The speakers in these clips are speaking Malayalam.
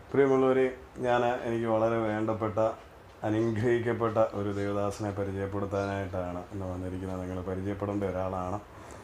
പ്രിയമുള്ളവരെ ഞാൻ എനിക്ക് വളരെ വേണ്ടപ്പെട്ട അനുഗ്രഹിക്കപ്പെട്ട ഒരു ദേവദാസനെ പരിചയപ്പെടുത്താനായിട്ടാണ് ഇന്ന് വന്നിരിക്കുന്നത് നിങ്ങൾ പരിചയപ്പെടേണ്ട ഒരാളാണ്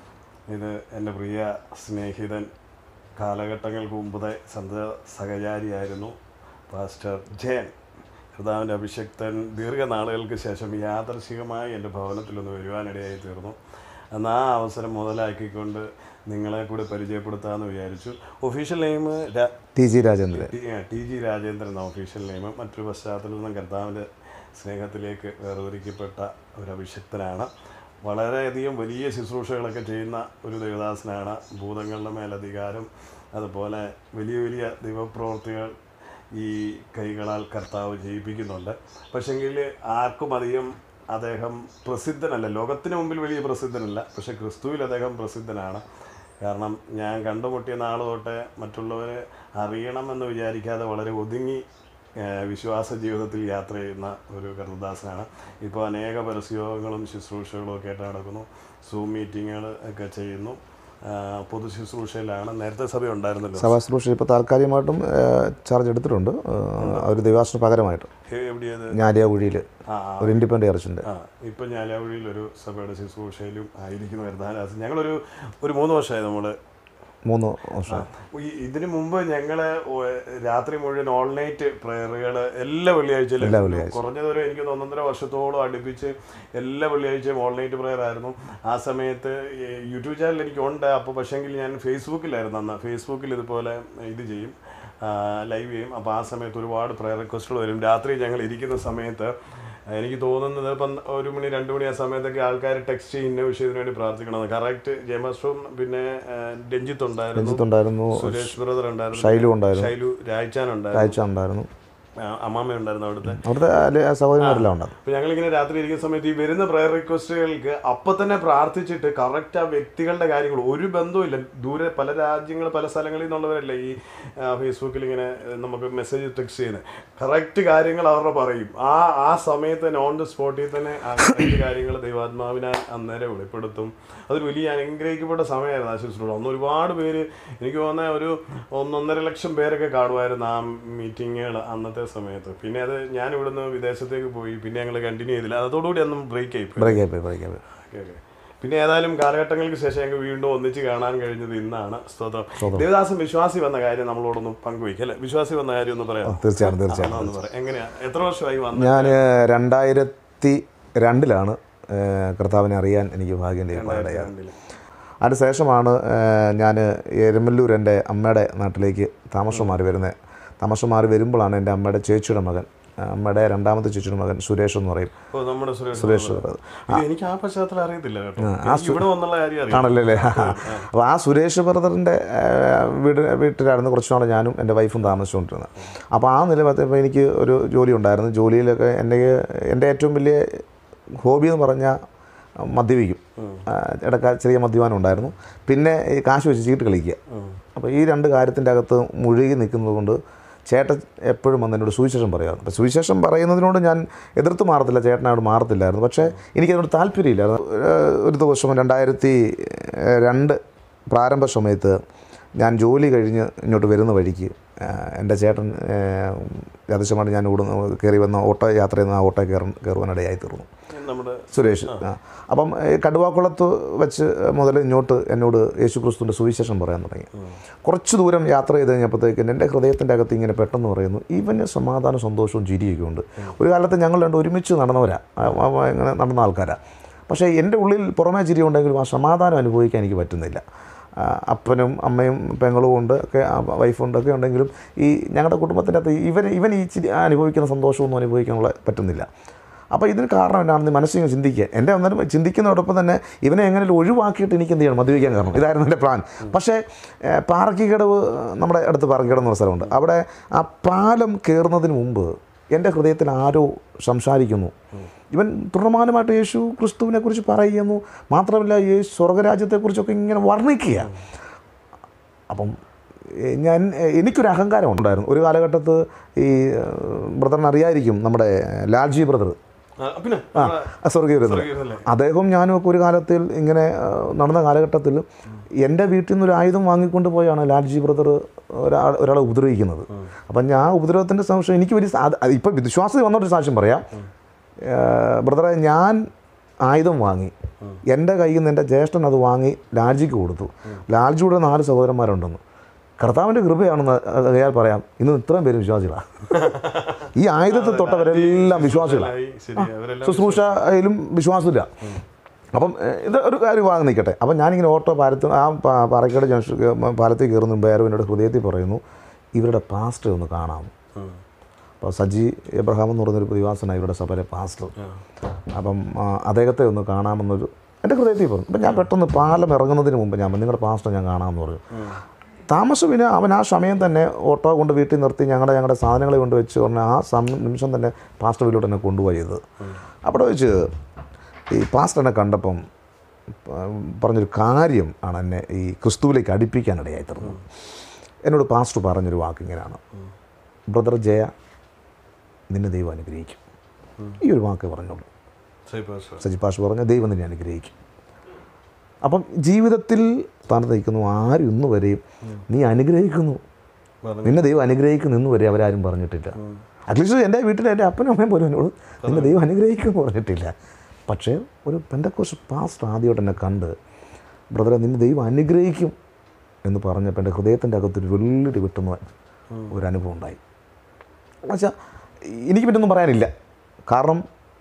ഇത് എൻ്റെ പ്രിയ സ്നേഹിതൻ കാലഘട്ടങ്ങൾക്ക് മുമ്പത്തെ സന്ത സഹചാരിയായിരുന്നു പാസ്റ്റർ ജയൻ കർത്താവിൻ്റെ അഭിഷക്തൻ ദീർഘനാളുകൾക്ക് ശേഷം യാദർശികമായി എൻ്റെ ഭവനത്തിലൊന്ന് വരുവാനിടയായി തീർന്നു എന്നാൽ ആ അവസരം മുതലാക്കിക്കൊണ്ട് നിങ്ങളെ കൂടി പരിചയപ്പെടുത്താമെന്ന് വിചാരിച്ചു official name T G Rajendran T T G Rajendran എന്ന ഒഫീഷ്യൽ നെയിം മറ്റൊരു പശ്ചാത്തലത്തിൽ നിന്നും കർത്താവിൻ്റെ സ്നേഹത്തിലേക്ക് വേർതിരിക്കപ്പെട്ട ഒരു അഭിഷക്തനാണ് വളരെയധികം വലിയ ശുശ്രൂഷകളൊക്കെ ചെയ്യുന്ന ഒരു ദേവദാസനാണ് ഭൂതങ്ങളുടെ മേലധികാരം അതുപോലെ വലിയ വലിയ ദൈവപ്രവർത്തികൾ ഈ കൈകളാൽ കർത്താവ് ചെയ്യിപ്പിക്കുന്നുണ്ട് പക്ഷെങ്കിൽ ആർക്കും അധികം അദ്ദേഹം പ്രസിദ്ധനല്ല ലോകത്തിന് മുമ്പിൽ വലിയ പ്രസിദ്ധനല്ല പക്ഷെ ക്രിസ്തുവിൽ അദ്ദേഹം പ്രസിദ്ധനാണ് കാരണം ഞാൻ കണ്ടുമുട്ടിയ നാൾ തൊട്ട് മറ്റുള്ളവരെ അറിയണമെന്ന് വിചാരിക്കാതെ വളരെ ഒതുങ്ങി ആ, വിശ്വാസ ജീവിതത്തിൽ യാത്ര ചെയ്യുന്ന ഒരു കർത്തദാസനാണ് ഇപ്പോൾ അനേക പരസ്യയോഗങ്ങളും ശുശ്രൂഷകളും ഒക്കെ ആയിട്ട് നടക്കുന്നു സൂം മീറ്റിങ്ങുകൾ ഒക്കെ ചെയ്യുന്നു ആ, പൊതു ശുശ്രൂഷയിലാണ് നേരത്തെ സഭ ഉണ്ടായിരുന്നല്ലോ സഭാ ശുശ്രൂഷ ഇപ്പോൾ താൽക്കാലികമായിട്ടും ചാർജ് എടുത്തിട്ടുണ്ട് ആ, ഒരു ദിവാസിന് പകരമായിട്ട് എ- എവിടെയത് ഞാലിയാകുഴിയിൽ ആ ഒരു ഇൻഡിപെൻഡൻ്റ് ചർച്ചിൻ്റെ ആ ഇപ്പം ഞാലാവഴിയിൽ ഒരു സഭയുടെ ശുശ്രൂഷയിലും ആയിരിക്കുന്നു കർത്താദാസൻ ഞങ്ങളൊരു ഒരു മൂന്ന് വർഷമായി നമ്മൾ മൂന്ന് വർഷം ഈ ഇതിനു മുമ്പ് ഞങ്ങള് ഒ- രാത്രി മുഴുവൻ ഓൾ നൈറ്റ് പ്രയറുകൾ എല്ലാ വെള്ളിയാഴ്ചയിലും എല്ലാ വെള്ളിയാഴ്ച. കുറഞ്ഞതൊരു എനിക്ക് ഒന്നൊന്നര വർഷത്തോളം അടുപ്പിച്ച് എല്ലാ വെള്ളിയാഴ്ചയും ഓൾ നൈറ്റ് പ്രയർ ആയിരുന്നു ആ സമയത്ത് ഈ യൂട്യൂബ് ചാനൽ എനിക്ക് ഉണ്ട് അപ്പോൾ പക്ഷേങ്കിൽ ഞാൻ ഫേസ്ബുക്കിലായിരുന്നു അന്ന് ഫേസ്ബുക്കിൽ ഇതുപോലെ ഇത് ചെയ്യും ലൈവ് ചെയ്യും അപ്പോൾ ആ സമയത്ത് ഒരുപാട് പ്രയർ റിക്വസ്റ്റുകൾ വരും രാത്രി ഞങ്ങൾ ഇരിക്കുന്ന സമയത്ത് എനിക്ക് തോന്നുന്നത് ഇപ്പം ഒരു മണി രണ്ട് മണി ആ സമയത്തൊക്കെ ആൾക്കാർ ടെക്സ്റ്റ് ഇന്ന വിഷയത്തിന് വേണ്ടി പ്രാർത്ഥിക്കണമെന്ന് കറക്റ്റ് ജയമസ്റ്റും പിന്നെ ആ, രഞ്ജിത്ത് ഉണ്ടായിരുന്നു രഞ്ജിത്തുണ്ടായിരുന്നു സുരേഷ് ബ്രദർ ഉണ്ടായിരുന്നു ഷൈലു ഉണ്ടായിരുന്നു ഷൈലു രായ്ച്ചാൻ ഉണ്ടായിരുന്നു കാഴ്ച ഉണ്ടായിരുന്നു ആ, അമ്മാമ്മ ഉണ്ടായിരുന്നു അവിടുത്തെ അവിടുത്തെ അല്ലെ- സഹോദരന്മാരെല്ലാം ഉണ്ടായിരുന്നു അപ്പൊ ഞങ്ങളിങ്ങനെ രാത്രി ഇരിക്കുന്ന സമയത്ത് ഈ വരുന്ന പ്രയർ റിക്വസ്റ്റുകൾക്ക് അപ്പൊ തന്നെ പ്രാർത്ഥിച്ചിട്ട് കറക്റ്റ് ആ വ്യക്തികളുടെ കാര്യങ്ങൾ ഒരു ബന്ധവുമില്ല ദൂരെ പല രാജ്യങ്ങൾ പല സ്ഥലങ്ങളിൽ നിന്നുള്ളവരല്ലേ ഈ ആ, ഫേസ്ബുക്കിൽ ഇങ്ങനെ ഏഹ്, നമുക്ക് മെസ്സേജ് ടെക്സ്റ്റ് ചെയ്യുന്നത് കറക്റ്റ് കാര്യങ്ങൾ അവരുടെ പറയും ആ ആ സമയത്ത് തന്നെ ഓൺ ദി സ്പോട്ടിൽ തന്നെ ആ കറക്റ്റ് കാര്യങ്ങൾ ദൈവാത്മാവിനാൽ അന്നേരം വെളിപ്പെടുത്തും അതൊരു വലിയ അനുഗ്രഹിക്കപ്പെട്ട സമയമായിരുന്നു ആ ശുശ്രൂഷ അന്ന് ഒരുപാട് പേര് എനിക്ക് തോന്നുന്ന ഒരു ഒന്നൊന്നര ലക്ഷം പേരൊക്കെ കാണുമായിരുന്നു ആ മീറ്റിങ്ങുകൾ അന്നത്തെ സമയത്ത് പിന്നെ അത് ഞാൻ ഇവിടുന്ന് വിദേശത്തേക്ക് പോയി പിന്നെ ഞങ്ങൾ കണ്ടിന്യൂ ചെയ്തില്ല അതോടുകൂടി അന്ന് ബ്രേക്ക് ആയി പോയി ബ്രേക്കായി പോയി ബ്രേക്കായി പോയി ഓക്കെ, ഓക്കെ. പിന്നെ ഏതായാലും കാലഘട്ടങ്ങൾക്ക് ശേഷം ഞങ്ങൾക്ക് വീണ്ടും ഒന്നിച്ച് കാണാൻ കഴിഞ്ഞത് ഇന്നാണ് സ്തോത്രം ദേവദാസൻ വിശ്വാസി വന്ന കാര്യം നമ്മളോടൊന്ന് പങ്കുവയ്ക്കും അല്ലെ വിശ്വാസി വന്ന കാര്യം ഒന്ന് പറയാം തീർച്ചയായും തീർച്ചയായും ഒന്ന് പറയാം എങ്ങനെയാ എത്ര വർഷമായി വന്ന ഞാൻ രണ്ടായിരത്തി രണ്ടിലാണ് കർത്താവിനെ അറിയാൻ എനിക്ക് ഭാഗ്യം ലഭിക്കാനിടയായത് അതിന് ശേഷമാണ് ഞാൻ എരമല്ലൂർ എൻ്റെ അമ്മയുടെ നാട്ടിലേക്ക് താമസം മാറി വരുന്നത് താമസം മാറി വരുമ്പോഴാണ് എൻ്റെ അമ്മയുടെ ചേച്ചിയുടെ മകൻ ആ, അമ്മയുടെ രണ്ടാമത്തെ ചേച്ചിയുടെ മകൻ സുരേഷ് എന്ന് പറയും ഓ നമ്മുടെ സുരേഷ് സുരേഷ് ബ്രദർ. ഇത് എനിക്ക് ആ പശ്ചാത്തലം അറിയത്തില്ല കേട്ടോ എനിക്ക് ഇവിടെ വന്നുള്ള കാര്യം അറിയാം ആണല്ലേ അപ്പോൾ ആ സുരേഷ് ബ്രദറിൻ്റെ വീട് വീട്ടിലായിരുന്നു കുറച്ച് നാൾ ഞാനും എൻ്റെ വൈഫും താമസിച്ചുകൊണ്ടിരുന്നത് അപ്പോൾ ആ നിലപത്തിൽ എനിക്ക് ഒരു ജോലി ഉണ്ടായിരുന്നു ജോലിയിലൊക്കെ എൻ്റെ എൻ്റെ ഏറ്റവും വലിയ ഹോബി എന്ന് പറഞ്ഞാൽ മദ്യപിക്കും ആ, ഇടയ്ക്ക് ചെറിയ മദ്യപാനം ഉണ്ടായിരുന്നു പിന്നെ ഈ കാശ് വെച്ച് ചീട്ട് കളിക്കുക അപ്പോൾ ഈ രണ്ട് കാര്യത്തിൻ്റെ അകത്ത് മുഴുകി നിൽക്കുന്നത് കൊണ്ട് ചേട്ടൻ എപ്പോഴും വന്ന് എന്നോട് സുവിശേഷം പറയാറുണ്ട് അപ്പോൾ സുവിശേഷം പറയുന്നതിനോട് ഞാൻ എതിർത്ത് മാറത്തില്ല ചേട്ടനോട് മാറത്തില്ലായിരുന്നു പക്ഷേ എനിക്കതിനോട് താല്പര്യമില്ലായിരുന്നു ഏഹ് ഒരു ദിവസം രണ്ടായിരത്തി രണ്ട് പ്രാരംഭ സമയത്ത് ഞാൻ ജോലി കഴിഞ്ഞ് ഇങ്ങോട്ട് വരുന്ന വഴിക്ക് ഏഹ് എൻ്റെ ചേട്ടൻ ഏഹ് യാദൃശ്യമായിട്ട് ഞാൻ ഓടുന്ന കയറി വന്ന ഓട്ടോ യാത്ര ചെയ്യുന്ന ആ ഓട്ടോ കയറും കയറുവാനിടയായി തീർന്നു നമ്മുടെ സുരേഷ് ആ അപ്പം ഈ കടുവാക്കുളത്ത് വെച്ച് മുതൽ ഇങ്ങോട്ട് എന്നോട് യേശു ക്രിസ്തുവിൻ്റെ സുവിശേഷം പറയാൻ തുടങ്ങി കുറച്ച് ദൂരം യാത്ര ചെയ്ത് കഴിഞ്ഞപ്പോഴത്തേക്കും എൻ്റെ ഹൃദയത്തിൻ്റെ അകത്ത് ഇങ്ങനെ പെട്ടെന്ന് പറയുന്നു ഇവന് സമാധാന സന്തോഷവും ചിരിയൊക്കെ ഉണ്ട് ഒരു കാലത്ത് ഞങ്ങൾ രണ്ട് ഒരുമിച്ച് നടന്നവരാ ആ, ആ, ആ, ഇങ്ങനെ നടന്ന ആൾക്കാരാ പക്ഷേ എൻ്റെ ഉള്ളിൽ പുറമേ ചിരി ഉണ്ടെങ്കിലും ആ സമാധാനം അനുഭവിക്കാൻ എനിക്ക് പറ്റുന്നില്ല ആ, അപ്പനും അമ്മയും പെങ്ങളും ഉണ്ട് ഒക്കെ ആ, വൈഫുണ്ട് ഒക്കെ ഉണ്ടെങ്കിലും ഈ ഞങ്ങളുടെ കുടുംബത്തിൻ്റെ അകത്ത് ഇവൻ ഇവൻ ഈ ചിരി അനുഭവിക്കുന്ന സന്തോഷമൊന്നും അനുഭവിക്കാനുള്ള പറ്റുന്നില്ല അപ്പോൾ ഇതിന് കാരണം എന്നാണെന്ന് മനസ്സിങ്ങനെ ചിന്തിക്കുക എൻ്റെ അന്നേരം ചിന്തിക്കുന്നതോടൊപ്പം തന്നെ ഇവനെ എങ്ങനെയും ഒഴിവാക്കിയിട്ട് എനിക്ക് എന്ത് ചെയ്യണം മദ്യപിക്കാൻ കാരണം ഇതായിരുന്നു എൻ്റെ പ്ലാൻ പക്ഷേ ഏഹ്, പാറക്കിക്കടവ് നമ്മുടെ അടുത്ത് പാറക്കിക്കടവ് എന്ന സ്ഥലമുണ്ട് അവിടെ ആ പാലം കയറുന്നതിന് മുമ്പ് എൻ്റെ ഹൃദയത്തിൽ ആരോ സംസാരിക്കുന്നു ഇവൻ തുടർമാനമായിട്ട് യേശു ക്രിസ്തുവിനെ കുറിച്ച് പറയുന്നു മാത്രമല്ല യേശു സ്വർഗരാജ്യത്തെക്കുറിച്ചൊക്കെ ഇങ്ങനെ വർണ്ണിക്കുക അപ്പം ഏ, ഞാൻ ഏ, എനിക്കൊരു അഹങ്കാരം ഉണ്ടായിരുന്നു ഒരു കാലഘട്ടത്ത് ഈ ബ്രദറിന് അറിയായിരിക്കും നമ്മുടെ ലാൽജി ബ്രദർ ആ, പിന്നെ നമ്മുടെ സ്വർഗീയ ബ്രദർ സ്വർഗീയതല്ലേ? അദ്ദേഹവും ഞാനും ഒക്കെ ഒരു കാലത്തിൽ ഇങ്ങനെ ആ, നടന്ന കാലഘട്ടത്തിൽ എൻ്റെ വീട്ടിൽ നിന്ന് ഒരു ആയുധം വാങ്ങിക്കൊണ്ട് പോയാണ് ലാൽജി ബ്രദർ ഒരാൾ ഒരാളെ ഉപദ്രവിക്കുന്നത് അപ്പം ഞാൻ ആ ഉപദ്രവത്തിൻ്റെ സംശയം എനിക്ക് വലിയ സാ- അത് ഇപ്പം വിശ്വാസത്തിൽ വന്നൊരു സാക്ഷ്യം പറയാം ബ്രദറെ ഞാൻ ആയുധം വാങ്ങി എൻ്റെ കയ്യിൽ നിന്ന് എൻ്റെ ജ്യേഷ്ഠൻ അത് വാങ്ങി ലാൽജിക്ക് കൊടുത്തു ലാൽജിയുടെ നാല് സഹോദരന്മാരുണ്ടെന്ന് കർത്താവിൻ്റെ കൃപയാണെന്ന് അയാൾ പറയാം ഇന്ന് ഇത്രയും പേര് വിശ്വാസികളാണ് ഈ ആയുധത്തെ തൊട്ടവരെല്ലാം വിശ്വാസികളാണ് ആയി, ശരി അവരെല്ലാം ശുശ്രൂഷയിലും വിശ്വാസമില്ല അപ്പം ഏഹ്, ഇത് ഒരു കാര്യം വാങ്ങി നിൽക്കട്ടെ അപ്പം ഞാനിങ്ങനെ ഓട്ടോ പാലത്ത് ആ പാ- പാറയ്ക്കാട് ജംഗ്ഷൻ പാലത്തിൽ കയറുന്ന മുമ്പ് ആരോ എന്നോട് ഹൃദയത്തിൽ പറയുന്നു ഇവരുടെ പാസ്റ്റർ ഒന്ന് കാണാം ഉം. അപ്പോൾ സജി എബ്രഹാം എന്ന് പറയുന്നൊരു പ്രതിവാസനാണ് ഇവരുടെ സഭയിലെ പാസ്റ്റർ ആ. അപ്പം ആ, അദ്ദേഹത്തെ ഒന്ന് കാണാമെന്നൊരു എൻ്റെ ഹൃദയത്തിൽ പറഞ്ഞു അപ്പം ഞാൻ പെട്ടെന്ന് പാലം ഇറങ്ങുന്നതിന് മുമ്പ് ഞാൻ നിങ്ങളുടെ പാസ്റ്റർ ഞാൻ കാണാമെന്ന് പറഞ്ഞു താമസം പിന്നെ അവൻ ആ സമയം തന്നെ ഓട്ടോ കൊണ്ട് വീട്ടിൽ നിർത്തി ഞങ്ങളുടെ ഞങ്ങളുടെ സാധനങ്ങൾ കൊണ്ട് വെച്ച് പറഞ്ഞ ആ സം നിമിഷം തന്നെ പാസ്റ്റർ വീട്ടിലോട്ട് എന്നെ കൊണ്ടുപോയത് അവിടെ വെച്ച് ഈ പാസ്റ്റർ എന്നെ കണ്ടപ്പം പ- പറഞ്ഞൊരു കാര്യം ആണ് എന്നെ ഈ ക്രിസ്തുവിലേക്ക് അടുപ്പിക്കാനിടയായി തീർന്നത് എന്നോട് പാസ്റ്റർ പറഞ്ഞൊരു വാക്ക് ഇങ്ങനെയാണ് ബ്രദർ ജയ നിന്നെ ദൈവം അനുഗ്രഹിക്കും ഈ ഒരു വാക്ക് പറഞ്ഞോളൂ ശരി പാസ്റ്റർ സജി പാഷ പറഞ്ഞ ദൈവം നിന്നെ അനുഗ്രഹിക്കും അപ്പം ജീവിതത്തിൽ സ്ഥാനത്ത് നിൽക്കുന്നു ആരും ഇന്ന് വരെയും നീ അനുഗ്രഹിക്കുന്നു പറഞ്ഞു. നിന്നെ ദൈവം അനുഗ്രഹിക്കുന്നു ഇന്ന് വരെ അവരാരും പറഞ്ഞിട്ടില്ല അറ്റ്ലീസ്റ്റ് എൻ്റെ വീട്ടിൽ എൻ്റെ അപ്പനും അമ്മയും പോലും എന്നോട് നിന്നെ ദൈവം അനുഗ്രഹിക്കുമെന്ന് പറഞ്ഞിട്ടില്ല പക്ഷേ ഒരു പെന്തക്കോസ് പാസ്റ്റ് ആദ്യമായിട്ട് എന്നെ കണ്ട് ബ്രദറെ നിന്നെ ദൈവം അനുഗ്രഹിക്കും എന്ന് പറഞ്ഞപ്പോൾ എൻ്റെ ഹൃദയത്തിൻ്റെ അകത്തൊരു വെള്ളിടി കിട്ടുന്ന ഒരു അനുഭവം ഉണ്ടായി എന്നുവെച്ചാൽ എനിക്ക് പറ്റൊന്നും പറയാനില്ല കാരണം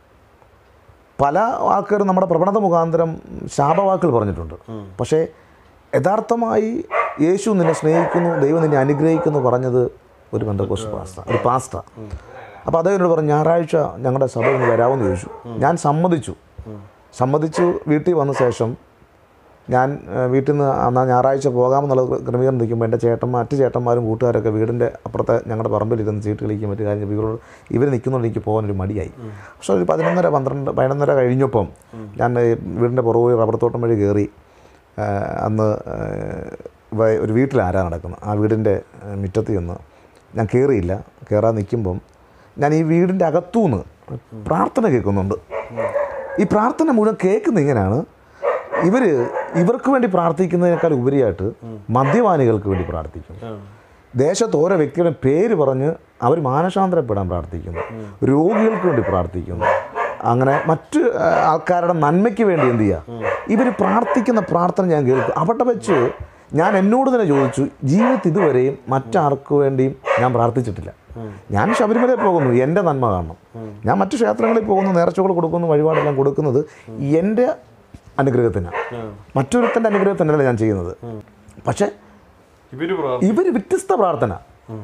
പല ആൾക്കാരും നമ്മുടെ പ്രവണത മുഖാന്തരം ശാപവാക്കുകൾ പറഞ്ഞിട്ടുണ്ട് പക്ഷേ യഥാർത്ഥമായി യേശു നിന്നെ സ്നേഹിക്കുന്നു ദൈവം നിന്നെ അനുഗ്രഹിക്കുന്നു പറഞ്ഞത് ഒരു ബന്ധക്കോസ് പാസ്റ്റ ഒരു പാസ്റ്റ അപ്പോൾ അദ്ദേഹം എന്നോട് പറഞ്ഞു ഞായറാഴ്ച ഞങ്ങളുടെ സഭയിൽ നിന്ന് വരാമെന്ന് ചോദിച്ചു ഞാൻ സമ്മതിച്ചു സമ്മതിച്ചു വീട്ടിൽ വന്ന ശേഷം ഞാൻ ഏഹ്, വീട്ടിൽ നിന്ന് അന്നാ ഞായറാഴ്ച പോകാമെന്നുള്ള ക്രമീകരണം നിൽക്കുമ്പോൾ എൻ്റെ ചേട്ടന്മാർ മറ്റ് ചേട്ടന്മാരും കൂട്ടുകാരൊക്കെ വീടിൻ്റെ അപ്പുറത്തെ ഞങ്ങളുടെ പറമ്പിലിരുന്ന് ചീട്ട് കളിക്കും മറ്റു കാര്യം ഇവരോട് ഇവർ നിൽക്കുന്നുണ്ട് എനിക്ക് പോകാനൊരു മടിയായി പക്ഷേ ഒരു പതിനൊന്നര പന്ത്രണ്ട് പതിനൊന്നര കഴിഞ്ഞപ്പം ഞാൻ ഈ വീടിൻ്റെ പുറകെ റബ്ബർ തോട്ടം വഴി കയറി ഏഹ്, അന്ന് ഏഹ്, വ- ഒരു വീട്ടിൽ ആരാ നടക്കുന്നത് ആ വീടിൻ്റെ ഏഹ്, മുറ്റത്ത് ചെന്ന് ഞാൻ കയറിയില്ല കയറാൻ നിൽക്കുമ്പം ഞാൻ ഈ വീടിൻ്റെ അകത്തുനിന്ന് പ്രാർത്ഥന കേൾക്കുന്നുണ്ട് ഈ പ്രാർത്ഥന മുഴുവൻ കേൾക്കുന്ന ഇങ്ങനെയാണ് ഇവർ ഇവർക്ക് വേണ്ടി പ്രാർത്ഥിക്കുന്നതിനേക്കാൾ ഉപരിയായിട്ട് മദ്യപാനികൾക്ക് വേണ്ടി പ്രാർത്ഥിക്കുന്നു ആ. ദേശത്ത് ഓരോ വ്യക്തിയുടെ പേര് പറഞ്ഞ് അവർ മാനസാന്തരപ്പെടാൻ പ്രാർത്ഥിക്കുന്നു രോഗികൾക്ക് വേണ്ടി പ്രാർത്ഥിക്കുന്നു അങ്ങനെ മറ്റ് ആ, ആൾക്കാരുടെ നന്മയ്ക്ക് വേണ്ടി എന്ത് ചെയ്യുക ഇവർ പ്രാർത്ഥിക്കുന്ന പ്രാർത്ഥന ഞാൻ കേൾക്കും അവിടെ വെച്ച് ഞാൻ എന്നോട് തന്നെ ചോദിച്ചു ജീവിതത്തിൽ ഇതുവരെയും മറ്റാർക്ക് വേണ്ടിയും ഞാൻ പ്രാർത്ഥിച്ചിട്ടില്ല ഞാൻ ശബരിമലയിൽ പോകുന്നു എൻ്റെ നന്മ കാണണം ഞാൻ മറ്റു ക്ഷേത്രങ്ങളിൽ പോകുന്നു നേർച്ചകൾ കൊടുക്കുന്നു വഴിപാടെല്ലാം കൊടുക്കുന്നത് എൻ്റെ അനുഗ്രഹത്തിനാണ് മറ്റൊരുത്തൻ്റെ അനുഗ്രഹത്തിനല്ല ഞാൻ ചെയ്യുന്നത് പക്ഷേ ഇവര് പ്രാർത്ഥി- ഇവർ വ്യത്യസ്ത പ്രാർത്ഥന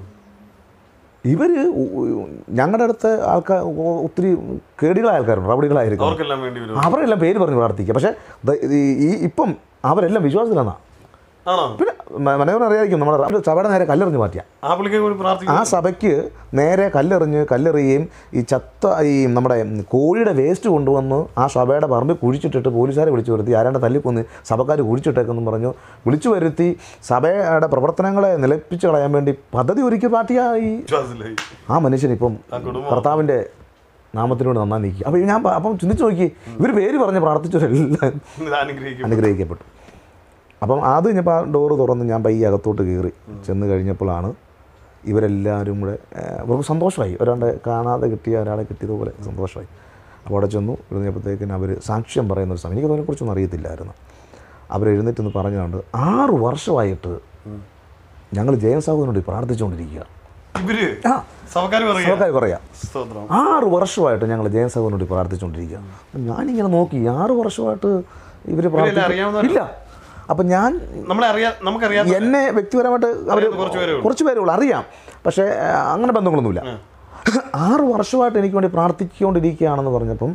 ഇവർ ഞങ്ങളുടെ അടുത്ത് ആൾക്കാർ ഒത്തിരി കേടികളായ ആൾക്കാരുണ്ട് റബടികളായിരിക്കും അവർക്കെല്ലാം വേണ്ടി വരും അവരെല്ലാം പേര് പറഞ്ഞ് പ്രാർത്ഥിക്കുക പക്ഷേ ദ- ഈ- ഈ ഇപ്പം അവരെല്ലാം വിശ്വാസത്തിലാണ് ആണോ പിന്നെ മനോഹരൻ അറിയായിരിക്കും നമ്മുടെ റ- സഭയുടെ നേരെ കല്ലെറിഞ്ഞ് മാറ്റിയ ആ പുള്ളിക്ക് കൂടി പ്രാർത്ഥിക്കും ആ സഭയ്ക്ക് നേരെ കല്ലെറിഞ്ഞ് കല്ലെറിയുകയും ഈ ചത്ത ഈ നമ്മുടെ കോഴിയുടെ വേസ്റ്റ് കൊണ്ടുവന്ന് ആ സഭയുടെ പറമ്പിൽ കുഴിച്ചിട്ടിട്ട് പോലീസുകാരെ വിളിച്ചു വരുത്തി ആരാണ്ട് തല്ലിക്കൊന്ന് സഭക്കാർ കുഴിച്ചിട്ടേക്കെന്നും പറഞ്ഞു വിളിച്ചു വരുത്തി സഭയുടെ പ്രവർത്തനങ്ങളെ നിലപ്പിച്ച് കളയാൻ വേണ്ടി പദ്ധതി ഒരുക്കി പാർട്ടിയാ ഈ വിശ്വാസത്തിലായി ആ മനുഷ്യൻ ഇപ്പം കുടുംബം. കർത്താവിൻ്റെ നാമത്തിനോട് നന്നായി നിൽക്കുക അപ്പോൾ ഞാൻ പ- അപ്പം ചിന്തിച്ച് നോക്കി ഇവർ പേര് പറഞ്ഞ് പ്രാർത്ഥിച്ചവരെല്ലാം ഇത് അനുഗ്രഹിക്കും അനുഗ്രഹിക്കപ്പെട്ടു അപ്പം അത് കഴിഞ്ഞപ്പോൾ ആ ഡോറ് തുറന്ന് ഞാൻ പയ്യെ അകത്തോട്ട് കയറി ചെന്ന് കഴിഞ്ഞപ്പോഴാണ് ഇവരെല്ലാവരും കൂടെ ഏഹ്, അവർക്ക് സന്തോഷമായി ഒരാളെ കാണാതെ കിട്ടിയ ഒരാളെ കിട്ടിയതുപോലെ സന്തോഷമായി അപ്പോൾ അവിടെ ചെന്നു എഴുന്നേപ്പോഴത്തേക്കിന് അവർ സാക്ഷ്യം പറയുന്ന ഒരു സമയം എനിക്ക് അതിനെക്കുറിച്ചൊന്നും അറിയത്തില്ലായിരുന്നു അവർ എഴുന്നേറ്റെന്ന് പറഞ്ഞുകൊണ്ട് ആറ് വർഷമായിട്ട് ഞങ്ങൾ ജയൻ സാഹുവിനോട് പ്രാർത്ഥിച്ചുകൊണ്ടിരിക്കുക ഇവര് ആ സഭക്കാർ പറയാ സർക്കാർ പറയാം സ്തോത്രം ആറ് വർഷമായിട്ട് ഞങ്ങൾ ജയൻ സാഹുവിനോട് പ്രാർത്ഥിച്ചുകൊണ്ടിരിക്കുക ഞാനിങ്ങനെ നോക്കി ആറ് വർഷമായിട്ട് ഇവർ പ്രാർത്ഥിച്ചു അറിയാവുന്നവരാ? ഇല്ല അപ്പം ഞാൻ നമ്മളെ അറിയാ നമുക്കറിയാം എന്നെ വ്യക്തിപരമായിട്ട് അവർ അറിയാവുന്ന കുറച്ച് പേരേ ഉള്ളൂ. കുറച്ച് പേരേ ഉള്ളൂ അറിയാം പക്ഷേ ആ, അങ്ങനെ ബന്ധങ്ങളൊന്നുമില്ല ആറ് വർഷമായിട്ട് എനിക്ക് വേണ്ടി പ്രാർത്ഥിച്ചുകൊണ്ടിരിക്കുകയാണെന്ന് പറഞ്ഞപ്പം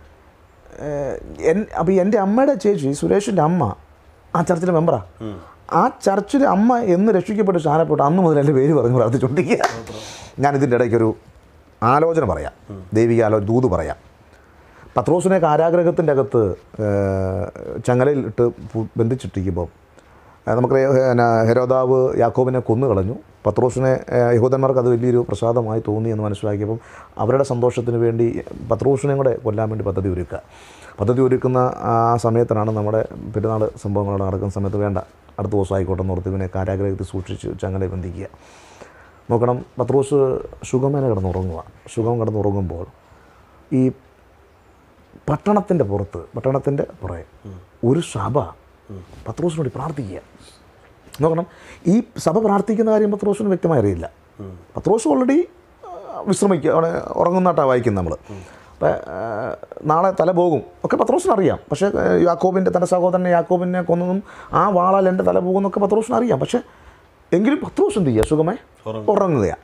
അപ്പോൾ എൻ്റെ അമ്മയുടെ ചേച്ചി സുരേഷിൻ്റെ അമ്മ ആ ചർച്ചിലെ മെമ്പറാ ആ ചർച്ചിലെ അമ്മ എന്ന് രക്ഷിക്കപ്പെട്ട് സ്ഥാനപ്പെട്ട് അന്ന് മുതൽ എൻ്റെ പേര് പറഞ്ഞ് പ്രാർത്ഥിച്ചുകൊണ്ടിരിക്കുക ഞാൻ ഇതിൻ്റെ ഇടയ്ക്കൊരു ആലോചന പറയാം ദൈവിക ആലോചന ദൂത് പറയാം പത്രോസിനെ കാരാഗ്രഹത്തിൻ്റെ അകത്ത് ഏഹ്, ചങ്ങലയിൽ ഇട്ട് പു- ബന്ധിച്ചിട്ടിരിക്കുമ്പോൾ ഏഹ്, നമുക്കറിയാം ഹെ- പിന്നെ ഹെരോദാവ് യാക്കോബിനെ കൊന്നു കളഞ്ഞു പത്രോസിനെ ഏഹ്, യഹൂദന്മാർക്ക് അത് വലിയൊരു പ്രസാദമായി തോന്നി എന്ന് മനസ്സിലാക്കിയപ്പം അവരുടെ സന്തോഷത്തിന് വേണ്ടി പത്രോസിനെ കൂടെ കൊല്ലാൻ വേണ്ടി പദ്ധതി ഒരുക്കുക പദ്ധതി ഒരുക്കുന്ന ആ സമയത്തിനാണ് നമ്മുടെ പെരുന്നാൾ സംഭവങ്ങൾ നടക്കുന്ന സമയത്ത് വേണ്ട അടുത്ത ദിവസം ആയിക്കോട്ടെ എന്ന് ഓർത്ത് ഇവനെ കാരാഗ്രഹത്തിൽ സൂക്ഷിച്ച് ചങ്ങല ബന്ധിക്കുക നോക്കണം പത്രോസ് സുഗമേന കിടന്നുറങ്ങുക സുഗം കിടന്നുറങ്ങുമ്പോൾ ഈ പട്ടണത്തിൻ്റെ പുറത്ത് പട്ടണത്തിൻ്റെ പുറകെ ഒരു സഭ പത്രോസിന് വേണ്ടി പ്രാർത്ഥിക്കുക നോക്കണം ഈ സഭ പ്രാർത്ഥിക്കുന്ന കാര്യം പത്രോസിന് വ്യക്തമായി അറിയില്ല പത്രോസ് ഓൾറെഡി വിശ്രമിക്കുക അവിടെ ഉറങ്ങുന്നതായിട്ടാണ് വായിക്കുന്നത് നമ്മൾ അപ്പം നാളെ തല പോകും ഒക്കെ പത്രോസിന് അറിയാം പക്ഷേ ആ, യാക്കോബിൻ്റെ തൻ്റെ സഹോദരനെ യാക്കോബിനെ കൊന്നതും ആ വാളാൽ എൻ്റെ തല പോകുന്നൊക്കെ പത്രോസിന് അറിയാം പക്ഷേ എങ്കിലും പത്രോസ് എന്ത് ചെയ്യുക സുഖമായി ഉറങ്ങുകയാണ്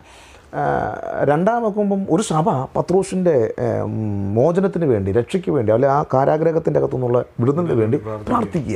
രണ്ടാം വെക്കുമ്പം ഒരു സഭ പത്രോസിൻ്റെ മോചനത്തിന് വേണ്ടി രക്ഷയ്ക്ക് വേണ്ടി അല്ലെ ആ കാരാഗ്രഹത്തിൻ്റെ അകത്തുനിന്നുള്ള വിടുതലിന് വേണ്ടി പ്രാർത്ഥിക്കുക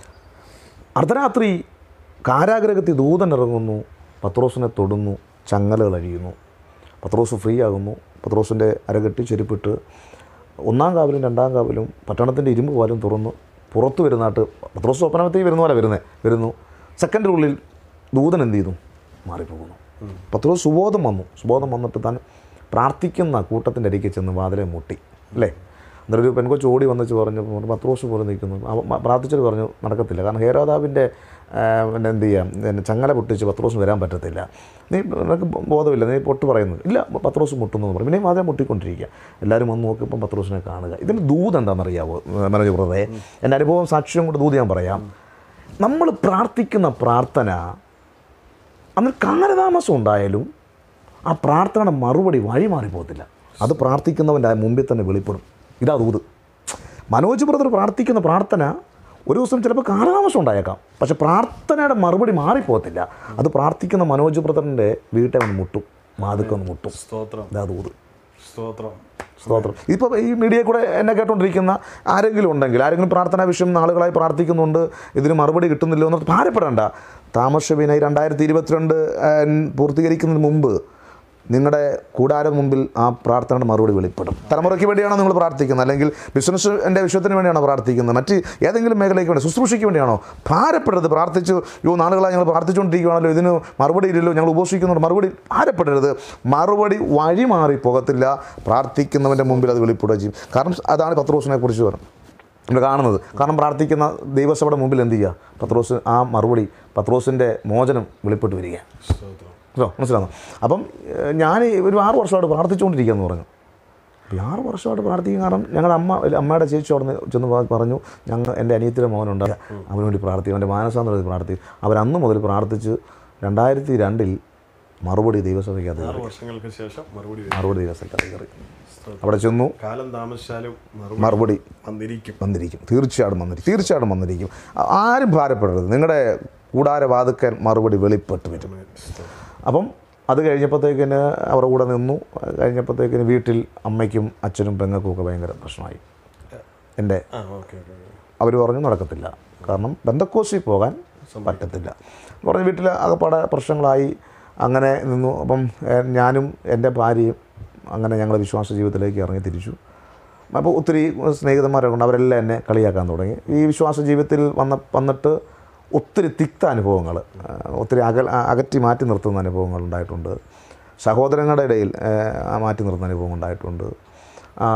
അർദ്ധരാത്രി കാരാഗ്രഹത്തിൽ ദൂതൻ ഇറങ്ങുന്നു പത്രോസിനെ തൊടുന്നു ചങ്ങലകൾ അഴിയുന്നു പത്രോസ് ഫ്രീ ആകുന്നു പത്രോസിൻ്റെ അരകെട്ടി ചെരുപ്പിട്ട് ഒന്നാം കാവിലും രണ്ടാം കാവിലും പട്ടണത്തിൻ്റെ ഇരുമ്പ് വാലും തുറന്ന് പുറത്ത് വരുന്നതായിട്ട് പത്രോസ് സ്വപ്നത്തിൽ വരുന്ന പോലെ വരുന്നത് വരുന്നു സെക്കൻഡിനുള്ളിൽ ദൂതൻ എന്ത് ചെയ്തു മാറിപ്പോകുന്നു പത്രോസ് സുബോധം വന്നു സുബോധം വന്നിട്ട് താൻ പ്രാർത്ഥിക്കുന്ന കൂട്ടത്തിൻ്റെ അരികെ ചെന്ന് വാതിലെ മുട്ടി അല്ലേ എന്നിട്ട് ഒരു പെൺകൊച്ച് ഓടി വന്നിച്ച് പറഞ്ഞു പത്രോസ് പോലെ നിൽക്കുന്നു അവ- മ- പ്രാർത്ഥിച്ചിട്ട് പറഞ്ഞു നടക്കത്തില്ല കാരണം ഹേരോദാവിൻ്റെ ആ, പിന്നെ എന്ത് ചെയ്യാം പിന്നെ ചങ്ങല പൊട്ടിച്ച് പത്രോസ് വരാൻ പറ്റത്തില്ല നീ നിനക്ക് ബോധമില്ല നീ പൊട്ട് പറയുന്നു ഇല്ല പത്രോസ് മുട്ടുന്നു എന്ന് പറയും പിന്നെ വാതിലെ മുട്ടിക്കൊണ്ടിരിക്കുക എല്ലാവരും വന്ന് നോക്കിയപ്പം പത്രോസിനെ കാണുക ഇതിന് ദൂത് എന്താണെന്നറിയാവോ മനോജ് ബ്രദറെ എൻ്റെ അനുഭവം സാക്ഷ്യം കൊണ്ട് ദൂത് ഞാൻ പറയാം നമ്മൾ പ്രാർത്ഥിക്കുന്ന പ്രാർത്ഥന അന്ന് കാലതാമസം ഉണ്ടായാലും ആ പ്രാർത്ഥനയുടെ മറുപടി വഴി മാറിപ്പോകത്തില്ല അത് പ്രാർത്ഥിക്കുന്നവൻ്റെ മുമ്പിൽ തന്നെ വെളിപ്പെടും ഇതാ ദൂത് മനോജ് ബ്രദർ പ്രാർത്ഥിക്കുന്ന പ്രാർത്ഥന ഒരു ദിവസം ചിലപ്പോൾ കാലതാമസം ഉണ്ടായേക്കാം പക്ഷെ പ്രാർത്ഥനയുടെ മറുപടി മാറിപ്പോകത്തില്ല അത് പ്രാർത്ഥിക്കുന്ന മനോജ് ബ്രദറിൻ്റെ വീട്ടെ ഒന്ന് മുട്ടും വാതുക്കൊന്ന് മുട്ടും സ്തോത്രം ഇതാ ദൂത് സ്തോത്രം സ്തോത്രം ഇപ്പോൾ ഈ മീഡിയയിൽ കൂടെ എന്നെ കേട്ടോണ്ടിരിക്കുന്ന ആരെങ്കിലും ഉണ്ടെങ്കിൽ ആരെങ്കിലും പ്രാർത്ഥനാ വിഷയം നാളുകളായി പ്രാർത്ഥിക്കുന്നുണ്ട് ഇതിന് മറുപടി കിട്ടുന്നില്ലോ എന്ന് ഭാരപ്പെടേണ്ട താമസവിനായി രണ്ടായിരത്തി ഇരുപത്തിരണ്ട് പൂർത്തീകരിക്കുന്നതിന് മുമ്പ് നിങ്ങളുടെ കൂടാരം മുമ്പിൽ ആ പ്രാർത്ഥനയുടെ മറുപടി വെളിപ്പെടും തലമുറയ്ക്ക് വേണ്ടിയാണോ നിങ്ങൾ പ്രാർത്ഥിക്കുന്നത് അല്ലെങ്കിൽ ബിസിനസ്സിൻ്റെ വിഷയത്തിന് വേണ്ടിയാണോ പ്രാർത്ഥിക്കുന്നത് മറ്റ് ഏതെങ്കിലും മേഖലയ്ക്ക് വേണ്ടി ശുശ്രൂഷയ്ക്ക് വേണ്ടിയാണോ ഭാരപ്പെടരുത് പ്രാർത്ഥിച്ചു യോ നാളുകളായി ഞങ്ങൾ പ്രാർത്ഥിച്ചുകൊണ്ടിരിക്കുകയാണല്ലോ ഇതിന് മറുപടി ഇല്ലല്ലോ ഞങ്ങൾ ഉപസിക്കുന്നുണ്ട് മറുപടി ഭാരപ്പെടരുത് മറുപടി വഴി മാറി പോകത്തില്ല പ്രാർത്ഥിക്കുന്നവൻ്റെ മുമ്പിൽ അത് വെളിപ്പെടുകയും ചെയ്യും കാരണം അതാണ് പത്രോസിനെ കുറിച്ച് പറയുന്നത് നമ്മൾ കാണുന്നത് കാരണം പ്രാർത്ഥിക്കുന്ന ദൈവസഭയുടെ മുമ്പിൽ എന്ത് ചെയ്യുക പത്രോസ് ആ മറുപടി പത്രോസിൻ്റെ മോചനം വെളിപ്പെട്ട് വരിക സ്തോത്രം കേട്ടോ മനസ്സിലാകുന്നു അപ്പം ഏഹ്, ഞാൻ ഒരു ആറ് വർഷമായിട്ട് പ്രാർത്ഥിച്ചുകൊണ്ടിരിക്കുകയെന്ന് പറഞ്ഞു അപ്പോൾ ഈ ആറ് വർഷമായിട്ട് പ്രാർത്ഥിക്കും കാരണം ഞങ്ങളുടെ അമ്മ അമ്മയുടെ ചേച്ചി അവിടെ നിന്ന് ചെന്ന് പ- പറഞ്ഞു ഞങ്ങൾ എൻ്റെ അനിയത്തിയുടെ മോനുണ്ട് അവന് വേണ്ടി പ്രാർത്ഥിക്കും അവൻ്റെ മാനസാന്തരത്തിൽ പ്രാർത്ഥിക്കും അവരന്ന് മുതൽ പ്രാർത്ഥിച്ച് രണ്ടായിരത്തി രണ്ടിൽ മറുപടി ദൈവസഭയ്ക്കകത്ത് ആറ് കയറി വർഷങ്ങൾക്ക് ശേഷം മറുപടി വരും. മറുപടി ദൈവസഭയ്ക്കകത്ത് കയറി അവിടെ ചെന്നു കാലം താമസിച്ചാലും മറുപടി മറുപടി വന്നിരിക്കും വന്നിരിക്കും തീർച്ചയായിട്ടും വന്നിരിക്കും തീർച്ചയായിട്ടും വന്നിരിക്കും ആ- ആരും ഭാരപ്പെടരുത് നിങ്ങളുടെ കൂടാര വാതുക്കൻ മറുപടി വെളിപ്പെട്ട് വരും സ്തോത്രം. അപ്പം അത് കഴിഞ്ഞപ്പോഴത്തേക്കിന് അവരുടെ കൂടെ നിന്നു കഴിഞ്ഞപ്പോഴത്തേക്കിന് വീട്ടിൽ അമ്മയ്ക്കും അച്ഛനും പെങ്ങൾക്കും ഒക്കെ ഭയങ്കര പ്രശ്നമായി എൻ്റെ ആ ഓക്കെ ഓക്കെ ഓക്കെ. അവർ പറഞ്ഞു നടക്കത്തില്ല കാരണം ബന്ധക്കോസിൽ പോകാൻ പറ്റത്തില്ല എന്ന് പറഞ്ഞ് വീട്ടിൽ അകപ്പാടെ പ്രശ്നങ്ങളായി അങ്ങനെ നിന്നു അപ്പം ഏഹ്, ഞാനും എൻ്റെ ഭാര്യയും അങ്ങനെ ഞങ്ങൾ വിശ്വാസ ജീവിതത്തിലേക്ക് ഇറങ്ങി തിരിച്ചു അപ്പോൾ ഒത്തിരി സ്നേഹിതന്മാരൊക്കെ ഉണ്ട് അവരെല്ലാം എന്നെ കളിയാക്കാൻ തുടങ്ങി ഈ വിശ്വാസ ജീവിതത്തിൽ വന്ന വന്നിട്ട് ഒത്തിരി തിക്ത അനുഭവങ്ങൾ ഒത്തിരി അകൽ അകറ്റി മാറ്റി നിർത്തുന്ന അനുഭവങ്ങൾ ഉണ്ടായിട്ടുണ്ട് സഹോദരങ്ങളുടെ ഇടയിൽ ഏഹ്, മാറ്റി നിർത്തുന്ന അനുഭവം ഉണ്ടായിട്ടുണ്ട് ആ,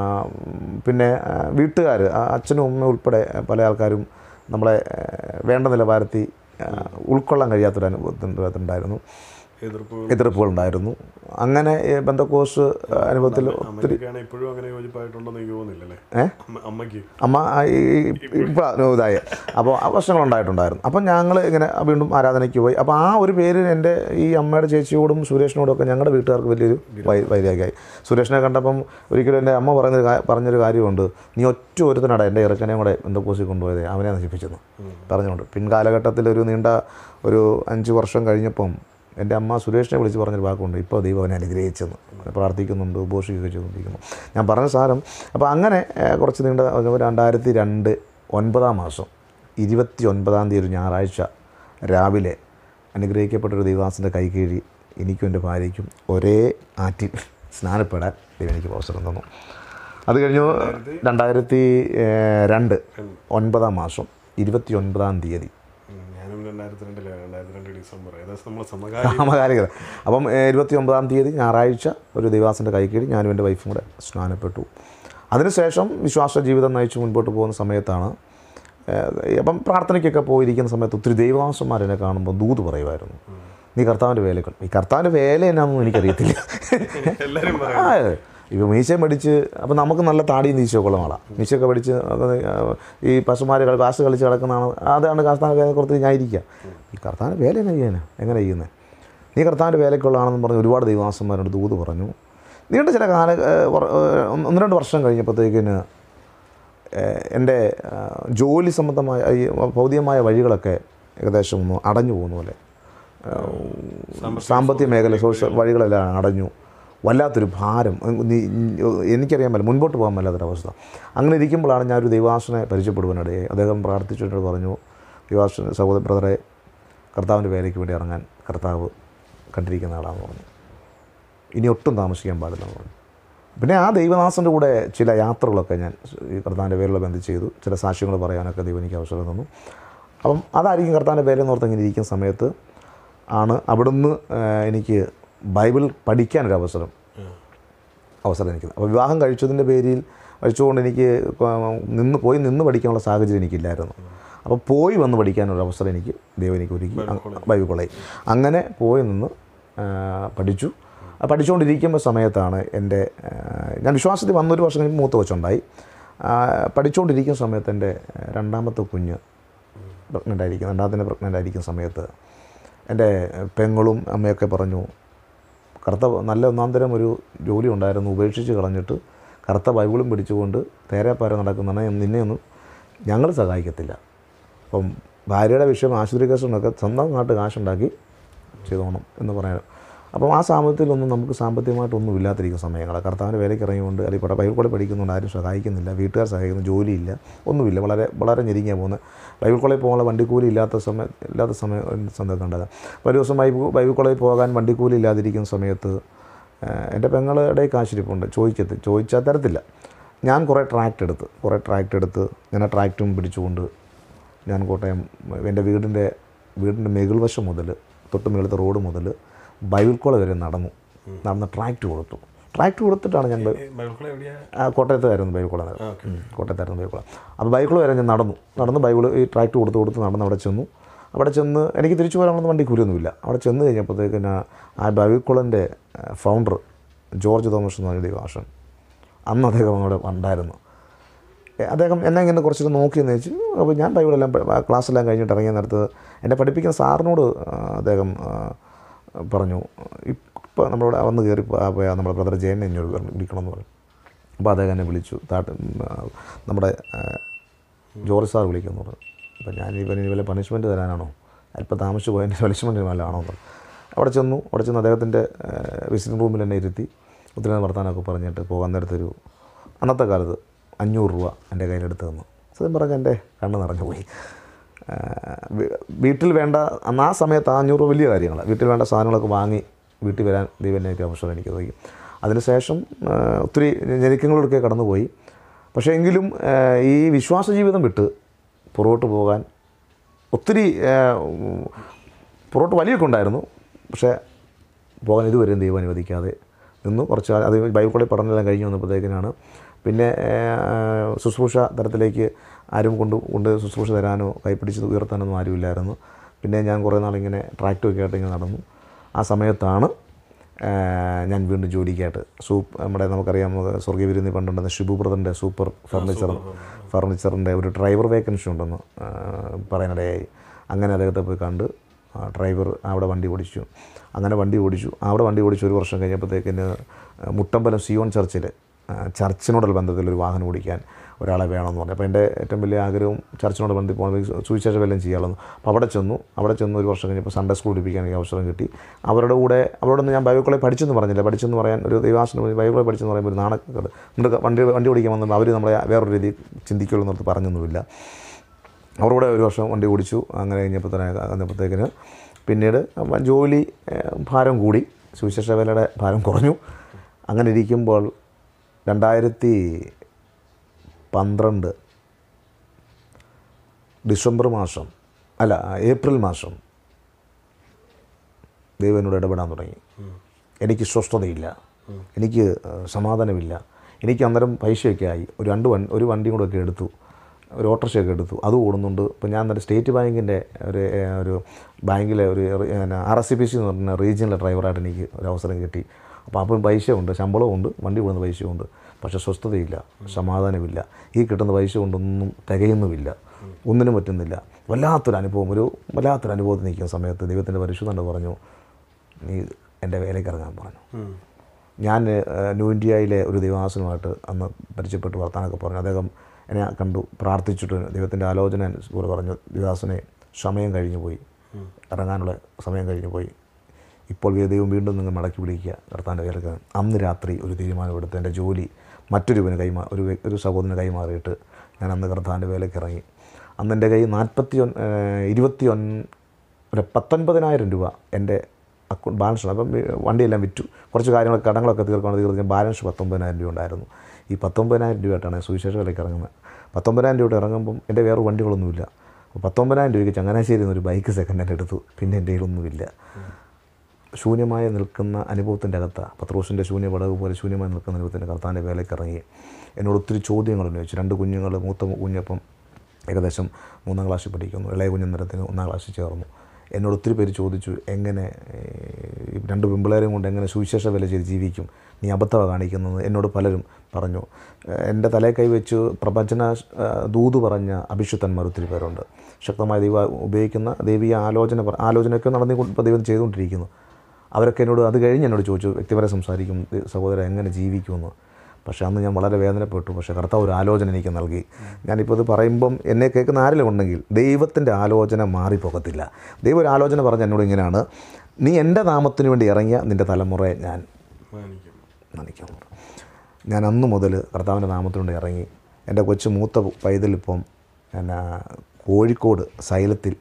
പിന്നെ വീട്ടുകാർ അച്ഛനും അമ്മയും ഉൾപ്പെടെ പല ആൾക്കാരും നമ്മളെ ഏഹ്, വേണ്ട നിലവാരത്തിൽ ഏഹ്, ഉൾക്കൊള്ളാൻ കഴിയാത്തൊരു അനുഭവത്തിനുണ്ടായിരുന്നു എതിർപ്പുകൾ എതിർപ്പുകളുണ്ടായിരുന്നു അങ്ങനെ ഈ ബന്ധക്കോസ് അനുഭവത്തിൽ അമ്മയ്ക്കാണ് ഇപ്പോഴും അങ്ങനെ യോജിപ്പായിട്ടുണ്ടെന്ന് എനിക്ക് തോന്നുന്നില്ലല്ലേ ഏ? അമ്മ- അമ്മയ്ക്ക് അമ്മ ഇപ്പോൾ ഇതായി അപ്പോൾ ആ പ്രശ്നങ്ങളുണ്ടായിട്ടുണ്ടായിരുന്നു അപ്പം ഞങ്ങൾ ഇങ്ങനെ വീണ്ടും ആരാധനയ്ക്ക് പോയി അപ്പോൾ ആ ഒരു പേര് എൻ്റെ ഈ അമ്മയുടെ ചേച്ചിയോടും സുരേഷിനോടും ഒക്കെ ഞങ്ങളുടെ വീട്ടുകാർക്ക് വലിയൊരു വൈ- വൈരാഗ്യമായി സുരേഷിനെ കണ്ടപ്പം ഒരിക്കലും എൻ്റെ അമ്മ പറഞ്ഞൊരു കാ- പറഞ്ഞൊരു കാര്യമുണ്ട് നീ ഒറ്റ ഒരുത്തനാടാ എൻ്റെ ഇറക്കനെയും കൂടെ ബന്ധക്കോസിൽ കൊണ്ടുപോയത് അവനെ നശിപ്പിച്ചെന്ന് പറഞ്ഞുകൊണ്ട് പിൻകാലഘട്ടത്തിൽ ഒരു നീണ്ട ഒരു അഞ്ച് വർഷം കഴിഞ്ഞപ്പം എൻ്റെ അമ്മ സുരേഷിനെ വിളിച്ച് പറഞ്ഞൊരു വാക്കുണ്ട് ഇപ്പോൾ ദൈവം അവനെ അനുഗ്രഹിച്ചെന്ന് പ്രാർത്ഥിക്കുന്നുണ്ട് ഉപോഷിക്കുകയൊക്കെ ചെയ്തുകൊണ്ടിരിക്കുന്നു ഞാൻ പറഞ്ഞ സാരം അപ്പോൾ അങ്ങനെ ഏഹ്, കുറച്ച് നീണ്ട ഒരു രണ്ടായിരത്തി രണ്ട് ഒൻപതാം മാസം ഇരുപത്തി ഒൻപതാം തീയതി ഒരു ഞായറാഴ്ച രാവിലെ അനുഗ്രഹിക്കപ്പെട്ടൊരു ദൈവദാസൻ്റെ കൈകീഴി എനിക്കും എൻ്റെ ഭാര്യയ്ക്കും ഒരേ ആറ്റിൽ സ്നാനപ്പെടാൻ ദൈവം എനിക്ക് അവസരം തന്നു അത് കഴിഞ്ഞു രണ്ടായിരത്തി ഏഹ്, രണ്ട് ഒൻപതാം മാസം ഇരുപത്തി ഒൻപതാം തീയതി ഉം, ഞാനും രണ്ടായിരത്തി രണ്ടില് രണ്ടായിരത്തി രണ്ട് ഡിസംബർ ഏകദേശം നമ്മൾ സമകാലി സമകാലികത അപ്പം ഇരുപത്തി ഒമ്പതാം തീയതി ഞായറാഴ്ച ഒരു ദൈവാസൻ്റെ കൈക്കീഴി ഞാനും എൻ്റെ വൈഫും കൂടെ സ്നാനപ്പെട്ടു അതിനുശേഷം വിശ്വാസ ജീവിതം നയിച്ച് മുൻപോട്ട് പോകുന്ന സമയത്താണ് ഏഹ്, അപ്പം പ്രാർത്ഥനയ്ക്കൊക്കെ പോയിരിക്കുന്ന സമയത്ത് ഒത്തിരി ദൈവദാസന്മാർ എന്നെ കാണുമ്പോൾ ദൂത് പറയുമായിരുന്നു നീ കർത്താവിൻ്റെ വേലകൾ ഈ കർത്താവിൻ്റെ വേല എന്നാണെന്ന് എനിക്കറിയത്തില്ല എല്ലാവരും ആ ഇപ്പോൾ മീശയും പഠിച്ച് അപ്പം നമുക്ക് നല്ല താടിയും നീശയൊക്കെ ഉള്ള ആളാണ് മീശയൊക്കെ പഠിച്ച് അത് ഈ പശുമാർ കാശ് കളിച്ച് കിടക്കുന്നതാണ് അതാണ് കർത്താവിൻ്റെ വേല കുറച്ച് ഞാൻ ഇരിക്കുക ഈ കർത്താവിൻ്റെ വേല എങ്ങനെ ചെയ്യാനാ എങ്ങനെ ചെയ്യുന്നത് നീ കർത്താവിൻ്റെ വേലയ്ക്കുള്ളതാണെന്ന് പറഞ്ഞ് ഒരുപാട് ദൈവദാസന്മാരോട് ദൂത് പറഞ്ഞു നീണ്ട ചില കാല ഏഹ്, വർ- ഏഹ്, ഒന്ന് ഒന്ന് രണ്ട് വർഷം കഴിഞ്ഞപ്പോഴത്തേക്കിന് ഏഹ്, എൻ്റെ ഏഹ്, ജോലി സംബന്ധമായ ഈ ഭൗതികമായ വഴികളൊക്കെ ഏകദേശം ഒന്ന് അടഞ്ഞു പോകുന്ന പോലെ ഏഹ്, സാമ്പത്തിക മേഖല സോഷ്യൽ വഴികളെല്ലാം അടഞ്ഞു വല്ലാത്തൊരു ഭാരം നീ- എനിക്കറിയാൻ പറ്റില്ല മുൻപോട്ട് പോകാൻ മേലാത്തൊരവസ്ഥ അങ്ങനെ ഇരിക്കുമ്പോഴാണ് ഞാനൊരു ദൈവാസനെ പരിചയപ്പെടുവാനിടയായി അദ്ദേഹം പ്രാർത്ഥിച്ചിട്ട് പറഞ്ഞു ദൈവാസന സഹോദര ബ്രദറെ കർത്താവിൻ്റെ വേലയ്ക്ക് വേണ്ടി ഇറങ്ങാൻ കർത്താവ് കണ്ടിരിക്കുന്ന ആളാണെന്ന് പറഞ്ഞു ഇനി ഒട്ടും താമസിക്കാൻ പാടില്ലെന്ന് പറഞ്ഞു പിന്നെ ആ ദൈവദാസൻ്റെ കൂടെ ചില യാത്രകളൊക്കെ ഞാൻ ഈ കർത്താവിൻ്റെ പേരിലുള്ള ബന്ധിച്ച് ചെയ്തു ചില സാക്ഷ്യങ്ങൾ പറയാനൊക്കെ ദൈവം എനിക്ക് അവസരം തന്നു അപ്പം അതായിരിക്കും കർത്താവിൻ്റെ പേരെന്ന് ഓർത്ത് ഇങ്ങനെ ഇരിക്കുന്ന സമയത്ത് ആണ് അവിടുന്ന് ആ, എനിക്ക് ബൈബിൾ പഠിക്കാനൊരു അവസരം അവസരം എനിക്ക് അപ്പോൾ വിവാഹം കഴിച്ചതിൻ്റെ പേരിൽ കഴിച്ചുകൊണ്ട് എനിക്ക് നിന്ന് പോയി നിന്ന് പഠിക്കാനുള്ള സാഹചര്യം എനിക്കില്ലായിരുന്നു അപ്പോൾ പോയി വന്ന് പഠിക്കാനൊരു അവസരം എനിക്ക് ദൈവം എനിക്ക് ഒരുക്കി ബൈബിൾ കോളേജ് അങ്ങനെ പോയി നിന്ന് ആ, പഠിച്ചു ആ പഠിച്ചുകൊണ്ടിരിക്കുമ്പോൾ സമയത്താണ് എൻ്റെ ആ, ഞാൻ വിശ്വാസത്തിൽ വന്നൊരു വർഷം കഴിഞ്ഞ് മൂത്ത കൊച്ചുണ്ടായി ആ, പഠിച്ചുകൊണ്ടിരിക്കുന്ന സമയത്ത് എൻ്റെ രണ്ടാമത്തെ കുഞ്ഞ് പ്രഗ്നൻ്റ് ആയിരിക്കും രണ്ടാമത്തെ പ്രഗ്നൻ്റ് ആയിരിക്കുന്ന സമയത്ത് എൻ്റെ പെങ്ങളും അമ്മയൊക്കെ പറഞ്ഞു കറുത്ത നല്ല ഒന്നാന്തരം ഒരു ജോലി ഉണ്ടായിരുന്നു ഉപേക്ഷിച്ച് കളഞ്ഞിട്ട് കറുത്ത ബൈബിളും പിടിച്ചുകൊണ്ട് തേരാപ്പാര നടക്കുന്ന നിന്നെയൊന്നും ഞങ്ങൾ സഹായിക്കത്തില്ല അപ്പം ഭാര്യയുടെ വിഷയം ആശുപത്രി കേസുണ്ടൊക്കെ സ്വന്തം നാട്ട് കാശുണ്ടാക്കി ചെയ്തോണം എന്ന് പറയാൻ അപ്പം ആ സാമ്പത്തികത്തിലൊന്നും നമുക്ക് സാമ്പത്തികമായിട്ടൊന്നും ഇല്ലാത്തിരിക്കുന്ന സമയങ്ങളാണ് കർത്താവിൻ്റെ വേലയ്ക്ക് ഇറങ്ങിക്കൊണ്ട് അല്ലെങ്കിൽ ഇവിടെ ബൈബിൾ കോളേജ് പഠിക്കുന്നുണ്ട് ആരും സഹായിക്കുന്നില്ല വീട്ടുകാർ സഹായിക്കുന്നു ജോലിയില്ല ഒന്നുമില്ല വളരെ വളരെ ഞെരുങ്ങിയാണ് പോകുന്നത് ബൈബിൾ കോളേജ് പോകാനുള്ള വണ്ടിക്കൂലി ഇല്ലാത്ത സമയം ഇല്ലാത്ത സമയം സമയത്ത് ഉണ്ടാകുക അപ്പോൾ ഒരു ദിവസം ബൈബിൾ ബൈബിൾ കോളേജ് പോകാൻ വണ്ടിക്കൂലി ഇല്ലാതിരിക്കുന്ന സമയത്ത് ഏഹ്, എൻ്റെ പെങ്ങളുടെ കാശിരിപ്പുണ്ട് ചോദിക്കത്ത് ചോദിച്ചാൽ തരത്തില്ല ഞാൻ കുറേ ട്രാക്ട് എടുത്ത് കുറേ ട്രാക്ട് എടുത്ത് ഞാൻ ആ ട്രാക്റ്റും പിടിച്ചുകൊണ്ട് ഞാൻ കോട്ടയം എൻ്റെ വീടിൻ്റെ വീടിൻ്റെ മേൽവശം മുതൽ തൊട്ട് മേളത്തെ റോഡ് മുതൽ ബൈബിൾ കോളേജ് വരെ നടന്നു നടന്ന് ട്രാക്ട് കൊടുത്തു ട്രാക്ട് കൊടുത്തിട്ടാണ് ഞാൻ ബൈ- ബൈബിൾ എവിടെയാ ആ കോട്ടയത്തായിരുന്നു ബൈബിൾ കോളേജ് ഉം, കോട്ടയത്തായിരുന്നു ബൈബിൾ കോളേജ് അപ്പോൾ ബൈബിൾ വരെ ഞാൻ നടന്നു നടന്ന് ബൈബിൾ ഈ ട്രാക്ട് കൊടുത്ത് കൊടുത്ത് നടന്ന് അവിടെ ചെന്നു അവിടെ ചെന്ന് എനിക്ക് തിരിച്ചു പോകാനുള്ള വണ്ടി കൂലിയൊന്നുമില്ല അവിടെ ചെന്ന് കഴിഞ്ഞപ്പോഴത്തേക്ക് ഞാൻ ആ ബൈബിൾ കോളേജിൻ്റെ ഫൗണ്ടർ ജോർജ് തോമസ് എന്ന് പറഞ്ഞ ദൈവാഷൻ അന്ന് അദ്ദേഹം അവിടെ ഉണ്ടായിരുന്നു ഏ, അദ്ദേഹം എന്നെ ഇങ്ങനെ കുറച്ചൊക്കെ നോക്കിയെന്ന് വെച്ച് അപ്പോൾ ഞാൻ ബൈബിളെല്ലാം പ- ആ ക്ലാസ്സെല്ലാം കഴിഞ്ഞിട്ട് ഇറങ്ങിയ നേരത്ത് എന്നെ പഠിപ്പിക്കുന്ന സാറിനോട് ആ, അദ്ദേഹം ആ, പറഞ്ഞു ഇപ്പോൾ നമ്മളോട് വന്ന് കയറി പോ- പോയ നമ്മുടെ ബ്രദർ ജയനെ എന്നോട് പറഞ്ഞു, വിളിക്കണമെന്ന് പറഞ്ഞു അപ്പോൾ അദ്ദേഹം എന്നെ വിളിച്ചു താട്ട് ആ, നമ്മുടെ ആ, ജോർജ് സാർ വിളിക്കുമെന്ന് പറഞ്ഞു അപ്പോൾ ഞാൻ ഇവന് ഇനി വല്ല പണിഷ്മെൻറ്റ് തരാനാണോ അല്പം താമസിച്ച് പോയതിൻ്റെ പണിഷ്മെൻറ്റ് വല്ലതാണോ എന്ന് പറഞ്ഞു അവിടെ ചെന്നു അവിടെ ചെന്ന് അദ്ദേഹത്തിൻ്റെ വിസിറ്റിംഗ് റൂമിൽ എന്നെ ഇരുത്തി ഒത്തിരി വർത്താനമൊക്കെ പറഞ്ഞിട്ട് പോകാൻ നേരത്തൊരു അന്നത്തെ കാലത്ത് അഞ്ഞൂറ് രൂപ എൻ്റെ കയ്യിലെടുത്ത് തന്നു സത്യം പറഞ്ഞാൽ എൻ്റെ കണ്ണ് നിറഞ്ഞു പോയി ആ, വീ- വീട്ടിൽ വേണ്ട അന്ന് ആ സമയത്ത് ആ അഞ്ഞൂറ് രൂപ വലിയ കാര്യങ്ങളാണ് വീട്ടിൽ വേണ്ട സാധനങ്ങളൊക്കെ വാങ്ങി വീട്ടിൽ വരാൻ ദൈവം എനിക്ക് അവസരം എനിക്ക് തോന്നി അതിനുശേഷം ആ, ഒത്തിരി ഞെരുക്കങ്ങളിലൊക്കെ കടന്നുപോയി പക്ഷേ എങ്കിലും ആ, ഈ വിശ്വാസ ജീവിതം വിട്ട് പുറകോട്ട് പോകാൻ ഒത്തിരി ആ, ഉം, പുറകോട്ട് വലിയൊക്കെ ഉണ്ടായിരുന്നു പക്ഷേ പോകാൻ ഇതുവരെയും ദൈവം അനുവദിക്കാതെ നിന്നു കുറച്ച് കാലം അത് ബൈബിൾ കോളേജ് പഠനമെല്ലാം കഴിഞ്ഞ് വന്നപ്പോഴത്തേക്കിനാണ് പിന്നെ ഏഹ്, ശുശ്രൂഷ തരത്തിലേക്ക് ആരും കൊണ്ട് കൊണ്ട് ശുശ്രൂഷ തരാനോ കൈപ്പിടിച്ച് ഉയർത്താനൊന്നും ആരുമില്ലായിരുന്നു പിന്നെ ഞാൻ കുറേ നാളിങ്ങനെ ട്രാക്ടറൊക്കെ ആയിട്ട് ഇങ്ങനെ നടന്നു ആ സമയത്താണ് ഏഹ്, ഞാൻ വീണ്ടും ജോലിക്കായിട്ട് സൂപ്പ് നമ്മുടെ നമുക്കറിയാം നമുക്ക് സ്വർഗീയ വിരുന്നി പണ്ടുണ്ടെന്ന ഷിബു ബ്രദറിൻ്റെ സൂപ്പർ ഫർണിച്ചർ ഫർണിച്ചറിൻ്റെ ഒരു ഡ്രൈവർ വേക്കൻസി ഉണ്ടെന്ന് ഏഹ്, പറയാനിടയായി അങ്ങനെ അദ്ദേഹത്തെ പോയി കണ്ട് ആ ഡ്രൈവർ അവിടെ വണ്ടി ഓടിച്ചു അങ്ങനെ വണ്ടി ഓടിച്ചു അവിടെ വണ്ടി ഓടിച്ചു ഒരു വർഷം കഴിഞ്ഞപ്പോഴത്തേക്കിന് മുട്ടമ്പലം സിയോൺ ചർച്ചിൽ ആ, ചർച്ചിനോടുള്ള ബന്ധത്തിൽ ഒരു വാഹനം ഓടിക്കാൻ ഒരാളെ വേണമെന്ന് പറഞ്ഞു അപ്പോൾ എൻ്റെ ഏറ്റവും വലിയ ആഗ്രഹവും ചർച്ചിനോട് ബന്ധത്തിൽ പോകണമെങ്കിൽ സുവിശേഷ വല്ലതും ചെയ്യാമെന്ന് അപ്പോൾ അവിടെ ചെന്നു അവിടെ ചെന്ന് ഒരു വർഷം കഴിഞ്ഞപ്പോൾ സൺഡേ സ്കൂൾ പഠിപ്പിക്കാൻ എനിക്ക് അവസരം കിട്ടി അവരുടെ കൂടെ അവരോടൊന്ന് ഞാൻ ബൈബിൾ കോളേജ് പഠിച്ചെന്ന് പറഞ്ഞില്ല പഠിച്ചെന്ന് പറയാൻ ഒരു ദൈവാസനം ബൈബിൾ കോളേജ് പഠിച്ചെന്ന് പറയുമ്പോൾ ഒരു നാണക്കേട് നമ്മുടെ വണ്ടി വണ്ടി ഓടിക്കാൻ വന്നപ്പോൾ അവർ നമ്മളെ വേറൊരു രീതി ചിന്തിക്കുള്ളൂ എന്നോർത്ത് പറഞ്ഞൊന്നുമില്ല അവരുടെ ഒരു വർഷം വണ്ടി ഓടിച്ചു അങ്ങനെ കഴിഞ്ഞപ്പോൾ തന്നെ വന്നപ്പോഴത്തേക്കിന് പിന്നീട് അപ്പം ജോലി ഏഹ്, ഭാരം കൂടി സുവിശേഷ വേലയുടെ ഭാരം കുറഞ്ഞു അങ്ങനെ ഇരിക്കുമ്പോൾ രണ്ടായിരത്തി പന്ത്രണ്ട് ഡിസംബർ മാസം അല്ല ഏപ്രിൽ മാസം ദൈവം എന്നോട് ഇടപെടാൻ തുടങ്ങി എനിക്ക് സ്വസ്ഥതയില്ല എനിക്ക് ഏഹ്, സമാധാനമില്ല എനിക്ക് അന്നേരം പൈസയൊക്കെ ആയി ഒരു രണ്ട് വണ്ടി ഒരു വണ്ടിയും കൂടെ ഒക്കെ എടുത്തു ഒരു ഓട്ടോറിക്ഷയൊക്കെ എടുത്തു അത് ഓടുന്നുണ്ട് ഇപ്പോൾ ഞാൻ എന്നിട്ട് സ്റ്റേറ്റ് ബാങ്കിൻ്റെ ഒരു ഏഹ്, ഒരു ബാങ്കിലെ ഒരു R S C P C എന്ന് പറഞ്ഞ റീജിയണൽ ഡ്രൈവറായിട്ട് എനിക്ക് ഒരു അവസരം കിട്ടി അപ്പോൾ അപ്പം പൈസ ഉണ്ട് ശമ്പളവും ഉണ്ട് വണ്ടി വിടുന്ന പൈസയുണ്ട് പക്ഷേ സ്വസ്ഥതയില്ല സമാധാനമില്ല ഈ കിട്ടുന്ന പൈസ കൊണ്ടൊന്നും തികയുന്നുമില്ല ഒന്നിനും പറ്റുന്നില്ല വല്ലാത്തൊരു അനുഭവം ഒരു വല്ലാത്തൊരു അനുഭവത്തിൽ നിൽക്കുന്ന സമയത്ത് ദൈവത്തിൻ്റെ പരിശുദ്ധണ്ട് പറഞ്ഞു നീ എൻ്റെ വേലയ്ക്ക് ഇറങ്ങാൻ പറഞ്ഞു ഞാൻ ഏഹ്, ന്യൂ ഇന്ത്യയിലെ ഒരു ദൈവാസനമായിട്ട് അന്ന് പരിചയപ്പെട്ട് വർത്താനൊക്കെ പറഞ്ഞു അദ്ദേഹം എന്നെ കണ്ടു പ്രാർത്ഥിച്ചിട്ട് ദൈവത്തിൻ്റെ ആലോചന കൂടെ പറഞ്ഞു ദിവദാസനെ സമയം കഴിഞ്ഞു പോയി ഇറങ്ങാനുള്ള സമയം കഴിഞ്ഞു പോയി ഇപ്പോൾ വീ- ദൈവം വീണ്ടും നിങ്ങൾ മടക്കി പിടിക്കുക കർത്താൻ്റെ വേലക്ക് അന്ന് രാത്രി ഒരു തീരുമാനമെടുത്ത് എൻ്റെ ജോലി മറ്റൊരുവന് കൈമാ ഒരു വ്യ- ഒരു സഹോദരന് കൈമാറിയിട്ട് ഞാൻ അന്ന് കർത്താൻ്റെ വേലയ്ക്ക് ഇറങ്ങി അന്ന് എൻ്റെ കൈ നാൽപ്പത്തി ഒൻ ഏഹ്, ഇരുപത്തി ഒൻ ഒരു പത്തൊൻപതിനായിരം രൂപ എൻ്റെ അക്കൗണ്ട് ബാലൻസ് ഉണ്ട് അപ്പം ഈ വണ്ടിയെല്ലാം വിറ്റു കുറച്ച് കാര്യങ്ങളൊക്കെ കടങ്ങളൊക്കെ തീർക്കണം തീർത്ത് ബാലൻസ് പത്തൊമ്പതിനായിരം രൂപ ഉണ്ടായിരുന്നു ഈ പത്തൊമ്പതിനായിരം രൂപയായിട്ടാണ് ഞാൻ സുവിശേഷ വിലയ്ക്ക് ഇറങ്ങുന്നത് പത്തൊമ്പതിനായിരം രൂപ ഇറങ്ങുമ്പം എൻ്റെ വേറെ വണ്ടികളൊന്നുമില്ല അപ്പോൾ പത്തൊമ്പതിനായിരം രൂപയ്ക്ക് ചങ്ങനാശ്ശേരിയിൽ നിന്ന് ഒരു ബൈക്ക് സെക്കൻഡ് ഹാൻഡ് എടുത്തു പിന്നെ എൻ്റെ കയ്യിലൊന്നുമില്ല ശൂന്യമായി നിൽക്കുന്ന അനുഭവത്തിൻ്റെ അകത്ത് പത്രോസിൻ്റെ ശൂന്യ പടവ് പോലെ ശൂന്യമായി നിൽക്കുന്ന അനുഭവത്തിൻ്റെ കർത്താൻ്റെ വേലയ്ക്ക് ഇറങ്ങി എന്നോട് ഒത്തിരി ചോദ്യങ്ങൾ ഉന്നയിച്ചു രണ്ട് കുഞ്ഞുങ്ങൾ മൂത്ത കുഞ്ഞപ്പം ഏകദേശം മൂന്നാം ക്ലാസ്സിൽ പഠിക്കുന്നു ഇളയ കുഞ്ഞന്നരത്തിന് ഒന്നാം ക്ലാസ്സിൽ ചേർന്നു എന്നോട് ഒത്തിരി പേര് ചോദിച്ചു എങ്ങനെ ഏഹ്, ഈ രണ്ട് പെമ്പിളേരെയും കൊണ്ട് എങ്ങനെ സുവിശേഷ വില ചെയ്ത് ജീവിക്കും നീ അബദ്ധമാണ് കാണിക്കുന്നത് എന്നോട് പലരും പറഞ്ഞു ഏഹ്, എൻ്റെ തലയിൽ കൈവച്ച് പ്രവചന ഏഹ്, ദൂത് പറഞ്ഞ അഭിഷുദ്ധന്മാർ ഒത്തിരി പേരുണ്ട് ശക്തമായ ദൈവ ഉപയോഗിക്കുന്ന ദൈവീയ ആലോചന പറ- ആലോചനയൊക്കെ നടന്നു ഇപ്പോൾ ദൈവം ചെയ്തുകൊണ്ടിരിക്കുന്നു അവരൊക്കെ എന്നോട് അത് കഴിഞ്ഞ് എന്നോട് ചോദിച്ചു വ്യക്തിപരം സംസാരിക്കും "ദേ- സഹോദരൻ എങ്ങനെ ജീവിക്കുമെന്ന് പക്ഷേ അന്ന് ഞാൻ വളരെ വേദനപ്പെട്ടു പക്ഷേ കർത്താവ് ഒരു ആലോചന എനിക്ക് നൽകി ഞാനിപ്പോൾ ഇത് പറയുമ്പം എന്നെ കേൾക്കുന്ന ആരെങ്കിലും ഉണ്ടെങ്കിൽ ദൈവത്തിൻ്റെ ആലോചന മാറിപ്പോകത്തില്ല ദൈവം ഒരു ആലോചന പറഞ്ഞ എന്നോട് ഇങ്ങനെയാണ് നീ എൻ്റെ നാമത്തിന് വേണ്ടി ഇറങ്ങിയ നിൻ്റെ തലമുറയെ ഞാൻ മാനിക്കും നനയ്ക്കുന്നു ഞാൻ അന്ന് മുതൽ കർത്താവിൻ്റെ നാമത്തിനുണ്ട് ഇറങ്ങി എൻ്റെ കൊച്ചു മൂത്ത പൈതലിപ്പം എന്നാ കോഴിക്കോട് സൈലത്തിൽ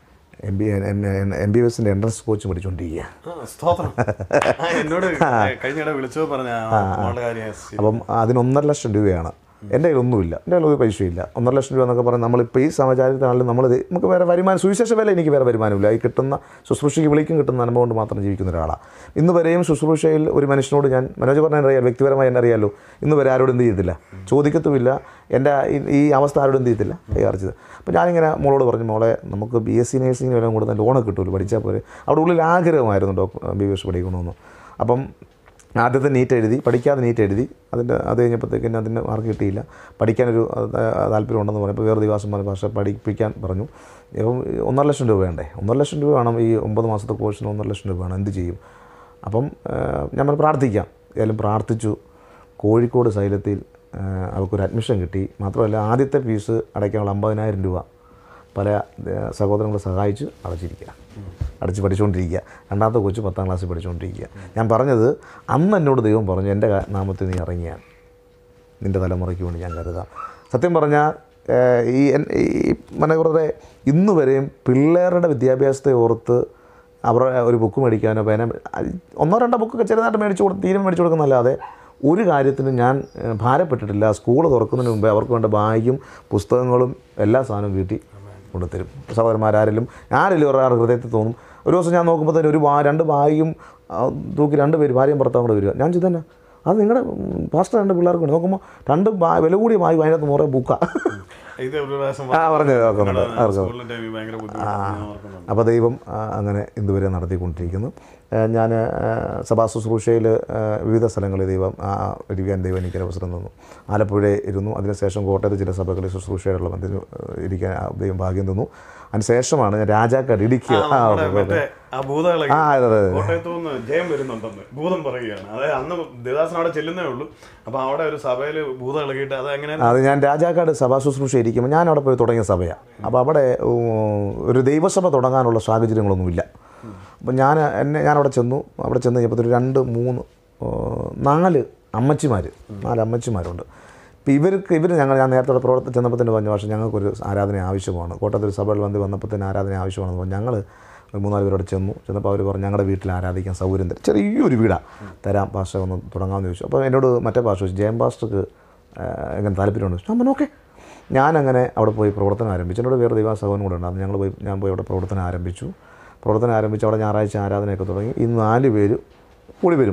എം ബി എം ബി എസിൻ്റെ എൻട്രൻസ് കോച്ച് പഠിച്ചുകൊണ്ടിരിക്കുക ആ, സ്തോത്രം ആ, എന്നോട് കഴിഞ്ഞിടെ വിളിച്ചോ പറഞ്ഞ മോളുടെ കാര്യം അപ്പം അതിന് ഒന്നര ലക്ഷം രൂപയാണ് എൻ്റെ കയ്യിലൊന്നുമില്ല എൻ്റെ കയ്യിൽ ഒരു പൈസയില്ല ഒന്നര ലക്ഷം രൂപ എന്നൊക്കെ പറഞ്ഞാൽ നമ്മളിപ്പോൾ ഈ സാഹചര്യത്തിനാണെങ്കിലും നമ്മൾ നമുക്ക് വേറെ വരുമാനം സുവിശേഷ വില എനിക്ക് വേറെ വരുമാനമില്ല ഈ കിട്ടുന്ന ശുശ്രൂഷയ്ക്ക് വിളിക്കും കിട്ടുന്ന അനുഭവം കൊണ്ട് മാത്രം ജീവിക്കുന്ന ഒരാളാണ് ഇന്ന് വരെയും ശുശ്രൂഷയിൽ ഒരു മനുഷ്യനോട് ഞാൻ മനോജ് പറഞ്ഞാൽ അറിയാം വ്യക്തിപരമായി എന്നെ അറിയാമല്ലോ ഇന്ന് വരെ ആരോടും എന്ത് ചെയ്യത്തില്ല ചോദിക്കത്തുമില്ല എൻ്റെ ഈ- ഈ അവസ്ഥ ആരോടും എന്ത് ചെയ്യത്തില്ല കൈകാറിച്ചത് അപ്പോൾ ഞാനിങ്ങനെ മോളോട് പറഞ്ഞു മോളെ നമുക്ക് ബി എസ് സി നേഴ്സിംഗിന് വല്ലതും കൊടുത്താൽ ലോണൊക്കെ കിട്ടുമല്ലോ പഠിച്ചാൽ പോലെ അവിടെ ഉള്ളിൽ ആഗ്രഹമായിരുന്നു ഡോക്ടർ ബി എസ് പഠിക്കണമെന്ന് അപ്പം ആദ്യത്തെ നീറ്റ് എഴുതി പഠിക്കാതെ നീറ്റ് എഴുതി അതിൻ്റെ അത് കഴിഞ്ഞപ്പോഴത്തേക്കും അതിന് മാർക്ക് കിട്ടിയില്ല പഠിക്കാനൊരു ആ, താല്പര്യം ഉണ്ടെന്ന് പറഞ്ഞപ്പോൾ വേറെ ദിവസം പറഞ്ഞു പക്ഷേ പഠിപ്പിക്കാൻ പറഞ്ഞു ഇപ്പം ഒന്നര ലക്ഷം രൂപ വേണ്ടേ ഒന്നര ലക്ഷം രൂപ വേണം ഈ ഒമ്പത് മാസത്തെ കോഴ്സിന് ഒന്നര ലക്ഷം രൂപ വേണം എന്ത് ചെയ്യും അപ്പം ആ, ഞാൻ പറഞ്ഞു, പ്രാർത്ഥിക്കാം ഏതായാലും പ്രാർത്ഥിച്ചു കോഴിക്കോട് സൈലത്തിൽ ആ, അവൾക്കൊരു അഡ്മിഷൻ കിട്ടി മാത്രമല്ല ആദ്യത്തെ ഫീസ് അടയ്ക്കാനുള്ള അമ്പതിനായിരം രൂപ പല ഏഹ്, സഹോദരങ്ങളെ സഹായിച്ച് അടച്ചിരിക്കുക അടച്ച് പഠിച്ചുകൊണ്ടിരിക്കുക രണ്ടാമത്തെ കൊച്ചു പത്താം ക്ലാസ്സിൽ പഠിച്ചുകൊണ്ടിരിക്കുക ഞാൻ പറഞ്ഞത് അന്ന് എന്നോട് ദൈവം പറഞ്ഞു എൻ്റെ കാ- നാമത്തിൽ നീ ഇറങ്ങിയാൽ നിൻ്റെ തലമുറയ്ക്ക് വേണ്ടി ഞാൻ കരുതാം സത്യം പറഞ്ഞാൽ ഏഹ്, ഈ എൻ- ഈ മനകുറതെ ഇന്ന് വരെയും പിള്ളേരുടെ വിദ്യാഭ്യാസത്തെ ഓർത്ത് അവരുടെ ഒരു ബുക്ക് മേടിക്കാനോ പേന അത് ഒന്നോ രണ്ടോ ബുക്കൊക്കെ ചെറുതായിട്ട് മേടിച്ച് കൊടുത്ത് തീരെ മേടിച്ച് കൊടുക്കുന്നല്ലാതെ ഒരു കാര്യത്തിനും ഞാൻ ഏഹ്, ഭാരപ്പെട്ടിട്ടില്ല സ്കൂൾ തുറക്കുന്നതിന് മുമ്പേ അവർക്ക് വേണ്ട ബാഗും പുസ്തകങ്ങളും എല്ലാ സാധനവും വീട്ടിൽ കൊണ്ടുത്തരും സഹോദരന്മാരാരെങ്കിലും ആരെങ്കിലും ഒരാളുടെ ഹൃദയത്തിൽ തോന്നും ഒരു ദിവസം ഞാൻ നോക്കുമ്പോൾ തന്നെ ഒരു ബാ രണ്ട് ബാഗും ആ, തൂക്കി രണ്ട് പേര് ഭാര്യയും ഭർത്താവും കൂടെ വരിക ഞാൻ ചെയ്തന്നെ അത് നിങ്ങളുടെ പാസ്റ്റർ രണ്ട് പിള്ളേർക്ക് വേണ്ടി നോക്കുമ്പോൾ രണ്ട് ബാ വില കൂടിയ ബാഗ് അതിനകത്ത് മുറേ ബുക്കാണ് ഇത് ഒരു പ്രാവശ്യം ആ പറഞ്ഞത് ഓർക്കുന്നുണ്ട് ഓർക്കുന്നു സ്കൂളിന്റെ ഭയങ്കര ബുദ്ധിമുട്ടാണ് ഞാൻ ഓർക്കുന്നുണ്ട് അപ്പോൾ ദൈവം ആ, അങ്ങനെ ഇതുവരെ നടത്തിക്കൊണ്ടിരിക്കുന്നു ഞാൻ സഭാ ശുശ്രൂഷയിൽ വിവിധ സ്ഥലങ്ങളിൽ ദൈവം ആ, ഇരിക്കാൻ ദൈവം എനിക്ക് അവസരം തന്നു ആലപ്പുഴ ഇരുന്നു അതിനുശേഷം കോട്ടയത്ത് ചില സഭകളിൽ ശുശ്രൂഷയുള്ള ബന്ധത്തിൽ ഇരിക്കാൻ ആ, ദൈവം ഭാഗ്യം തന്നു അതിനുശേഷമാണ് ഞാൻ രാജാക്കാട് ഇടുക്കി ആ നമ്മുടെ ഓക്കെ മറ്റേ ആ ഭൂതകളെ ആ അതെ അതെ കോട്ടയത്തു നിന്ന് ജയം വരുന്നുണ്ടെന്ന് ഭൂതം പറയുകയാണ് അതായത് അന്ന് ദേവദാസൻ അവിടെ ചെല്ലുന്നേ ഉള്ളൂ അപ്പൊ അവിടെ ഒരു സഭയിൽ ഭൂതം ഇളകിയിട്ട് അത് എങ്ങനെ അത് ഞാൻ രാജാക്കാട് സഭാ ശുശ്രൂഷ ഇരിക്കുമ്പോൾ ഞാൻ അവിടെ പോയി തുടങ്ങിയ സഭയാണ് അപ്പോൾ അവിടെ ഉം, ഒരു ദൈവസഭ തുടങ്ങാനുള്ള സാഹചര്യങ്ങളൊന്നുമില്ല അപ്പം ഞാൻ എന്നെ ഞാൻ അവിടെ ചെന്നു അവിടെ ചെന്ന് കഴിഞ്ഞപ്പോൾ ഒരു രണ്ട് മൂന്ന് ഏർ, നാല് അമ്മച്ചിമാർ നാല് അമ്മച്ചിമാരുണ്ട് ഇപ്പോൾ ഇവർക്ക് ഇവർ ഞങ്ങൾ ഞാൻ നേരത്തെ അവിടെ പ്രവർത്തി ചെന്നപ്പോൾ തന്നെ പറഞ്ഞു പക്ഷേ ഞങ്ങൾക്കൊരു ആരാധന ആവശ്യമാണ് കോട്ടയത്ത് ഒരു സഭയിൽ വന്ന് വന്നപ്പോൾ തന്നെ ആരാധന ആവശ്യമാണെന്ന് പറഞ്ഞു ഞങ്ങൾ ഒരു മൂന്നാല് പേരോട് ചെന്നു ചെന്നപ്പോൾ അവർ പറഞ്ഞു ഞങ്ങളുടെ വീട്ടിൽ ആരാധിക്കാൻ സൗകര്യം തരും ചെറിയൊരു വീടാണ് തരാം പാസ്റ്റർ ഒന്ന് തുടങ്ങാമെന്ന് ചോദിച്ചു അപ്പോൾ എന്നോട് മറ്റേ പാസ്റ്റർ ചോദിച്ചു ജയം പാസ്റ്റർക്ക് എങ്ങനെ താല്പര്യമുണ്ട് ഞാൻ പറഞ്ഞു ഓക്കെ ഞാനങ്ങനെ അവിടെ പോയി പ്രവർത്തനം ആരംഭിച്ചു എന്നോട് വേറെ ദൈവ സഹോദരൻ കൂടെ ഉണ്ട് അന്ന് ഞങ്ങൾ പോയി ഞാൻ പോയി അവിടെ പ്രവർത്തനം ആരംഭിച്ചു പ്രവർത്തനം ആരംഭിച്ച് അവിടെ ഞായറാഴ്ച ആരാധനയൊക്കെ തുടങ്ങി ഈ നാല് പേര് കൂടി വരും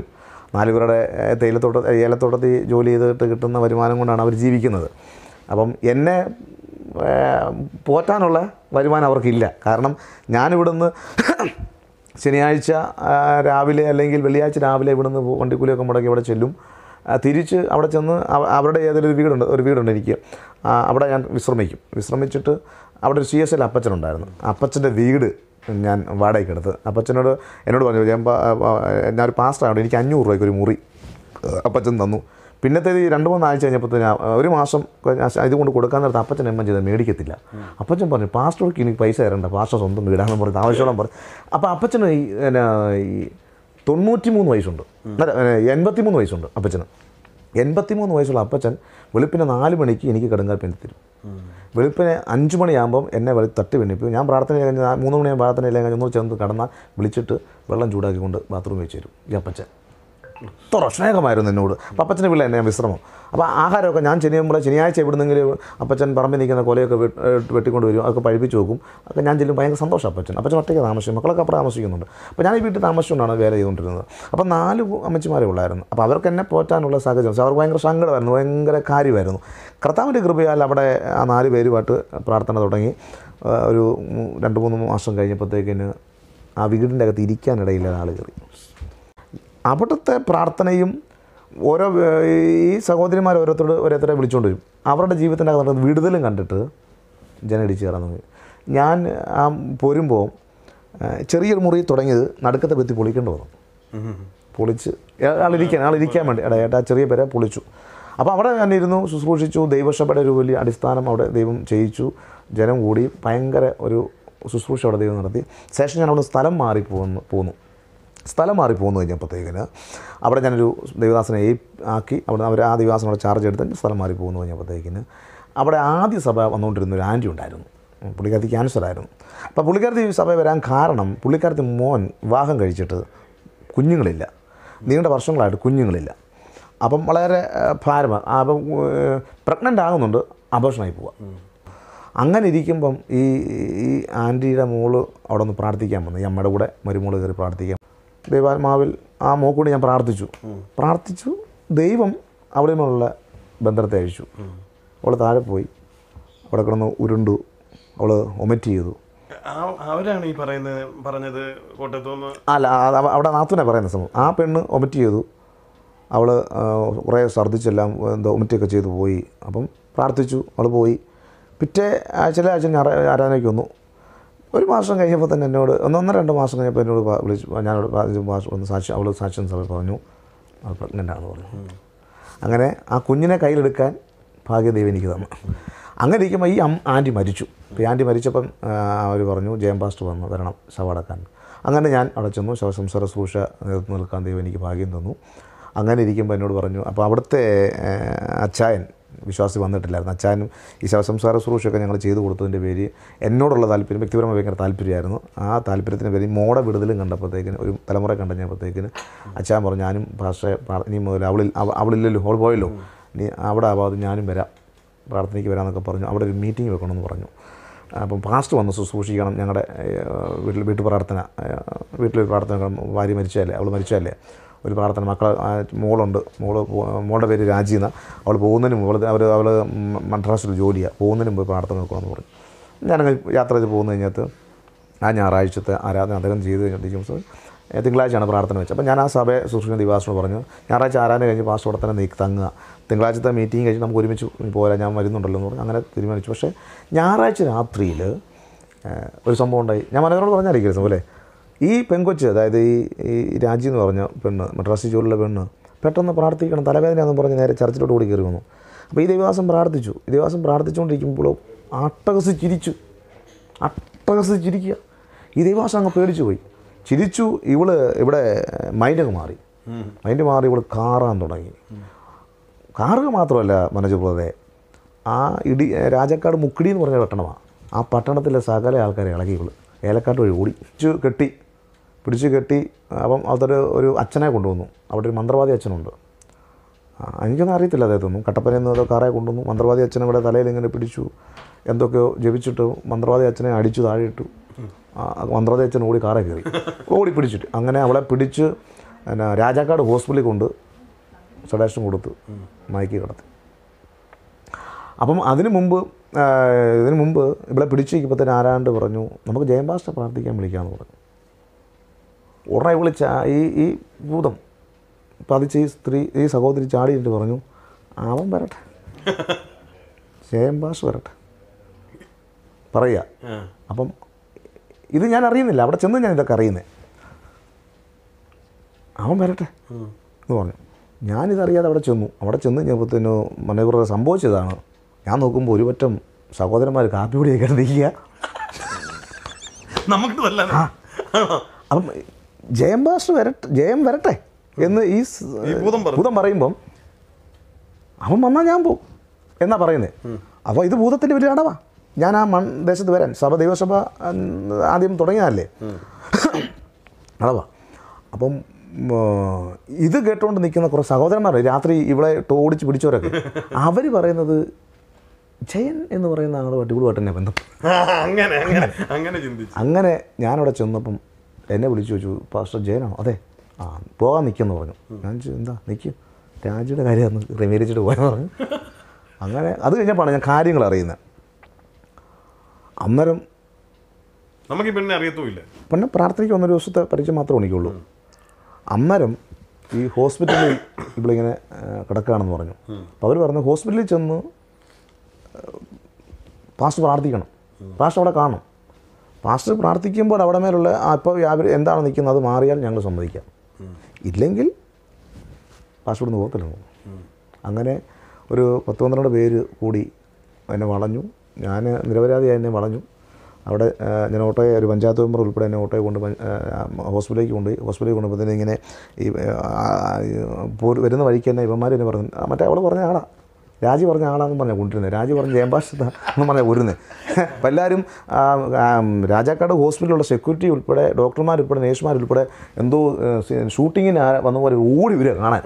നാല് പേരുടെ ഏഹ്, തേയിലത്തോട്ട ഏലത്തോട്ടത്തിൽ ജോലി ചെയ്തിട്ട് കിട്ടുന്ന വരുമാനം കൊണ്ടാണ് അവർ ജീവിക്കുന്നത് അപ്പം എന്നെ ഏഹ്, പോറ്റാനുള്ള വരുമാനം അവർക്കില്ല കാരണം ഞാനിവിടുന്ന് ശനിയാഴ്ച ആ, രാവിലെ അല്ലെങ്കിൽ വെള്ളിയാഴ്ച രാവിലെ ഇവിടുന്ന് പോ- വണ്ടിക്കൂലിയൊക്കെ മുടക്കി ഇവിടെ ചെല്ലും ആ, തിരിച്ച് അവിടെ ചെന്ന് അവ- അവരുടെ ഏതൊരു ഒരു വീടുണ്ട് ഒരു വീടുണ്ട് എനിക്ക് ആ, അവിടെ ഞാൻ വിശ്രമിക്കും വിശ്രമിച്ചിട്ട് അവിടെ ഒരു സി എസ് എൽ അപ്പച്ചനുണ്ടായിരുന്നു അപ്പച്ചൻ്റെ വീട് ഞാൻ വാടകയ്ക്ക് എടുത്ത് അപ്പച്ചനോട് എന്നോട് പറഞ്ഞു ഞാൻ പ- ആ, ഞാനൊരു പാസ്റ്ററാണ് എനിക്ക് അഞ്ഞൂറ് രൂപയ്ക്ക് ഒരു മുറി അപ്പച്ചൻ തന്നു പിന്നത്തേത് ഈ രണ്ട് മൂന്ന് ആഴ്ച കഴിഞ്ഞപ്പോഴത്തേന് ഒരു മാസം കഴിഞ്ഞ് ആ ഇത് കൊണ്ട് കൊടുക്കാൻ നേരത്ത് അപ്പച്ചൻ എമ്മൻ ചെയ്ത് മേടിക്കത്തില്ല അപ്പച്ചൻ പറഞ്ഞു പാസ്റ്റർക്ക് എനിക്ക് പൈസ തരണ്ട പാസ്റ്റർ സ്വന്തം വീടാണെന്ന് പറഞ്ഞ് ആവശ്യമുള്ള പറഞ്ഞു അപ്പോൾ അപ്പച്ചന് ഈ എന്നാ ഈ തൊണ്ണൂറ്റി മൂന്ന് വയസ്സുണ്ട് എൺപത്തി മൂന്ന് വയസ്സുണ്ട് അപ്പച്ചന് എൺപത്തി മൂന്ന് വയസ്സുള്ള അപ്പച്ചൻ വെളുപ്പിന് നാല് മണിക്ക് എനിക്ക് കടുങ്കാപ്പി തരും വെളുപ്പിന് അഞ്ച് മണിയാകുമ്പം എന്നെ വെളി തട്ടി വെണ്ണിപ്പോ ഞാൻ പ്രാർത്ഥന കഴിഞ്ഞ് ആ മൂന്ന് മണിയാകുമ്പോൾ പ്രാർത്ഥന ഇല്ലെങ്കിൽ കഴിഞ്ഞ് ഒന്ന് ചെന്ന് കടന്നാൽ വിളിച്ചിട്ട് വെള്ളം ചൂടാക്കിക്കൊണ്ട് ബാത്റൂമിൽ വെച്ച് തരും ഈ അപ്പച്ചൻ ഇത്ര സ്നേഹമായിരുന്നു എന്നോട് അപ്പം അപ്പച്ചൻ്റെ വീട്ടിൽ എന്നെ വിശ്രമം അപ്പോൾ ആഹാരമൊക്കെ ഞാൻ ചെല്ലുമ്പോൾ ശനിയാഴ്ച എവിടുന്നെങ്കിലും അപ്പച്ചൻ പറമ്പിൽ നിൽക്കുന്ന കൊലയൊക്കെ വെട്ട്- ഏഹ് വെട്ടിക്കൊണ്ട് വരും അതൊക്കെ പഴിപ്പിച്ച് നോക്കും ഒക്കെ ഞാൻ ചെല്ലും ഭയങ്കര സന്തോഷം അപ്പച്ചൻ അപ്പച്ചൻ ഒറ്റയ്ക്ക് താമസിക്കും മക്കളൊക്കെ അപ്പുറം താമസിക്കുന്നുണ്ട് അപ്പോൾ ഞാൻ ഈ വീട്ടിൽ താമസിച്ചുകൊണ്ടാണ് വേല ചെയ്തുകൊണ്ടിരുന്നത് അപ്പോൾ നാല് അമ്മച്ചിമാരെ ഉള്ളായിരുന്നു അപ്പോൾ അവർക്ക് എന്നെ പോറ്റാനുള്ള സാഹചര്യം പക്ഷേ അവർക്ക് ഭയങ്കര സങ്കടമായിരുന്നു ഭയങ്കര കാര്യമായിരുന്നു കർത്താവിൻ്റെ കൃപയാൽ അവിടെ ആ നാല് പേരുമായിട്ട് പ്രാർത്ഥന തുടങ്ങി ആ, ഒരു മൂ- രണ്ട് മൂന്ന് മാസം കഴിഞ്ഞപ്പോഴത്തേക്കിന് ആ വീടിൻ്റെ അകത്ത് ഇരിക്കാനിടയില്ലാതെ ആൾ കയറി അവിടുത്തെ പ്രാർത്ഥനയും ഓരോ ഏഹ്, ഈ സഹോദരിമാർ ഓരോരുത്തരോട് ഓരോരുത്തരെ വിളിച്ചുകൊണ്ട് വരും അവരുടെ ജീവിതത്തിൻ്റെ അകത്ത് നടക്കുന്ന വിടുതലും കണ്ടിട്ട് ജനടിച്ച് കയറാൻ തുടങ്ങി ഞാൻ ആ പോരുമ്പോൾ ഏഹ്, ചെറിയൊരു മുറി തുടങ്ങിയത് നടുക്കത്തെ വ്യക്തി പൊളിക്കേണ്ടി വന്നു പൊളിച്ച് ആളിരിക്കാൻ ആളിരിക്കാൻ വേണ്ടി എടാ ഏട്ടാ ചെറിയ പേരെ പൊളിച്ചു അപ്പോൾ അവിടെ ഞാൻ ഇരുന്നു ശുശ്രൂഷിച്ചു ദൈവസഭയുടെ ഒരു വലിയ അടിസ്ഥാനം അവിടെ ദൈവം ചെയ്യിച്ചു ജനം കൂടി ഭയങ്കര ഒരു ശുശ്രൂഷ അവിടെ ദൈവം നടത്തി ശേഷം ഞാൻ അവിടെ സ്ഥലം മാറി പോന്നു പോന്നു സ്ഥലം മാറി പോന്നു കഴിഞ്ഞപ്പോഴത്തേക്കിന് അവിടെ ഞാനൊരു ദേവദാസനെ ഏ ആക്കി അവിടെ അവർ ആ ദേവദാസനോട് ചാർജ് എടുത്ത് സ്ഥലം മാറി പോകുന്നു കഴിഞ്ഞപ്പോഴത്തേക്കിന് അവിടെ ആദ്യ സഭ വന്നുകൊണ്ടിരുന്ന ഒരു ആൻറ്റി ഉണ്ടായിരുന്നു പുള്ളിക്കാരത്തി ക്യാൻസർ ആയിരുന്നു അപ്പോൾ പുള്ളിക്കാരത്തി ഈ സഭ വരാൻ കാരണം പുള്ളിക്കാരത്തി മോൻ വിവാഹം കഴിച്ചിട്ട് കുഞ്ഞുങ്ങളില്ല നീണ്ട വർഷങ്ങളായിട്ട് കുഞ്ഞുങ്ങളില്ല അപ്പം വളരെ ഏഹ്, ഭാരമാണ് അപ്പം പ്രഗ്നൻ്റ് ആകുന്നുണ്ട് അബോഷനായി പോവാം അങ്ങനെ ഇരിക്കുമ്പം ഈ ഈ ആൻറ്റിയുടെ മോള് അവിടെ നിന്ന് പ്രാർത്ഥിക്കാൻ വന്നു ഈ അമ്മയുടെ കൂടെ മരുമോള് കയറി പ്രാർത്ഥിക്കാൻ ദൈവാത്മാവിൽ ആ മോക്കൂടി ഞാൻ പ്രാർത്ഥിച്ചു പ്രാർത്ഥിച്ചു ദൈവം അവളിൽ നിന്നുള്ള ബന്ധത്തെ അയച്ചു അവൾ താഴെ പോയി അവിടെ കിടന്ന് ഉരുണ്ടു അവൾ ഒമറ്റ് ചെയ്തു ആ- അവരാണ് ഈ പറയുന്നത് പറഞ്ഞത് കോട്ടയത്തുനിന്ന് അല്ല അത് അവ- അവിടെ നാത്തൂനെ പറയുന്ന സംഭവം ആ പെണ്ണ് ഒമിറ്റ് ചെയ്തു അവൾ കുറേ ഛർദ്ദിച്ചെല്ലാം എന്തോ ഒമിറ്റൊക്കെ ചെയ്തു പോയി അപ്പം പ്രാർത്ഥിച്ചു അവൾ പോയി പിറ്റേ ആഴ്ചയിലെ ആഴ്ച ഞാൻ ആരാധനയ്ക്ക് വന്നു ഒരു മാസം കഴിഞ്ഞപ്പോൾ തന്നെ എന്നോട് ഒന്നൊന്നര രണ്ട് മാസം കഴിഞ്ഞപ്പോൾ എന്നോട് പ- വിളിച്ചു ഞാനോട് പതിനഞ്ച് മാസം ഒന്ന് സാക്ഷി അവൾ സാക്ഷ്യം സഭ പറഞ്ഞു അത് പ്രഗ്നൻ്റ് ആണെന്ന് പറഞ്ഞു അങ്ങനെ ആ കുഞ്ഞിനെ കയ്യിലെടുക്കാൻ ഭാഗ്യദൈവം എനിക്ക് തന്നു അങ്ങനെ ഇരിക്കുമ്പോൾ ഈ അം ആൻറ്റി മരിച്ചു അപ്പോൾ ഈ ആൻറ്റി മരിച്ചപ്പം അവർ പറഞ്ഞു ജയം പാസ്റ്റ് വന്നു വരണം ശവടക്കാൻ അങ്ങനെ ഞാൻ അവിടെ ചെന്നു ശവസംസാര ശുശ്രൂഷ നേതൃത്വം നിൽക്കാൻ ദൈവം എനിക്ക് ഭാഗ്യം തന്നു അങ്ങനെ ഇരിക്കുമ്പോൾ എന്നോട് പറഞ്ഞു അപ്പോൾ അവിടുത്തെ ആ, അച്ചായൻ വിശ്വാസി വന്നിട്ടില്ലായിരുന്നു അച്ചായനും ഈ ശവസംസാര ശുശ്രൂഷയൊക്കെ ഞങ്ങൾ ചെയ്തു കൊടുത്തതിൻ്റെ പേര് എന്നോടുള്ള താല്പര്യം വ്യക്തിപരമായി ഭയങ്കര താല്പര്യമായിരുന്നു ആ താല്പര്യത്തിന് പേര് മോടെ വിടുതലും കണ്ടപ്പോഴത്തേക്കിന് ഒരു തലമുറ കണ്ടപ്പോഴത്തേക്കിന് അച്ചായൻ പറഞ്ഞു ഞാനും ഭാഷ ഇനി മുതൽ അവളിൽ അവ- അവളില്ലല്ലോ അവൾ പോയല്ലോ ഇനി അവിടെ ആവാതെ ഞാനും വരാം പ്രാർത്ഥനയ്ക്ക് വരാമെന്നൊക്കെ പറഞ്ഞു അവിടെ ഒരു മീറ്റിംഗ് വെക്കണമെന്ന് പറഞ്ഞു അപ്പം പാസ്റ്റ് വന്ന് ശുശ്രൂഷിക്കണം ഞങ്ങളുടെ ഏഹ്, വീട്ടിൽ വീട്ടു പ്രാർത്ഥന ഏഹ്, വീട്ടിലൊരു പ്രാർത്ഥന ഭാര്യ മരിച്ചതല്ലേ അവൾ മരിച്ചതല്ലേ ഒരു പ്രാർത്ഥന മക്കൾ മോളുണ്ട് മോള് പോ- മോളുടെ പേര് രാജി എന്നാണ് അവൾ പോകുന്നതിന് മുമ്പ് അവൾ അവർ അവൾ മദ്രാസിൽ ജോലിയാണ് പോകുന്നതിന് മുമ്പ് പ്രാർത്ഥന വെക്കണമെന്ന് പറഞ്ഞു ഞാനങ്ങ് യാത്ര ചെയ്ത് പോകുന്ന കഴിഞ്ഞിട്ട് ആ ഞായറാഴ്ചത്തെ ആരാധന അദ്ദേഹം ചെയ്ത് കഴിഞ്ഞിട്ട് ഏഹ് തിങ്കളാഴ്ചയാണ് പ്രാർത്ഥന വെച്ചത് അപ്പോൾ ഞാൻ ആ സഭയെ സൂക്ഷിക്കുന്ന ദിവാസിനോട് പറഞ്ഞു ഞായറാഴ്ച ആരാധന കഴിഞ്ഞ് പാസ്റ്റ് അവിടെ തന്നെ നീക്ക് തങ്ങുക തിങ്കളാഴ്ചത്തെ മീറ്റിംഗ് കഴിഞ്ഞ് നമുക്ക് ഒരുമിച്ച് പോരാ ഞാൻ വരുന്നുണ്ടല്ലോ എന്ന് പറഞ്ഞു അങ്ങനെ തീരുമാനിച്ചു പക്ഷേ ഞായറാഴ്ച രാത്രിയിൽ ഒരു സംഭവം ഉണ്ടായി ഞാൻ മനോരോട് പറഞ്ഞായിരിക്കും സംഭവം അല്ലേ ഈ പെങ്കൊച്ച് അതായത് ഈ ഈ രാജി എന്ന് പറഞ്ഞ പെണ്ണ് മദ്രാസി ജോലിയുള്ള പെണ്ണ് പെട്ടെന്ന് പ്രാർത്ഥിക്കണം തലവേദനയാണെന്ന് പറഞ്ഞ് നേരെ ചർച്ചിലോട്ട് കൂടി കയറി വന്നു അപ്പോൾ ഈ ദേവദാസം പ്രാർത്ഥിച്ചു ഈ ദേവദാസം പ്രാർത്ഥിച്ചുകൊണ്ടിരിക്കുമ്പോൾ അട്ടകസ് ചിരിച്ചു അട്ടകസ് ചിരിക്കുക ഈ ദൈവാസം അങ്ങ് പേടിച്ചു പോയി ചിരിച്ചു ഇവള് ഇവിടെ മൈൻഡൊക്കെ മാറി മൈൻഡ് മാറി ഇവള് കാറാൻ തുടങ്ങി കാറുക മാത്രമല്ല മനോജ് ബ്രദറെ ആ ഇടി രാജാക്കാട് മുക്കിടി എന്ന് പറഞ്ഞ പട്ടണമാണ് ആ പട്ടണത്തിലെ സകല ആൾക്കാരെ ഇളകി ഇവള് ഏലക്കാട്ട് വഴി ഓടി പിടിച്ചു കെട്ടി പിടിച്ച് കെട്ടി അപ്പം അതൊരു ഒരു അച്ഛനെ കൊണ്ടുവന്നു അവിടെ ഒരു മന്ത്രവാദി അച്ഛനുണ്ട് ആ, എനിക്കൊന്നും അറിയത്തില്ല അദ്ദേഹത്തൊന്നും കട്ടപ്പനയിൽ നിന്ന് ഏതോ കാറെ കൊണ്ടുവന്നു മന്ത്രവാദി അച്ഛനെ ഇവിടെ തലയിൽ ഇങ്ങനെ പിടിച്ചു എന്തൊക്കെയോ ജപിച്ചിട്ട് മന്ത്രവാദി അച്ഛനെ അടിച്ചു താഴെ ഇട്ടു ആ, മന്ത്രവാദി അച്ഛൻ ഓടി കാറെ കയറി ഓടി പിടിച്ചിട്ട് അങ്ങനെ അവളെ പിടിച്ച് പിന്നെ രാജാക്കാട് ഹോസ്പിറ്റലിൽ കൊണ്ട് സഡേഷൻ കൊടുത്ത് മയക്കി കിടത്തി അപ്പം അതിന് മുമ്പ് ആ, ഇതിന് മുമ്പ് ഇവിടെ പിടിച്ചു വയ്ക്കുമ്പോഴത്തേന് ആരാണ്ട് പറഞ്ഞു നമുക്ക് ജയംബാസ്റ്റ പ്രാർത്ഥിക്കാൻ വിളിക്കാമെന്ന് പറഞ്ഞു ഉടനെ വിളിച്ച ഈ ഈ ഭൂതം പതിച്ച് ഈ സ്ത്രീ ഈ സഹോദരി ചാടിയിട്ട് പറഞ്ഞു അവൻ വരട്ടെ ജയംബാസ് വരട്ടെ പറയുക ആ. അപ്പം ഇത് ഞാൻ അറിയുന്നില്ല അവിടെ ചെന്ന് ഞാൻ ഇതൊക്കെ അറിയുന്നത് അവൻ വരട്ടെ ഉം. എന്ന് പറഞ്ഞു ഞാനിതറിയാതെ അവിടെ ചെന്നു അവിടെ ചെന്ന് കഴിഞ്ഞപ്പോഴത്തേന് മനോഹര സംഭവിച്ചതാണ് ഞാൻ നോക്കുമ്പോൾ ഒരു പറ്റം സഹോദരന്മാർ കാപ്പി പൊടിയൊക്കെ ഇരിക്കുക നമുക്ക് നല്ല ആണോ അപ്പം ജയം ബാസ് വരട്ടെ ജയം വരട്ടെ എന്ന് ഈ സ്- ഈ ഭൂതം പറഞ്ഞു. ഭൂതം പറയുമ്പം അവൻ വന്നാൽ ഞാൻ പോകും എന്നാ പറയുന്നത് അപ്പോൾ ഇത് ഭൂതത്തിൻ്റെ വലിയ അടവാ ഞാൻ ആ മൺ ദേശത്ത് വരാൻ സഭ ദൈവസഭ ഉം, ആദ്യം തുടങ്ങിയതല്ലേ അടവാ അപ്പം ഉം, ഇത് കേട്ടുകൊണ്ട് നിൽക്കുന്ന കുറേ സഹോദരന്മാർ രാത്രി ഇവിടെ ഓടിച്ച് പിടിച്ചവരൊക്കെ അവർ പറയുന്നത് ജയൻ എന്ന് പറയുന്ന ആളുമായിട്ട് ഇവിടുമായിട്ട് തന്നെ ബന്ധം ആ, അങ്ങനെ അങ്ങനെ അങ്ങനെ ചിന്തിച്ചു അങ്ങനെ ഞാനവിടെ ചെന്നപ്പം എന്നെ വിളിച്ചു ചോദിച്ചു പാസ്റ്റർ ജയനാണോ അതെ ആ പോകാൻ നിൽക്കുമെന്ന് പറഞ്ഞു ഞാൻ ചോദിച്ചു എന്താ നിൽക്കും രാജിയുടെ കാര്യം ഒന്ന് ക്രമീകരിച്ചിട്ട് പോയാൽ പറഞ്ഞു അങ്ങനെ അത് കഴിഞ്ഞപ്പോഴാണ് ഞാൻ കാര്യങ്ങൾ അറിയുന്നത് അന്നേരം നമുക്ക് ഈ പെണ്ണെ അറിയത്തുമില്ല പിന്നെ പ്രാർത്ഥനയ്ക്ക് ഒന്നൊരു ദിവസത്തെ പരിചയം മാത്രമേ എനിക്കുള്ളൂ അന്നേരം ഈ ഹോസ്പിറ്റലിൽ ഇവളിങ്ങനെ ആ, കിടക്കുകയാണെന്ന് പറഞ്ഞു അപ്പോൾ അവർ പറഞ്ഞു ഹോസ്പിറ്റലിൽ ചെന്ന് പാസ്റ്റർ പ്രാർത്ഥിക്കണം പാസ്റ്റർ അവിടെ കാണും പാസ്റ്റർ പ്രാർത്ഥിക്കുമ്പോൾ അവിടെ മേലുള്ള ആ, ഇപ്പോൾ അവർ എന്താണ് നിൽക്കുന്നത് അത് മാറിയാൽ ഞങ്ങൾ സമ്മതിക്കാം ഇല്ലെങ്കിൽ പാസ്റ്റർ ഇവിടുന്ന് പോകത്തില്ല അങ്ങനെ ഒരു പത്ത് പന്ത്രണ്ട് പേര് കൂടി എന്നെ വളഞ്ഞു ഞാൻ നിരപരാധിയായി എന്നെ വളഞ്ഞു അവിടെ ആ, ഞാൻ ഓട്ടോയെ ഒരു പഞ്ചായത്ത് മെമ്പർ ഉൾപ്പെടെ എന്നെ ഓട്ടോയെ കൊണ്ട് പഞ്ച- ആ, ഹോസ്പിറ്റലിലേക്ക് കൊണ്ടുപോയി ഹോസ്പിറ്റലിൽ കൊണ്ടുപോയി ഇങ്ങനെ ഈ ആ, ഈ പോര് വരുന്ന വഴിക്ക് തന്നെ ഇവന്മാർ എന്നെ പറഞ്ഞു "ആ, മറ്റേ അവൾ പറഞ്ഞ ആളാ രാജി പറഞ്ഞ ആളാണെന്ന് പറഞ്ഞാൽ കൊണ്ടിരുന്നത് രാജി പറഞ്ഞ ജയംഭാഷ എന്ന് പറഞ്ഞാൽ ഒരുന്നത് അപ്പം എല്ലാവരും ആ, ആ, രാജാക്കാട് ഹോസ്പിറ്റലിലുള്ള സെക്യൂരിറ്റി ഉൾപ്പെടെ ഡോക്ടർമാരുൾപ്പെടെ നേഴ്സുമാരുൾപ്പെടെ എന്തോ ഷൂട്ടിങ്ങിന് വന്ന പോലെ ഓടി വരിക കാണാൻ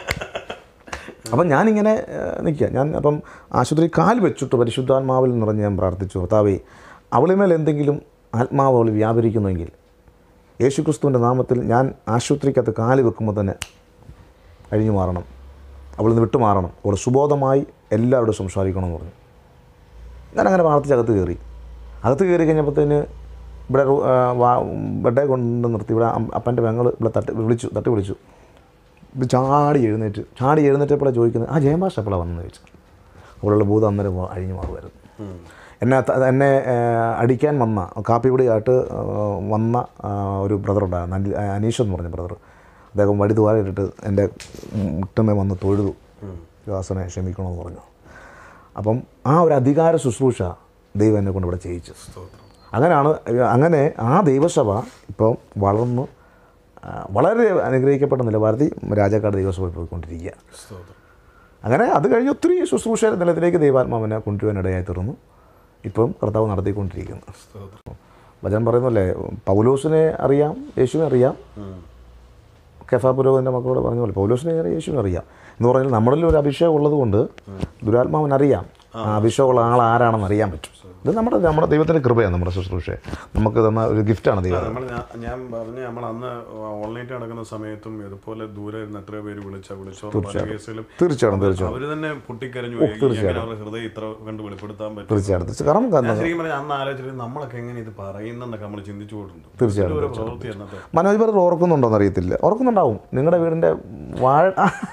അപ്പം ഞാനിങ്ങനെ നിൽക്കുക ഞാൻ അപ്പം ആശുപത്രി കാൽ വെച്ചിട്ട് പരിശുദ്ധാത്മാവിൽ നിറഞ്ഞ് ഞാൻ പ്രാർത്ഥിച്ചു കർത്താവേ അവളിമേൽ എന്തെങ്കിലും ആത്മാവ് അവൾ വ്യാപരിക്കുന്നുവെങ്കിൽ യേശുക്രിസ്തുവിൻ്റെ നാമത്തിൽ ഞാൻ ആശുപത്രിക്കകത്ത് കാല് വെക്കുമ്പോൾ തന്നെ കഴിഞ്ഞു മാറണം അവളിൽ നിന്ന് വിട്ടുമാറണം അവൾ സുബോധമായി എല്ലാവരോടും സംസാരിക്കണമെന്ന് പറഞ്ഞു ഞാൻ അങ്ങനെ പ്രാർത്ഥിച്ച് അകത്ത് കയറി അകത്ത് കയറി കഴിഞ്ഞപ്പോഴത്തേന് ഇവിടെ റൂ- ആ, വാ- ബെഡേ കൊണ്ട് നിർത്തി ഇവിടെ അം- അപ്പൻ്റെ പെങ്ങൾ ഇവിടെ തട്ടി വിളിച്ചു തട്ടി വിളിച്ചു ഇത് ചാടി എഴുന്നേറ്റ് ചാടി എഴുന്നേറ്റപ്പോഴാണ് ചോദിക്കുന്നത് ആ ജയമാഷ് എപ്പോഴാണ് വന്നെന്ന് ചോദിച്ചു അവിടെയുള്ള ഭൂതം അന്നേരം പോ- അഴിഞ്ഞു മാറുമായിരുന്നു എന്നെ ത- എന്നെ ആ, അടിക്കാൻ വന്ന കാപ്പിപൊടിയായിട്ട് ആ, വന്ന ആ, ഒരു ബ്രദർ ഉണ്ടായിരുന്നു അനി- അനീഷ് എന്ന് പറഞ്ഞ ബ്രദർ അദ്ദേഹം വടി തുവാലിട്ടിട്ട് എൻ്റെ മുട്ടമേ വന്ന് തൊഴുതു ദാസനെ ക്ഷമിക്കണമെന്ന് പറഞ്ഞു അപ്പം ആ ഒരു അധികാര ശുശ്രൂഷ ദൈവം എന്നെ കൊണ്ട് ഇവിടെ ചെയ്യിച്ചു സ്തോത്രം അങ്ങനെയാണ് അങ്ങനെ ആ ദൈവസഭ ഇപ്പോൾ വളർന്ന് ആ, വളരെ അനുഗ്രഹിക്കപ്പെട്ട നിലവാരത്തിൽ രാജാക്കാട് ദൈവസഭ പോയിക്കൊണ്ടിരിക്കുക സ്തോത്രം അങ്ങനെ അത് കഴിഞ്ഞ് ഒത്തിരി ശുശ്രൂഷ നിലത്തിലേക്ക് ദൈവാത്മാവിനെ കൊണ്ടുവരാനിടയായി തീർന്നു ഇപ്പം കർത്താവ് നടത്തിക്കൊണ്ടിരിക്കുന്നു സ്തോത്രം വചനം പറയുന്നല്ലേ പൗലോസിനെ അറിയാം യേശുവിനെ അറിയാം ഉം. കെഫ പുരോഹിതൻ്റെ മക്കളോട് പറഞ്ഞ പോലെ പൗലോസിനെ അറിയാം യേശുവിനെ അറിയാം എന്ന് പറഞ്ഞാൽ നമ്മളിൽ ഒരു അഭിഷേകം ഉള്ളത് കൊണ്ട് ദുരാത്മാവിനറിയാം ആ അഭിഷേകമുള്ള ആൾ ആരാണെന്ന് അറിയാൻ പറ്റും ഇത് നമ്മുടെ നമ്മുടെ ദൈവത്തിൻ്റെ കൃപയാണ് നമ്മുടെ ശുശ്രൂഷ നമുക്ക് തന്ന ഒരു ഗിഫ്റ്റാണ് ദൈവം നമ്മൾ ഞാൻ പറഞ്ഞ നമ്മൾ അന്ന് ഓൺലൈൻ നടക്കുന്ന സമയത്തും ഇതുപോലെ ദൂരെ ഇരുന്ന് എത്രയോ പേര് വിളിച്ച വിളിച്ചോ പല കേസിലും തീർച്ചയായിട്ടും തീർച്ചയായിട്ടും അവര് തന്നെ പൊട്ടിക്കരഞ്ഞു പോയി. എങ്ങനെ അവരുടെ ഹൃദയം ഇത്ര കണ്ട് വെളിപ്പെടുത്താൻ പറ്റും തീർച്ചയായിട്ടും തീർച്ചയായും. കാരണം ഞാൻ കാരണം ശരിക്കും പറഞ്ഞാൽ അന്ന് ആലോചിച്ചിട്ട് നമ്മളൊക്കെ എങ്ങനെ ഇത് പറയുന്നെന്നൊക്കെ നമ്മൾ ചിന്തിച്ചു പോയിട്ടുണ്ട് തീർച്ചയായിട്ടും, ഒരു പ്രവൃത്തി എന്നത്തെ മനോജ് ബ്രദർ ഓർക്കുന്നുണ്ടോന്ന് അറിയത്തില്ല ഓർക്കുന്നുണ്ടാവും നിങ്ങളുടെ വീടിൻ്റെ വാഴ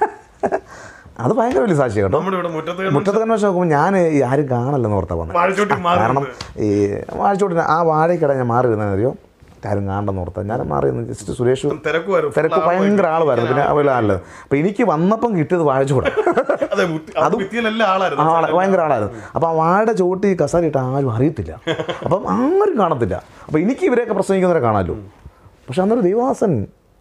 അത് ഭയങ്കര വലിയ സാക്ഷിയാണ് കേട്ടോ നമ്മുടെ ഇവിടെ മുറ്റത്ത് മുറ്റത്ത് കൺവെൻഷൻ നോക്കുമ്പോൾ ഞാൻ ഈ ആരും കാണല്ലെന്ന് ഓർത്താ വന്നത് വാഴച്ചോട്ടി മാറി കാരണം ഈ വാഴച്ചോട്ടിന് ആ വാഴയ്ക്കിട ഞാൻ മാറി ഇരുന്നതെന്ന് അറിയോ ആരും കാണണ്ടെന്ന് ഓർത്താ ഞാൻ മാറി നിന്ന് ജസ്റ്റ് സുരേഷ് തിരക്കുമായിരുന്നു തിരക്ക് ഭയങ്കര ആളുമായിരുന്നു പിന്നെ അവൾ ആളത് അപ്പം എനിക്ക് വന്നപ്പം കിട്ടിയത് വാഴച്ചൂട അതെ മുത്തി- അത് ഭിത്തിയിലെല്ലാം ആളായിരുന്നു ആളെ ഭയങ്കര ആളായിരുന്നു അപ്പം ആ വാഴയുടെ ചോട്ടി കസാരിട്ട് ആരും അറിയത്തില്ല അപ്പം ആരും കാണത്തില്ല അപ്പം എനിക്ക് ഇവരെയൊക്കെ പ്രസംഗിക്കുന്നവരെ കാണാമല്ലോ പക്ഷെ അന്നൊരു ദൈവാസൻ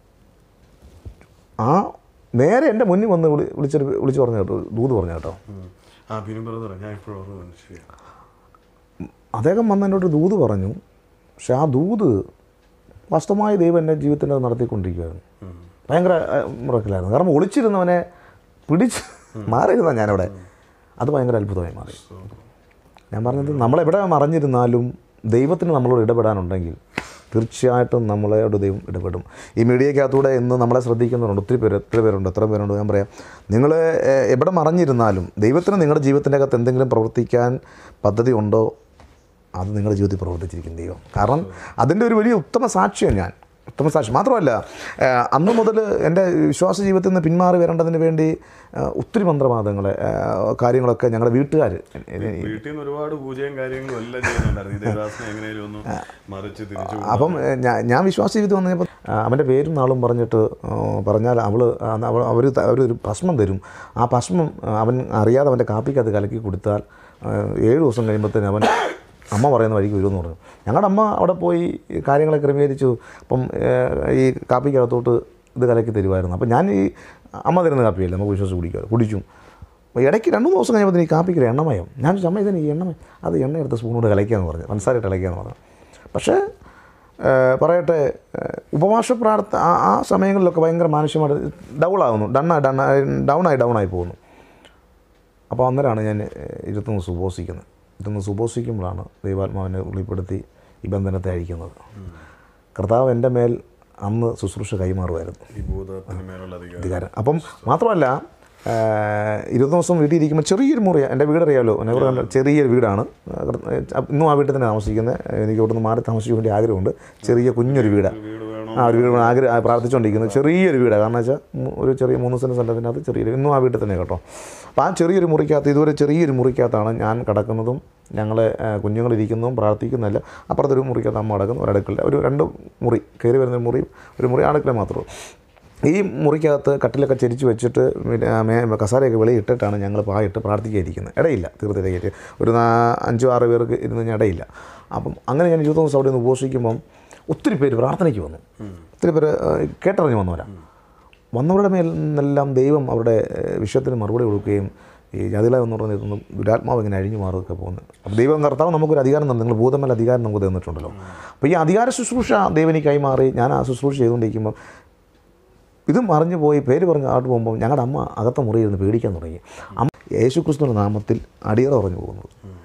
ആ നേരെ എൻ്റെ മുന്നിൽ വന്ന് വിളി വിളിച്ചൊരു വിളിച്ച് പറഞ്ഞു കേട്ടോ ദൂത് പറഞ്ഞു കേട്ടോ ഉം. ആ പിന്നെ ബ്രദർ ഞാൻ ഇപ്പോഴും ഓർമ്മ ശരിയാ അദ്ദേഹം വന്ന് എന്നോട് ഒരു ദൂത് പറഞ്ഞു പക്ഷെ ആ ദൂത് വാസ്തവമായ ദൈവം എൻ്റെ ജീവിതത്തിൽ അത് നടത്തിക്കൊണ്ടിരിക്കുകയായിരുന്നു ഭയങ്കര മുറക്കിലായിരുന്നു കാരണം ഒളിച്ചിരുന്നവനെ പിടിച്ച് മാറിയിരുന്ന ഞാനവിടെ അത് ഭയങ്കര അത്ഭുതമായി മാറി ഞാൻ പറഞ്ഞത് നമ്മളെവിടെ മറഞ്ഞിരുന്നാലും ദൈവത്തിന് നമ്മളോട് ഇടപെടാനുണ്ടെങ്കിൽ തീർച്ചയായിട്ടും നമ്മളോട് ദൈവം ഇടപെടും ഈ മീഡിയക്കകത്തൂടെ ഇന്ന് നമ്മളെ ശ്രദ്ധിക്കുന്നവരുണ്ട് ഒത്തിരി പേര് എത്ര പേരുണ്ട് എത്ര പേരുണ്ട് ഞാൻ പറയാം നിങ്ങൾ ഏഹ്, എവിടെ മറഞ്ഞിരുന്നാലും ദൈവത്തിന് നിങ്ങളുടെ ജീവിതത്തിൻ്റെ അകത്ത് എന്തെങ്കിലും പ്രവർത്തിക്കാൻ പദ്ധതി ഉണ്ടോ അത് നിങ്ങളുടെ ജീവിതത്തിൽ പ്രവർത്തിച്ചിരിക്കും ദൈവം കാരണം അതിൻ്റെ ഒരു വലിയ ഉത്തമ സാക്ഷിയാണ് ഞാൻ ഉത്തമ സാക്ഷി മാത്രമല്ല ഏഹ്, അന്ന് മുതൽ എൻ്റെ വിശ്വാസ ജീവിതത്തിൽ നിന്ന് പിന്മാറി വരേണ്ടതിന് വേണ്ടി ഏഹ്, ഒത്തിരി മന്ത്രവാദങ്ങൾ കാര്യങ്ങളൊക്കെ ഞങ്ങളുടെ വീട്ടുകാർ വീട്ടിൽ നിന്ന് ഒരുപാട് പൂജയും കാര്യങ്ങളും എല്ലാം ചെയ്യുന്നുണ്ടായിരുന്നു ഈ ദേവദാസിനെ എങ്ങനെയും ഒന്ന് മറിച്ച് തിരിച്ചു അപ്പം ഏഹ്, ഞാൻ ഞാൻ വിശ്വാസ ജീവിതം വന്നു കഴിഞ്ഞപ്പോൾ അവൻ്റെ പേരും നാളും പറഞ്ഞിട്ട് ആ, പറഞ്ഞാൽ അവൾ അവൾ അവർ അവരൊരു ഭസ്മം തരും ആ ഭസ്മം ആ, അവൻ അറിയാതെ അവൻ്റെ കാപ്പിക്കകത്ത് കലക്കി കൊടുത്താൽ ആ, ഏഴ് ദിവസം കഴിയുമ്പോഴത്തേന് അവൻ അമ്മ പറയുന്ന വഴിക്ക് വരുമെന്ന് പറഞ്ഞു ഞങ്ങളുടെ അമ്മ അവിടെ പോയി കാര്യങ്ങളെ ക്രമീകരിച്ചു അപ്പം ഏഹ്, ഈ കാപ്പിക്കകത്തോട്ട് ഇത് കലക്കി തരുമായിരുന്നു അപ്പം ഞാൻ ഈ അമ്മ തരുന്ന കാപ്പിയല്ല നമുക്ക് വിശ്വസിച്ച് കുടിക്കുക കുടിക്കും അപ്പോൾ ഇടയ്ക്ക് രണ്ട് മൂന്ന് ദിവസം കഴിഞ്ഞപ്പോൾ ഈ കാപ്പിക്ക് ഒരു എണ്ണമയം ഞാൻ ചോദിച്ചു, അമ്മ ഇതിന് ഈ എണ്ണമയം അത് എണ്ണ എടുത്ത് സ്പൂണോട് കലയ്ക്കാന്ന് പറഞ്ഞു പഞ്ചസാരയിട്ട് കലയ്ക്കാന്ന് പറഞ്ഞു പക്ഷേ ഏഹ്, പറയട്ടെ ഏഹ്, ഉപവാസ പ്രാർത്ഥ ആ ആ സമയങ്ങളിലൊക്കെ ഭയങ്കര മാനസികമായിട്ട് ഡൗൺ ആകുന്നു ഡണ്ണായി ഡണ്ണ ഡൗണായി ഡൗണായി പോകുന്നു അപ്പോൾ അന്നേരമാണ് ഞാൻ ഏഹ്, ഇരുത്തുനിന്ന് സുബോസിക്കുന്നത് ഇരുത്തുനിന്ന് സുബോസിക്കുമ്പോഴാണ് ദൈവാത്മാവിനെ ഉള്ളിപ്പെടുത്തി ഈ ബന്ധനത്തെ അഴിക്കുന്നത് കർത്താവ് എൻ്റെ മേൽ അന്ന് ശുശ്രൂഷ കൈമാറുമായിരുന്നു ഈ ഭൂതത്തിന് മേലുള്ള അധികാരം അധികാരം അപ്പം മാത്രമല്ല ഇരുപത് ദിവസം വീട്ടിൽ ഇരിക്കുമ്പോൾ ചെറിയൊരു മുറി എൻ്റെ വീടറിയാമല്ലോ എൻ്റെ വീട് നല്ല ചെറിയൊരു വീടാണ് ആ, ഇന്നും ആ വീട്ടിൽ തന്നെ താമസിക്കുന്നത് എനിക്ക് ഇവിടുന്ന് മാറി താമസിക്കാൻ വേണ്ടി ആഗ്രഹമുണ്ട് ചെറിയ കുഞ്ഞൊരു വീടാണ് വീട് വേണോ ആ ഒരു വീട് ആഗ്രഹം പ്രാർത്ഥിച്ചുകൊണ്ടിരിക്കുന്നത് ചെറിയൊരു വീടാണ് കാരണം വെച്ചാൽ മു- ഒരു ചെറിയ മൂന്ന് സെൻറ്റ് സ്ഥലത്തിനകത്ത് ചെറിയൊരു ഇന്നും ആ വീട്ടിൽ തന്നെ കേട്ടോ അപ്പോൾ ആ ചെറിയൊരു മുറിക്കകത്ത് ഇതുവരെ ചെറിയൊരു മുറിക്കകത്താണ് ഞാൻ കിടക്കുന്നതും ഞങ്ങളെ ആ, കുഞ്ഞുങ്ങളിരിക്കുന്നതും പ്രാർത്ഥിക്കുന്നതല്ല അപ്പുറത്തൊരു മുറിക്കകത്ത് അമ്മ കിടക്കുന്നു ഒരു അടുക്കള ഒരു രണ്ട് മുറി കയറി വരുന്ന മുറിയും ഒരു മുറി അടുക്കള മാത്രമേ ഉള്ളൂ ഈ മുറിക്കകത്ത് കട്ടിലൊക്കെ ചെരിച്ച് വെച്ചിട്ട് പിന്നെ ആ മേ കസാരയൊക്കെ വെളിയിട്ടിട്ടാണ് ഞങ്ങൾ പായിട്ട് പ്രാർത്ഥിക്കാതിരിക്കുന്നത് ഇടയില്ല തീർച്ചയായിട്ടും ഒരു നാ- അഞ്ചോ ആറ് പേർക്ക് ഇരുന്ന് ഞാൻ ഇടയില്ല അപ്പം അങ്ങനെ ഞാൻ ഇരുപത്തൊന്ന് ദിവസം അവിടെ നിന്ന് ഉപസിക്കുമ്പം ഒത്തിരി പേര് പ്രാർത്ഥനയ്ക്ക് വന്നു ഒത്തിരി പേര് ഏഹ്, കേട്ടറിഞ്ഞ് വന്നവരാ വന്നവരുടെ മേൽ നിന്നെല്ലാം ദൈവം അവരുടെ ഏഹ്, വിഷയത്തിന് മറുപടി കൊടുക്കുകയും ഈ ജാതില എന്ന് പറയുന്ന ദുരാത്മാവ് ഇങ്ങനെ അഴിഞ്ഞു മാറുകയൊക്കെ പോകുന്നത് അപ്പോൾ ദൈവം കർത്താവ് നമുക്കൊരു അധികാരം തന്നെ നിങ്ങൾ ഭൂതമേൽ അധികാരം നമുക്ക് തന്നിട്ടുണ്ടല്ലോ അപ്പോൾ ഈ അധികാര ശുശ്രൂഷ ദൈവനി കൈമാറി ഞാൻ ആ ശുശ്രൂഷ ചെയ്തുകൊണ്ടിരിക്കുമ്പോൾ ഇതും അറിഞ്ഞു പോയി പേര് പറഞ്ഞ് ആട്ട് പോകുമ്പോൾ ഞങ്ങളുടെ അമ്മ അകത്ത മുറിയിരുന്ന് പേടിക്കാൻ തുടങ്ങി അമ്മ യേശു ക്രിസ്തുവിൻ്റെ നാമത്തിൽ അടിയറ പറഞ്ഞു പോകുന്നത്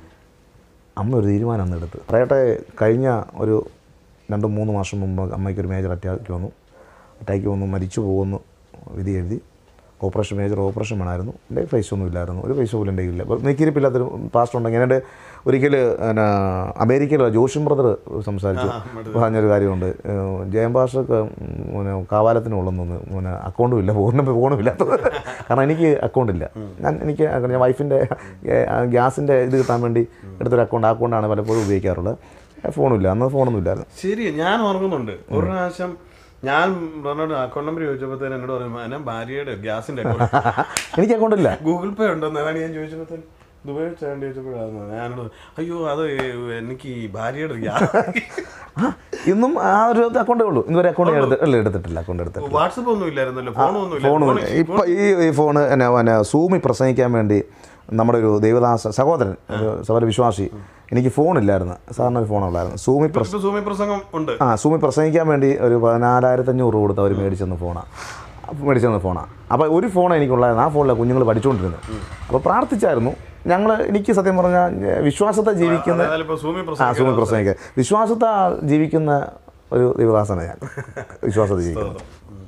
അമ്മ ഒരു തീരുമാനം അന്ന് എടുത്ത് പറയട്ടെ കഴിഞ്ഞ ഒരു രണ്ട് മൂന്ന് മാസം മുമ്പ് അമ്മയ്ക്ക് ഒരു മേജർ അറ്റാക്ക് വന്നു അറ്റാക്ക് വന്നു മരിച്ചു പോകുന്നു വിധി എഴുതി ഓപ്പറേഷൻ മേജർ ഓപ്പറേഷൻ വേണമായിരുന്നു എൻ്റെ പൈസ ഒന്നും ഇല്ലായിരുന്നു ഒരു പൈസ പോലും എൻ്റെ ഇല്ല അപ്പോൾ നെക്കിരിപ്പില്ലാത്തൊരു പാസ്റ്റ് ഉണ്ടെങ്കിൽ എൻ്റെ ഒരിക്കൽ പിന്നെ അമേരിക്കയിലെ ജോഷൻ ബ്രദർ സംസാരിച്ചു പറഞ്ഞൊരു കാര്യമുണ്ട് ഏഹ് ജയം പാഷക്ക് പിന്നെ കാവാലത്തിനുള്ളെന്നൊന്ന് പിന്നെ അക്കൗണ്ടും ഇല്ല ഫോണിന് ഫോണും ഇല്ലാത്തത് കാരണം എനിക്ക് അക്കൗണ്ട് ഇല്ല ഞാൻ എനിക്ക് ഞാൻ വൈഫിൻ്റെ ഗ്യാസിൻ്റെ ഇത് കിട്ടാൻ വേണ്ടി എടുത്തൊരു അക്കൗണ്ട് ആ അക്കൗണ്ടാണ് പലപ്പോഴും ഉപയോഗിക്കാറുള്ളത് ഫോണും ഇല്ല അന്ന് ഫോണൊന്നും ഇല്ലായിരുന്നു ശരി ഞാൻ ഓർക്കുന്നുണ്ട് ഒരു പ്രാവശ്യം ഞാൻ പറഞ്ഞോട് അക്കൗണ്ട് നമ്പർ ചോദിച്ചപ്പോഴത്തേന് എന്നോട് പറയുമ്പോൾ ഞാൻ ഭാര്യയുടെ ഗ്യാസിന്റെ അക്കൗണ്ട് എനിക്ക് അക്കൗണ്ട് ഇല്ല ഗൂഗിൾ പേ ഉണ്ടെന്ന് അതാണ് ഞാൻ ചോദിച്ചപ്പോഴത്തേന് ദുബായ് ചേട്ടൻ ചോദിച്ചപ്പോഴാണ് ഞാനോട് അയ്യോ അത് എനിക്ക് ഈ ഭാര്യയുടെ ഗ്യാസ് ആ ഇന്നും ആ ഒരു അക്കൗണ്ടേ ഉള്ളൂ ഇതുവരെ അക്കൗണ്ട് എടുത്ത് ഇല്ല എടുത്തിട്ടില്ല അക്കൗണ്ട് എടുത്തിട്ട് വാട്സപ്പ് ഒന്നും ഇല്ലായിരുന്നല്ലോ ഫോണൊന്നും ഫോണും ഇപ്പം ഈ ഈ ഫോണ് എന്നെ പിന്നെ സൂമിൽ പ്രസംഗിക്കാൻ വേണ്ടി നമ്മുടെ ഒരു ദേവദാസ സഹോദരൻ ഒരു സഹോദര വിശ്വാസി എനിക്ക് ഫോണില്ലായിരുന്നു സാറിന് ഒരു ഫോണുള്ളായിരുന്നു സൂമിൽ പ്രസ ഇപ്പൊ സൂമി പ്രസംഗം ഉണ്ട് ആ സൂമിൽ പ്രസംഗിക്കാൻ വേണ്ടി ഒരു പതിനാലായിരത്തി അഞ്ഞൂറ് കൊടുത്ത് അവർ മേടിച്ചെന്ന് ഫോണാണ് മേടിച്ചെന്ന് ഫോണാണ് അപ്പോൾ ഒരു ഫോൺ എനിക്കുള്ളായിരുന്നു ആ ഫോണിലാണ് കുഞ്ഞുങ്ങൾ പഠിച്ചുകൊണ്ടിരുന്നത് അപ്പോൾ പ്രാർത്ഥിച്ചായിരുന്നു ഞങ്ങൾ എനിക്ക് സത്യം പറഞ്ഞാൽ വിശ്വാസത്തെ ജീവിക്കുന്ന അതായത് ഇപ്പൊ സൂമി ആ പ്രസംഗം സൂമിൽ പ്രസംഗിക്കുക വിശ്വാസത്തെ ജീവിക്കുന്ന ഒരു ദൈവദാസനാണ് ഞാൻ വിശ്വാസത്തെ ജീവിക്കുന്നത്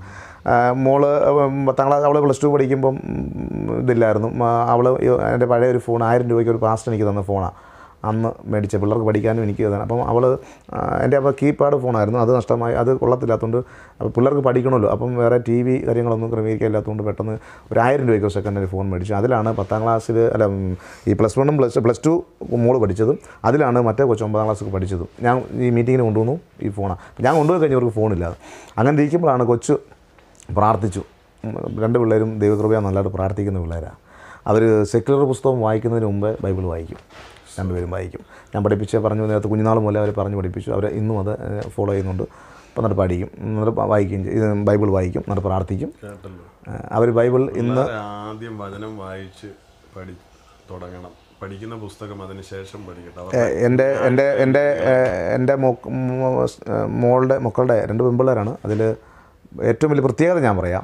ആ, മോള് ഉം, പത്താം ക്ലാസ് അവൾ പ്ലസ് ടു പഠിക്കുമ്പം ഉം, ഇതില്ലായിരുന്നു അവൾ എൻ്റെ പഴയ ഒരു ഫോൺ ആയിരം രൂപയ്ക്ക് ഒരു പാസ്റ്റ് എനിക്ക് തന്ന ഫോണാണ് അന്ന് മേടിച്ച പിള്ളേർക്ക് പഠിക്കാനും എനിക്ക് തന്നെ അപ്പം അവൾ എൻ്റെ അപ്പോൾ കീപാഡ് ഫോണായിരുന്നു അത് നഷ്ടമായി അത് കൊള്ളത്തില്ലാത്തതുകൊണ്ട് അപ്പോൾ പിള്ളേർക്ക് പഠിക്കണമല്ലോ അപ്പം വേറെ ടി വി കാര്യങ്ങളൊന്നും ക്രമീകരിക്കാനില്ലാത്തതുകൊണ്ട് പെട്ടെന്ന് ഒരു ആയിരം രൂപയ്ക്ക് സെക്കൻഡ് ഫോൺ മേടിച്ചു അതിലാണ് പത്താം ക്ലാസ്സിൽ അല്ല ഉം, ഈ പ്ലസ് വണ്ണും പ്ലസ് പ്ലസ് ടു മോള് പഠിച്ചതും അതിലാണ് മറ്റേ കൊച്ചു ഒമ്പതാം ക്ലാസ്സിൽ പഠിച്ചതും ഞാൻ ഈ മീറ്റിങ്ങിന് കൊണ്ടുവന്നു ഈ ഫോണാണ് ഞാൻ കൊണ്ടുപോയി കഴിഞ്ഞവർക്ക് ഫോണില്ലാതെ അങ്ങനെ ഇരിക്കുമ്പോഴാണ് കൊച്ചു പ്രാർത്ഥിച്ചു ഉം, രണ്ട് പിള്ളേരും ദൈവകൃപയാണ് നല്ലതായിട്ട് പ്രാർത്ഥിക്കുന്ന പിള്ളേരാണ് അവർ സെക്യുലർ പുസ്തകം വായിക്കുന്നതിന് മുമ്പേ ബൈബിൾ വായിക്കും രണ്ടുപേരും വായിക്കും ഞാൻ പഠിപ്പിച്ച് പറഞ്ഞു നേരത്തെ കുഞ്ഞുനാൾ മുതലേ അവർ പറഞ്ഞു പഠിപ്പിച്ചു അവർ ഇന്നും അത് ഫോളോ ചെയ്യുന്നുണ്ട് അപ്പോൾ എന്നിട്ട് പഠിക്കും എന്നിട്ട് വായിക്കുകയും ചെയ്യും ഇത് ബൈബിൾ വായിക്കും എന്നിട്ട് പ്രാർത്ഥിക്കും കേട്ടല്ലോ അവർ ബൈബിൾ ഇന്ന് പിള്ളേരെ ആദ്യം വചനം വായിച്ച് പഠി തുടങ്ങണം പഠിക്കുന്ന പുസ്തകം അതിന് ശേഷം പഠിക്കട്ടെ അവർ ഏഹ് എൻ്റെ എൻ്റെ എൻ്റെ ഏഹ് എൻ്റെ മോ- മോ- ഏഹ് മോളുടെ മക്കളുടെ രണ്ട് പെൺപിള്ളേരാണ് അതിൽ ഏറ്റവും വലിയ പ്രത്യേകത ഞാൻ പറയാം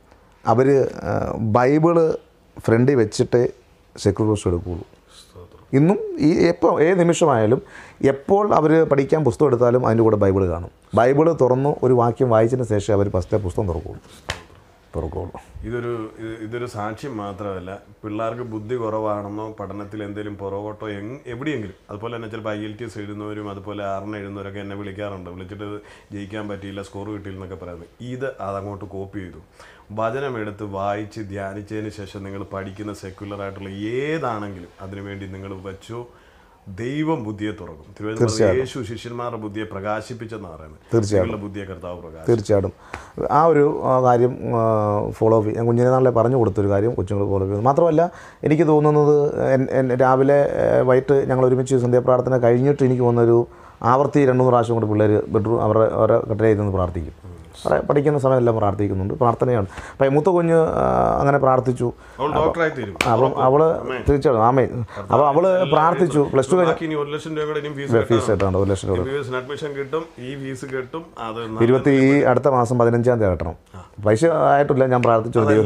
അവർ ബൈബിള് ഫ്രണ്ടിൽ വെച്ചിട്ട് സെക്യൂർ കോഴ്സ് എടുക്കുകയുള്ളൂ സ്തോത്രം ഇന്നും ഈ എപ്പോൾ ഏത് നിമിഷമായാലും എപ്പോൾ അവർ പഠിക്കാൻ പുസ്തകം എടുത്താലും അതിൻ്റെ കൂടെ ബൈബിൾ കാണും ബൈബിൾ തുറന്ന് ഒരു വാക്യം വായിച്ചതിന് ശേഷം അവർ ഫസ്റ്റ് പുസ്തകം തുറക്കുള്ളൂ തുറക്കുള്ളൂ ഇതൊരു ഇത് ഇതൊരു സാക്ഷ്യം മാത്രമല്ല പിള്ളേർക്ക് ബുദ്ധി കുറവാണെന്നോ പഠനത്തിൽ എന്തെങ്കിലും പുറകോട്ടോ എങ് എവിടെയെങ്കിലും അതുപോലെ തന്നെ ചിലപ്പോൾ ഐ എൽ ടി എസ് എഴുതുന്നവരും അതുപോലെ ആറിന് എഴുതുന്നവരൊക്കെ എന്നെ വിളിക്കാറുണ്ട് വിളിച്ചിട്ട് ജയിക്കാൻ പറ്റിയില്ല സ്കോർ കിട്ടിയില്ല എന്നൊക്കെ പറയുന്നത് ഇത് അതങ്ങോട്ട് കോപ്പി ചെയ്തു വചനം എടുത്ത് വായിച്ച് ധ്യാനിച്ചതിന് ശേഷം നിങ്ങൾ പഠിക്കുന്ന സെക്യുലർ ആയിട്ടുള്ള ഏതാണെങ്കിലും അതിനുവേണ്ടി നിങ്ങൾ വെച്ചു ദൈവം ബുദ്ധിയെ തുറക്കും തിരുവനന്തപുരം യേശു ശിഷ്യന്മാരുടെ ബുദ്ധിയെ പ്രകാശിപ്പിച്ചെന്ന് പറയുന്നത് തീർച്ചയായും. നിങ്ങളുടെ ബുദ്ധിയെ കർത്താവ് പ്രകാശം തീർച്ചയായിട്ടും ആ ഒരു ആ, കാര്യം ഫോളോ അപ്പ് ഞാൻ കുഞ്ഞിനെ നാളെ പറഞ്ഞു കൊടുത്തൊരു കാര്യം കൊച്ചുങ്ങൾ ഫോളോ ചെയ്യുന്നു മാത്രമല്ല എനിക്ക് തോന്നുന്നത് എൻ- എൻ- രാവിലെ ഏഹ്, വൈകിട്ട് ഞങ്ങൾ ഒരുമിച്ച് സന്ധ്യാപ്രാർത്ഥന കഴിഞ്ഞിട്ട് എനിക്ക് തോന്നുന്നൊരു ആവർത്തി രണ്ട് മൂന്ന് പ്രാവശ്യം കൊണ്ട് പിള്ളേർ ബെഡ്റൂം അവരുടെ ഓരോ കട്ടിലയിൽ നിന്ന് പ്രാർത്ഥിക്കും അവിടെ പഠിക്കുന്ന സമയമെല്ലാം പ്രാർത്ഥിക്കുന്നുണ്ട് പ്രാർത്ഥനയാണ് അപ്പം മൂത്ത കുഞ്ഞ് ആ, അങ്ങനെ പ്രാർത്ഥിച്ചു അവൾ ഡോക്ടറായി തീരും അപ്പം അവൾ തീർച്ചയായിട്ടും ആമേ അപ്പോൾ അവൾ പ്രാർത്ഥിച്ചു പ്ലസ് ടു കഴിഞ്ഞ് ബാക്കി ഇനി ഒരു ലക്ഷം രൂപ കൂടെ ഇനിയും ഫീസ് ഫീസ് ആയിട്ടുണ്ട് ഒരു ലക്ഷം രൂപ എം ബി ബി എസിന് അഡ്മിഷൻ കിട്ടും ഈ ഫീസ് കിട്ടും അത് ഇരുപത്തി ഈ അടുത്ത മാസം പതിനഞ്ചാം തീയതി കട്ടണം പൈസ ആയിട്ടില്ല ഞാൻ പ്രാർത്ഥിച്ചു ദൈവം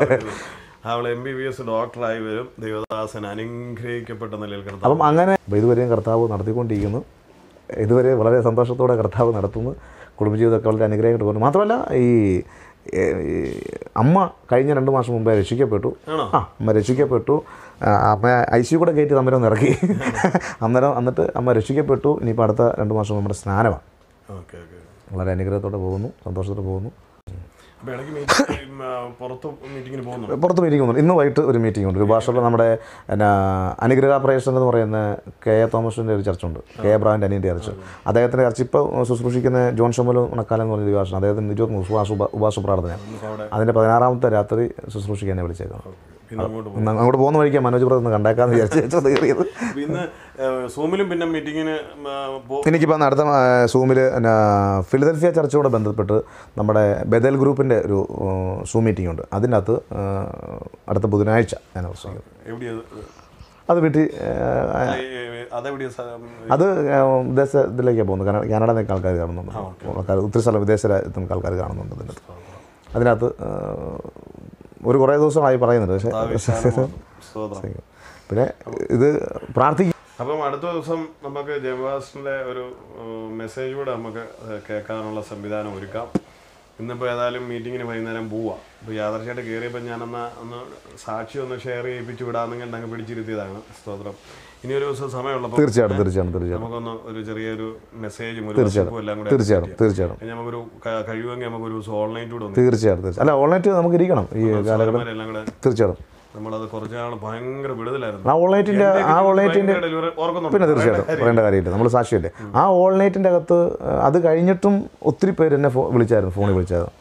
അവൾ എം ബി ബി എസ് ഡോക്ടറായി വരും ദേവദാസൻ അനുഗ്രഹിക്കപ്പെട്ട നിലയിൽ കിടന്നു അപ്പം അങ്ങനെ ഇതുവരെയും കർത്താവ് നടത്തിക്കൊണ്ടിരിക്കുന്നു ഇതുവരെ വളരെ സന്തോഷത്തോടെ കർത്താവ് നടത്തുന്നു കുടുംബജീവിതമൊക്കെ വളരെ അനുഗ്രഹമായിട്ട് പോകുന്നു മാത്രമല്ല ഈ ഏ, ഈ അമ്മ കഴിഞ്ഞ രണ്ട് മാസം മുമ്പേ രക്ഷിക്കപ്പെട്ടു ആണോ? ആ അമ്മ രക്ഷിക്കപ്പെട്ടു ആ, അമ്മ ഐ സി കൂടെ കയറ്റി അന്നേരം ഒന്ന് ഇറക്കി അന്നേരം എന്നിട്ട് അമ്മ രക്ഷിക്കപ്പെട്ടു ഇനിയിപ്പോൾ അടുത്ത രണ്ട് മാസം നമ്മുടെ സ്നാനമാണ് ഓക്കെ ഓക്കെ വളരെ അനുഗ്രഹത്തോടെ പോകുന്നു സന്തോഷത്തോടെ പോകുന്നു അപ്പൊ ഇടയ്ക്ക് മീറ്റിംഗ് പുറത്ത് മീറ്റിങ്ങിന് പോകുന്നു പുറത്ത് മീറ്റിംഗ് ഒന്നും ഇന്ന് വൈകിട്ട് ഒരു മീറ്റിംഗ് ഉണ്ട് രൂപാശ്രമ നമ്മുടെ എന്നാ അനുഗ്രഹ പ്രേഷൻ എന്ന് പറയുന്ന കെ എ തോമസിൻ്റെ ഒരു ചർച്ചുണ്ട് കെ എ ബ്രാവിൻ്റെ അനിയൻ്റെ ചർച്ച് അദ്ദേഹത്തിൻ്റെ ചർച്ച് ഇപ്പോൾ ശുശ്രൂഷിക്കുന്ന ജോൺ ഷമലു മണക്കാലം എന്ന് പറഞ്ഞ ദിവാസം അദ്ദേഹത്തിന് ഇരുപത്തി ഉപവാസ ഉപവാസ പ്രാർത്ഥന ഇന്നിപ്പോ അവിടെ അതിൻ്റെ പതിനാറാമത്തെ രാത്രി ശുശ്രൂഷിക്കാൻ എന്നെ വിളിച്ചേക്കാം പിന്നെ അങ്ങോട്ട് പോകും ഇന്ന് അങ്ങോട്ട് പോകുന്ന വഴിക്കാൻ മനോജ് ബ്രദർ ഒന്ന് കണ്ടേക്കാന്ന് വിചാരിച്ചു കയറിയത് അപ്പൊ ഇന്ന് സൂമിലും പിന്നെ മീറ്റിങ്ങിന് എനിക്കിപ്പോൾ അടുത്ത സൂമിൽ എന്നാ ഫിലദൽഫിയ ചർച്ചയോട് ബന്ധപ്പെട്ട് നമ്മുടെ ബദൽ ഗ്രൂപ്പിൻ്റെ ഒരു സൂം മീറ്റിംഗ് ഉണ്ട് അതിനകത്ത് ആ, അടുത്ത ബുധനാഴ്ച ഞാൻ അവസാനിക്കുന്നത് എവിടെയാ അത് വീട്ടിൽ ആ, അതെവിടെയാ അത് വിദേശ ഇതിലേക്കാണ് പോകുന്നത് കാന- കാനഡ നിന്നൊക്കെ ആൾക്കാർ കാണുന്നുണ്ട് ആൾക്കാർ ഒത്തിരി സ്ഥലം വിദേശ രാജ്യത്ത് നിന്നൊക്കെ ആൾക്കാർ കാണുന്നുണ്ട് അതിനകത്ത് അതിനകത്ത് ആ, ഒരു കുറേ ദിവസമായി പറയുന്നുണ്ട് പക്ഷേ സ്തോത്രം പിന്നെ ഇത് പ്രാർത്ഥിക്കും അപ്പം അടുത്ത ദിവസം നമുക്ക് ജയവാസിൻ്റെ ഒരു മെസ്സേജ് കൂടെ നമുക്ക് കേൾക്കാനുള്ള സംവിധാനം ഒരുക്കാം ഇന്നിപ്പോൾ ഏതായാലും മീറ്റിങ്ങിന് വൈകുന്നേരം പോവാം ഇപ്പോൾ യാദർശമായിട്ട് കയറിയപ്പോൾ ഞാനന്ന് ഒന്ന് സാക്ഷി ഒന്ന് ഷെയർ ചെയ്യിപ്പിച്ച് വിടാമെന്നെങ്കിൽ അങ്ങ് പിടിച്ചിരുത്തിയതാണ് സ്തോത്രം ഇനി ഒരു ദിവസം സമയമുള്ളപ്പോൾ തീർച്ചയായിട്ടും തീർച്ചയായിട്ടും തീർച്ചയായിട്ടും നമുക്കൊന്ന് ഒരു ചെറിയൊരു മെസ്സേജും ഒരു തീർച്ചയായിട്ടും. വസ്തുവും എല്ലാം കൂടെ തീർച്ചയായിട്ടും തീർച്ചയായിട്ടും ഇനി നമുക്കൊരു ക- കഴിയുമെങ്കിൽ നമുക്കൊരു ദിവസം ഓൺലൈൻ കൂടെ ഒന്ന് തീർച്ചയായിട്ടും തീർച്ചയായിട്ടും അല്ല ഓൺലൈറ്റ് നമുക്ക് ഇരിക്കണം ഈ കാലഘട്ടം എല്ലാം കൂടെ തീർച്ചയായിട്ടും നമ്മളത് കുറച്ച് നാൾ ഭയങ്കര വിടുതലായിരുന്നു ആ ഓൺലൈറ്റിൻ്റെ ആ ഓൺലൈറ്റിൻ്റെ ഡെലിവറി ഓർക്കുന്നുണ്ട് പിന്നെ തീർച്ചയായിട്ടും പറയേണ്ട കാര്യമില്ല നമ്മൾ സാക്ഷിയല്ലേ ആ ഓൾ നൈറ്റിൻ്റെ അകത്ത് ആ, അത് കഴിഞ്ഞിട്ടും ഒത്തിരി പേര് എന്നെ ഫോ വിളിച്ചായിരുന്നു ഫോണിൽ വിളിച്ചായിരുന്നു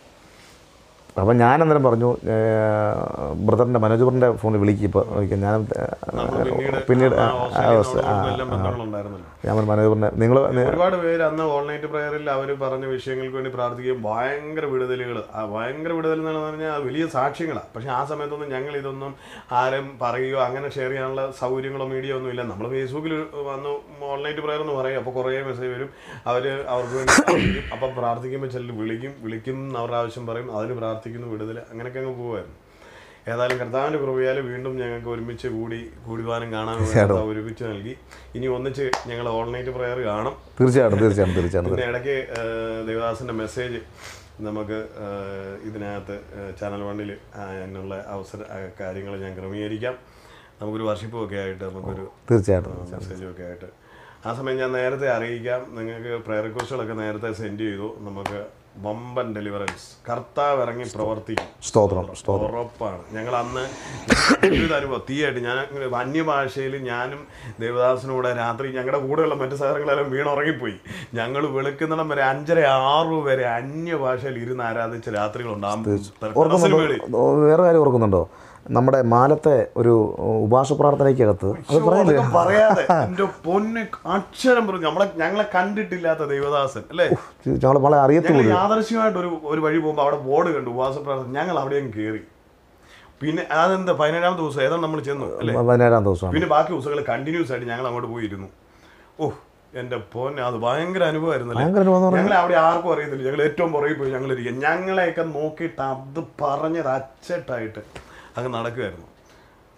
അപ്പം ഞാൻ അന്നേരം പറഞ്ഞു ബ്രദറിൻ്റെ മനോജ് ബ്രദറിൻ്റെ ഫോണിൽ വിളിക്കും ഇപ്പോൾ വിളിക്കാം ഞാൻ നമ്മൾ പിന്നീട് പിന്നീട് ആ ആ, ഓസ്ട്രേലിയൻ അവസ്ഥ ആ നോടുകൂടി എല്ലാം ബന്ധങ്ങളുണ്ടായിരുന്നല്ലോ ഞാൻ പറഞ്ഞു, മനോജ് ബ്രദറിനെ നിങ്ങൾ ഒരുപാട് പേര് അന്ന് ഓൺലൈൻ പ്രയറിൽ അവർ പറഞ്ഞ വിഷയങ്ങൾക്ക് വേണ്ടി പ്രാർത്ഥിക്കുകയും ഭയങ്കര വിടുതലുകൾ ആ ഭയങ്കര വിടുതൽ എന്ന് പറഞ്ഞാൽ അത് വലിയ സാക്ഷ്യങ്ങളാണ് പക്ഷെ ആ സമയത്തൊന്നും ഞങ്ങൾ ഇതൊന്നും ആരും പറയുകയോ അങ്ങനെ ഷെയർ ചെയ്യാനുള്ള സൗകര്യങ്ങളോ മീഡിയ ഒന്നും ഇല്ല നമ്മൾ ഫേസ്ബുക്കിൽ വന്ന് ഓൺലൈൻ പ്രയർ എന്ന് പറയും അപ്പോൾ കുറേ മെസ്സേജ് വരും അവർ അവർക്ക് വേണ്ടി പ്രാർത്ഥിക്കും അപ്പം പ്രാർത്ഥിക്കുമ്പോൾ ചിലർ വിളിക്കും വിളിക്കും എന്ന് അവരുടെ ആവശ്യം പറയും അതിന് പ്രാർത്ഥിക്കുന്നു വിടുതൽ അങ്ങനെയൊക്കെ അങ്ങ് പോകുമായിരുന്നു ഏതായാലും കർത്താവിൻ്റെ കൃപയാൽ വീണ്ടും ഞങ്ങൾക്ക് ഒരുമിച്ച് കൂടി കൂടുവാനും കാണാനും കർത്താവ് ഒരുമിച്ച് നൽകി ഇനി ഒന്നിച്ച് ഞങ്ങൾ ഓൺലൈൻ പ്രയർ കാണും തീർച്ചയായിട്ടും തീർച്ചയായിട്ടും തീർച്ചയായിട്ടും പിന്നെ ഇടയ്ക്ക് ദേവദാസിൻ്റെ മെസ്സേജ് നമുക്ക് ആ, ഇതിനകത്ത് ആ, ചാനൽ വണ്ണിൽ അതിനുള്ള അവസര കാര്യങ്ങൾ ഞാൻ ക്രമീകരിക്കാം നമുക്കൊരു വർഷിപ്പും ഒക്കെ ആയിട്ട് നമുക്കൊരു തീർച്ചയായിട്ടും മെസ്സേജും ഒക്കെ ആയിട്ട് ആ സമയം ഞാൻ നേരത്തെ അറിയിക്കാം നിങ്ങൾക്ക് പ്രയർ റിക്വസ്റ്റുകളൊക്കെ നേരത്തെ സെൻഡ് ചെയ്തു നമുക്ക് വമ്പൻ ഡെലിവറൻസ് കർത്താവ് ഇറങ്ങി പ്രവർത്തിക്കും സ്തോത്രം സ്തോത്രം ഉറപ്പാണ് ഞങ്ങൾ അന്ന് ഒരു അനുഭവം തീയായിട്ട് ഞാൻ അന്യഭാഷയിൽ ഞാനും ദേവദാസിനൂടെ രാത്രി ഞങ്ങളുടെ കൂടെയുള്ള മറ്റു സഹോദരങ്ങളെല്ലാം വീണുറങ്ങിപ്പോയി ഞങ്ങൾ വെളുക്കുന്നിടം വരെ അഞ്ചര ആറു വരെ അന്യഭാഷയിൽ ഇരുന്ന് ആരാധിച്ച രാത്രികളുണ്ട് ആ ടെറസിന് മേളിൽ. ഓ, വേറെ കാര്യം ഓർക്കുന്നുണ്ടോ നമ്മുടെ മാലത്തെ ഒരു ഉപവാസ പ്രാർത്ഥനയ്ക്കകത്ത് അത് പറഞ്ഞില്ലേ അതൊക്കെ പറയാതെ എന്റെ പൊന്ന് അക്ഷരം പറഞ്ഞു നമ്മളെ ഞങ്ങളെ കണ്ടിട്ടില്ലാത്ത ദേവദാസൻ അല്ലേ ഞങ്ങൾ വളരെ അറിയത്തുള്ളൂ ഞങ്ങൾ യാദർശ്യമായിട്ട് ഒരു ഒരു വഴി പോകുമ്പോൾ അവിടെ ബോർഡ് കണ്ടു ഉപവാസ പ്രാർത്ഥന ഞങ്ങൾ അവിടെയും കയറി പിന്നെ അതെന്താ പതിനേഴാം ദിവസം ഏതാണ് നമ്മൾ ചെന്നു അല്ലേ പതിനേഴാം ദിവസമാണ് പിന്നെ ബാക്കി ദിവസങ്ങൾ കണ്ടിന്യൂസ് ആയിട്ട് ഞങ്ങൾ അങ്ങോട്ട് പോയിരുന്നു ഓ എന്റെ പോന്നെ അത് ഭയങ്കര അനുഭവമായിരുന്നു അല്ലേ? ഭയങ്കര അനുഭവം എന്ന് ഞങ്ങളെ അവിടെ ആർക്കും അറിയത്തില്ല ഞങ്ങൾ ഏറ്റവും പുറകെ പോയി ഞങ്ങൾ ഇരിക്കുക ഞങ്ങളെയൊക്കെ നോക്കിയിട്ട് അത് പറഞ്ഞത് അച്ചട്ടായിട്ട് അങ്ങ് നടക്കുമായിരുന്നു